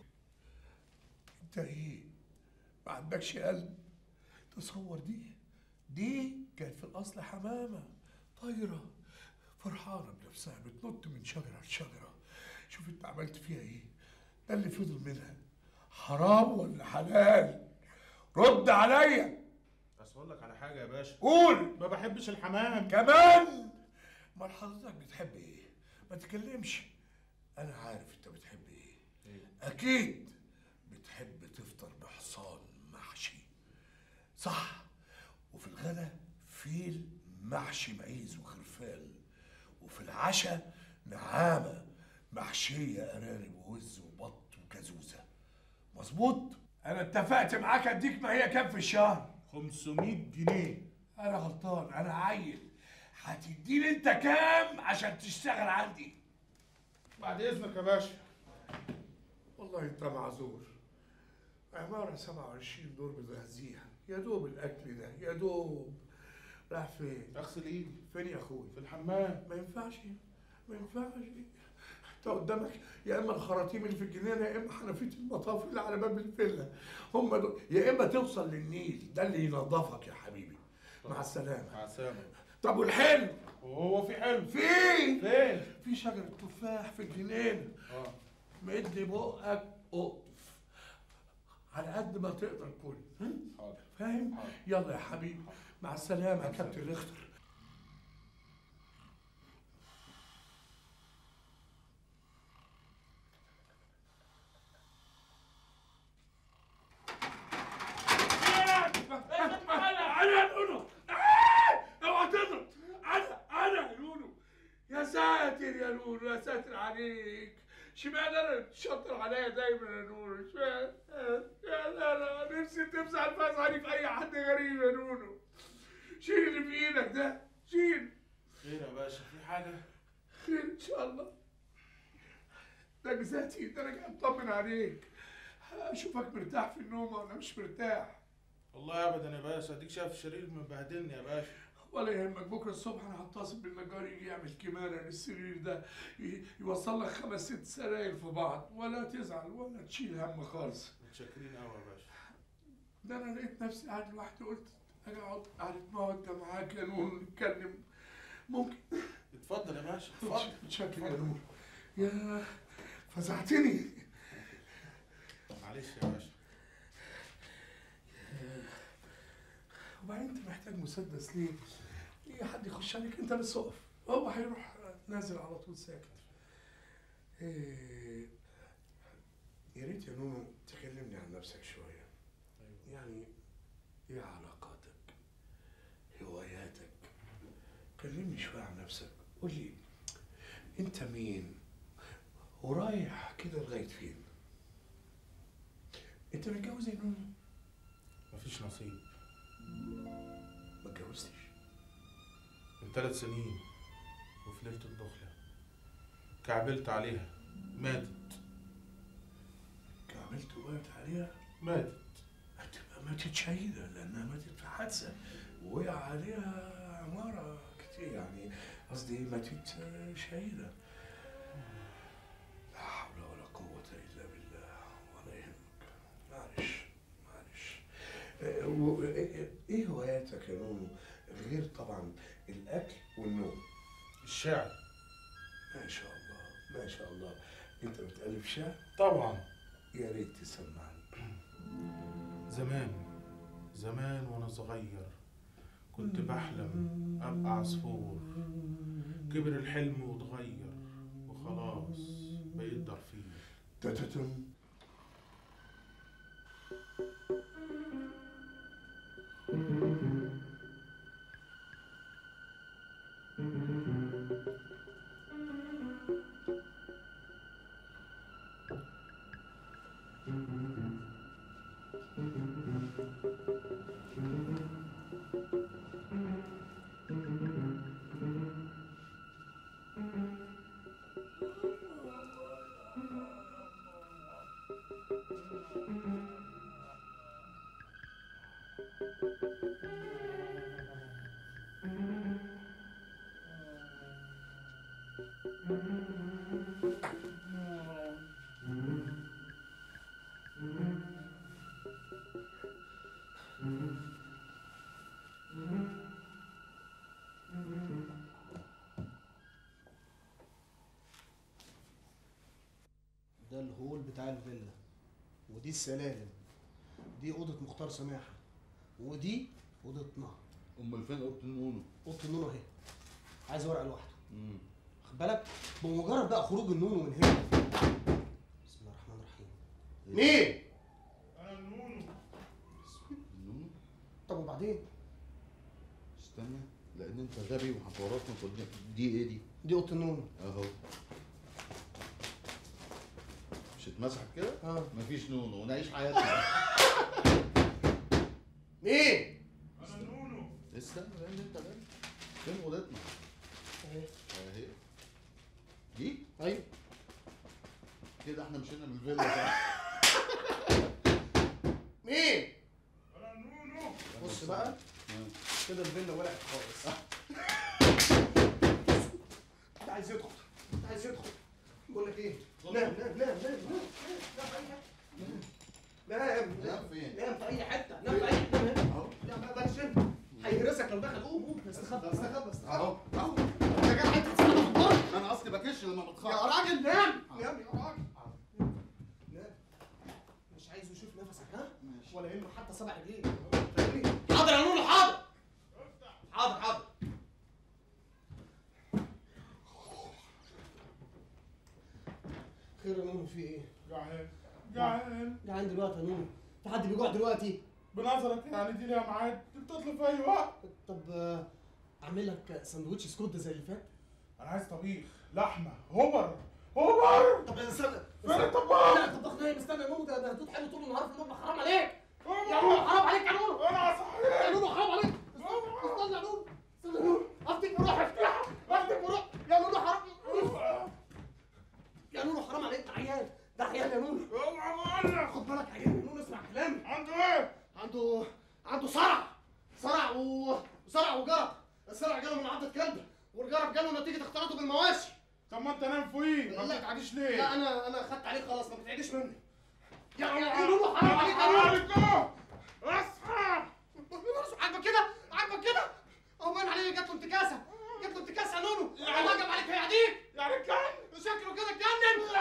انت ايه ما عندكش قلب تصور دي دي كانت في الاصل حمامه طايره فرحانه بنفسها بتنط من شجره لشجره شوف انت عملت فيها ايه ده اللي فضل منها حرام ولا حلال رد عليا بس اقول لك على حاجه يا باشا قول ما بحبش الحمام كمان امال حضرتك بتحب ايه ما تتكلمش انا عارف انت بتحب ايه اكيد بتحب تفطر بحصان محشي صح وفي الغدا فيل محشي معيز وخرفان وفي العشاء نعامة محشية أرانب ووز وبط وكازوزة مظبوط أنا اتفقت معاك أديك ما هي كام في الشهر 500 جنيه أنا غلطان أنا عيل هتديني أنت كام عشان تشتغل عندي بعد اذنك يا باشا والله أنت معذور عمارة 27 دور بتغذيها يا دوب الأكل ده يا دوب راح فين؟ اغسل ايدي فين يا أخوي؟ في الحمام ما ينفعش ما ينفعش انت قدامك يا اما الخراطيم اللي في الجنينه يا اما حنفيه المطاف اللي على باب الفيلا هم دول يا اما توصل للنيل ده اللي ينظفك يا حبيبي مع السلامه مع السلامه طب والحلم وهو في حلم فين فين في شجره تفاح في الجنينه اه مد بقك اقطف على قد ما تقدر كل حاضر فاهم يلا يا حبيبي مع السلامه يا كابتن رختر انا انا يا نونو آه! اوعى تضرب انا انا يا نونو يا ساتر يا نونو يا ساتر عليك اشمعنى انا شاطر عليا دايما يا نونو اشمعنى آه، يا لا لا نفسي تمسح الفاس علي في اي حد غريب يا نونو شيل اللي في ايدك ده شيل خير يا باشا في حاجه خير ان شاء الله ده جزاتي ده انا جاي اطمن عليك اشوفك مرتاح في النوم ولا مش مرتاح والله ابدا يا باشا اديك شايف الشرير مبهدلني يا باشا ولا يهمك بكره الصبح انا هتصل بالنجار يجي يعمل كماله للسرير ده ي- يوصل لك خمس ست سراير في بعض ولا تزعل ولا تشيل هم خالص متشكرين قوي يا باشا ده انا لقيت نفسي قاعد لوحدي قلت اجي اقعد قعدة مودة معاك يا نور نتكلم ممكن اتفضل يا باشا اتفضل متشكر يا نور يا فزعتني معلش يا باشا وبعدين انت محتاج مسدس ليه؟ اي حد يخش عليك انت بس اقف هو هيروح نازل على طول ساكت إيه يا ريت يا نونو تكلمني عن نفسك شوية يعني ايه علاقاتك هواياتك كلمني شوية عن نفسك قول لي انت مين ورايح كده لغاية فين انت متجوز يا نونو مفيش نصيب ما اتجوزتش من ثلاث سنين وفي ليلة الدخلة كعبلت عليها ماتت كعملت وقعت عليها ماتت هتبقى ماتت شهيدة لأنها ماتت في حادثة ووقع عليها عمارة كتير يعني قصدي ماتت شهيدة لا حول ولا قوة إلا بالله ولا يهمك معلش معلش إيه و- إيه- إيه هواياتك يا نونو غير طبعا الأكل والنوم الشعر ما شاء الله ما شاء الله أنت بتألف شعر؟ طبعا يا ريت تسمعني زمان زمان وانا صغير كنت بحلم ابقى عصفور كبر الحلم واتغير وخلاص بقيت ضرفير تتتم ده الهول بتاع الفيلا ودي السلالم دي اوضه مختار سماحه ودي اوضتنا امال فين اوضه النونو اوضه النونو اهي عايز ورقه لوحده خد بالك بمجرد بقى خروج النونو من هنا بسم الله الرحمن الرحيم مين انا النونو النونو طب وبعدين استنى لان انت غبي وهتورطنا كلنا دي ايه دي دي اوضه النونو اهو مش اتمسحت كده اه مفيش نونو ونعيش حياتنا مين انا النونو استنى لان انت غبي فين اوضتنا اهي اهي دي ايوه كده احنا مشينا من الفيلا صح مين انا النونو بص بقى كده الفيلا ولعت خالص انت عايز يدخل انت عايز يدخل بقول لك ايه نام نام نام نام نام نام في اي حته نام نام فين؟ نام في اي حته نام في اي حته نام هنا لا ما بلاش هنا هيهرسك لو دخل قوم قوم استخبى استخبى استخبى اهو اهو انت جاي حته تستخبى في الدار انا اصلي بكش لما بتخاف يا راجل نام نام يا راجل نام مش عايزه يشوف نفسك ها ولا يهمك حتى سبع رجلين فاهمني حاضر يا نونو حاضر حاضر حاضر خير يا نونو في ايه؟ جعان جعان جعان دلوقتي يا نونو في حد بيجوع دلوقتي؟ بنظرك يعني دي ليها ميعاد دي بتطلب في اي وقت طب آه، اعمل لك سندوتش سكوت زي اللي فات انا عايز طبيخ لحمه هوبر هوبر طب استنى فين الطباخ؟ لا الطباخ نايم استنى يا نونو ده ده هتوت حلو طول النهار في المطبخ حرام عليك يا نونو حرام عليك يا نونو انا صحيح يا نونو حرام عليك استنى يا نونو استنى يا نونو افتك وروح افتحها افتك وروح يا نونو حرام يا نونو حرام عليك ده عيان ده عيان يا نونو اوعى بقول لك خد بالك عيان يا نونو اسمع كلامي عنده ايه؟ عنده عنده صرع صرع و... وصرع وجرب الصرع جاله من عضة كلب والجرب جاله نتيجة اختلاطه بالمواشي طب ما انت نام فوقيه ما لا. بتتعديش ليه؟ لا انا انا خدت عليه خلاص ما بتعيدش مني يا يا نونو حرام عليك يا نونو اصحى نونو عاجبك كده عاجبك كده هو باين عليه جات له انتكاسه جات له انتكاسه يا نونو يعني عجب عليك هيعديك يعني كان شكله كده اتجنن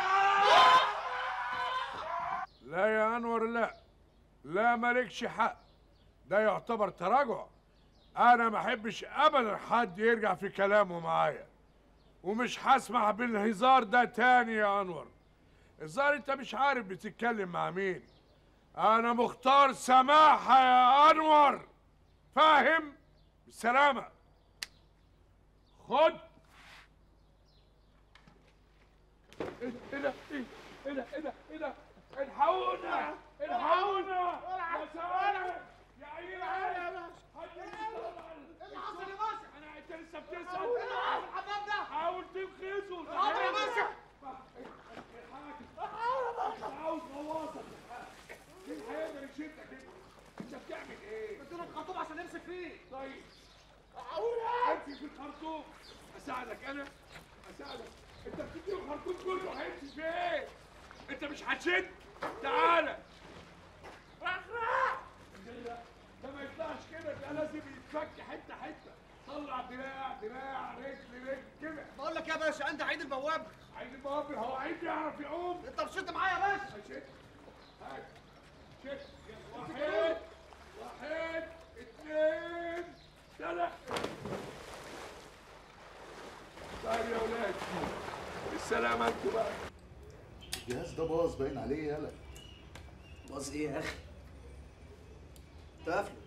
لا يا انور لا لا مالكش حق ده يعتبر تراجع انا ما احبش ابدا حد يرجع في كلامه معايا ومش هسمح بالهزار ده تاني يا انور الظاهر انت مش عارف بتتكلم مع مين انا مختار سماحه يا انور فاهم بالسلامه خد ايه ده ايه ايه ده ايه ده ايه ده الحقونا الحقونا يا سلام يا عيني يا باشا ايه اللي حصل يا باشا انا انت لسه بتسال ايه اللي حصل الحمام ده حاول تنقذه حاضر يا باشا عاوز غواصه مين هيقدر يشدك انت انت بتعمل ايه؟ اديله الخرطوم عشان يمسك فيه طيب امسك في الخرطوم اساعدك انا اساعدك انت بتديله الخرطوم كله هيمشي في ايه؟ انت مش هتشد تعالى اخرع ده ده ما يطلعش كده ده لازم يتفك حته حته طلع دراع دراع رجل رجل كده بقول لك يا باشا انت عيد البواب عيد البواب هو عيد يعرف يعوم انت مشيت معايا يا باشا شد هات شد واحد واحد اثنين ثلاثة طيب يا ولاد بالسلامة انتوا بقى الجهاز ده باظ باين عليه يالا باظ ايه يا اخي؟ تقفله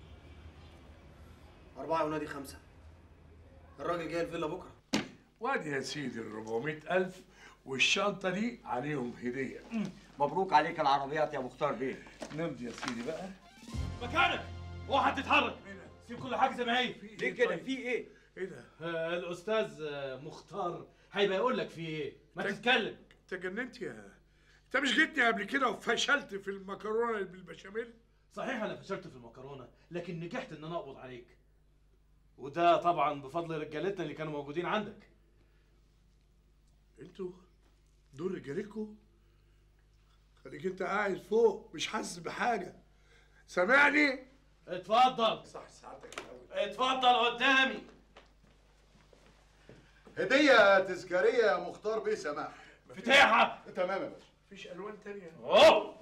أربعة ونادي خمسة الراجل جاي الفيلا بكرة وادي يا سيدي ال 400000 والشنطة دي عليهم هدية مبروك عليك العربيات يا مختار بيه نمضي يا سيدي بقى مكانك اوعى تتحرك سيب كل حاجه زي ما هي ليه كده في ايه ايه ده آه الاستاذ آه، مختار هيبقى يقول لك في ايه ما تتكلم انت جننت يا انت مش جيتني قبل كده وفشلت في المكرونة بالبشاميل صحيح انا فشلت في المكرونه لكن نجحت ان انا اقبض عليك وده طبعا بفضل رجالتنا اللي كانوا موجودين عندك انتوا دول رجالتكم خليك انت قاعد فوق مش حاسس بحاجة سامعني اتفضل صح ساعتك الاول اتفضل قدامي هدية تذكارية يا مختار بيه سماح فتحها تمام يا باشا مفيش الوان تانية اوه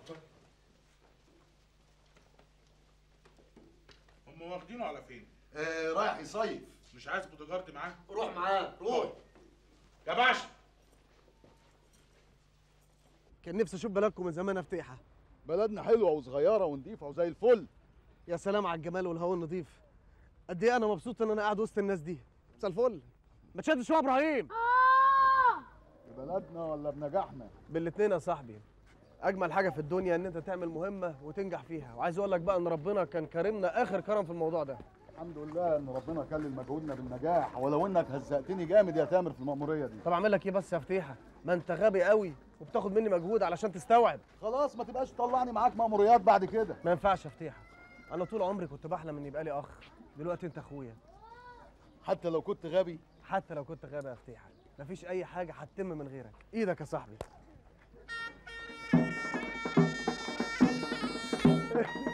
هم واخدينه على فين؟ آه رايح يصيف مش عايز بودجارد معاه؟ روح معاه روح يا باشا كان نفسي اشوف بلدكم من زمان افتحها بلدنا حلوة وصغيرة ونضيفة وزي الفل يا سلام على الجمال والهواء النظيف قد ايه انا مبسوط ان انا قاعد وسط الناس دي مساء الفل ما تشدش شويه يا ابراهيم بلدنا ولا بنجاحنا بالاتنين يا صاحبي اجمل حاجه في الدنيا ان انت تعمل مهمه وتنجح فيها وعايز اقول لك بقى ان ربنا كان كرمنا اخر كرم في الموضوع ده الحمد لله ان ربنا كلل مجهودنا بالنجاح ولو انك هزقتني جامد يا تامر في المأمورية دي طب اعمل لك ايه بس يا فتيحه ما انت غبي قوي وبتاخد مني مجهود علشان تستوعب خلاص ما تبقاش تطلعني معاك مأموريات بعد كده ما ينفعش يا فتيحه انا طول عمري كنت بحلم ان يبقى لي اخ دلوقتي انت اخويا حتى لو كنت غبي حتى لو كنت غبي يا فتيحه مفيش اي حاجه هتتم من غيرك ايدك يا صاحبي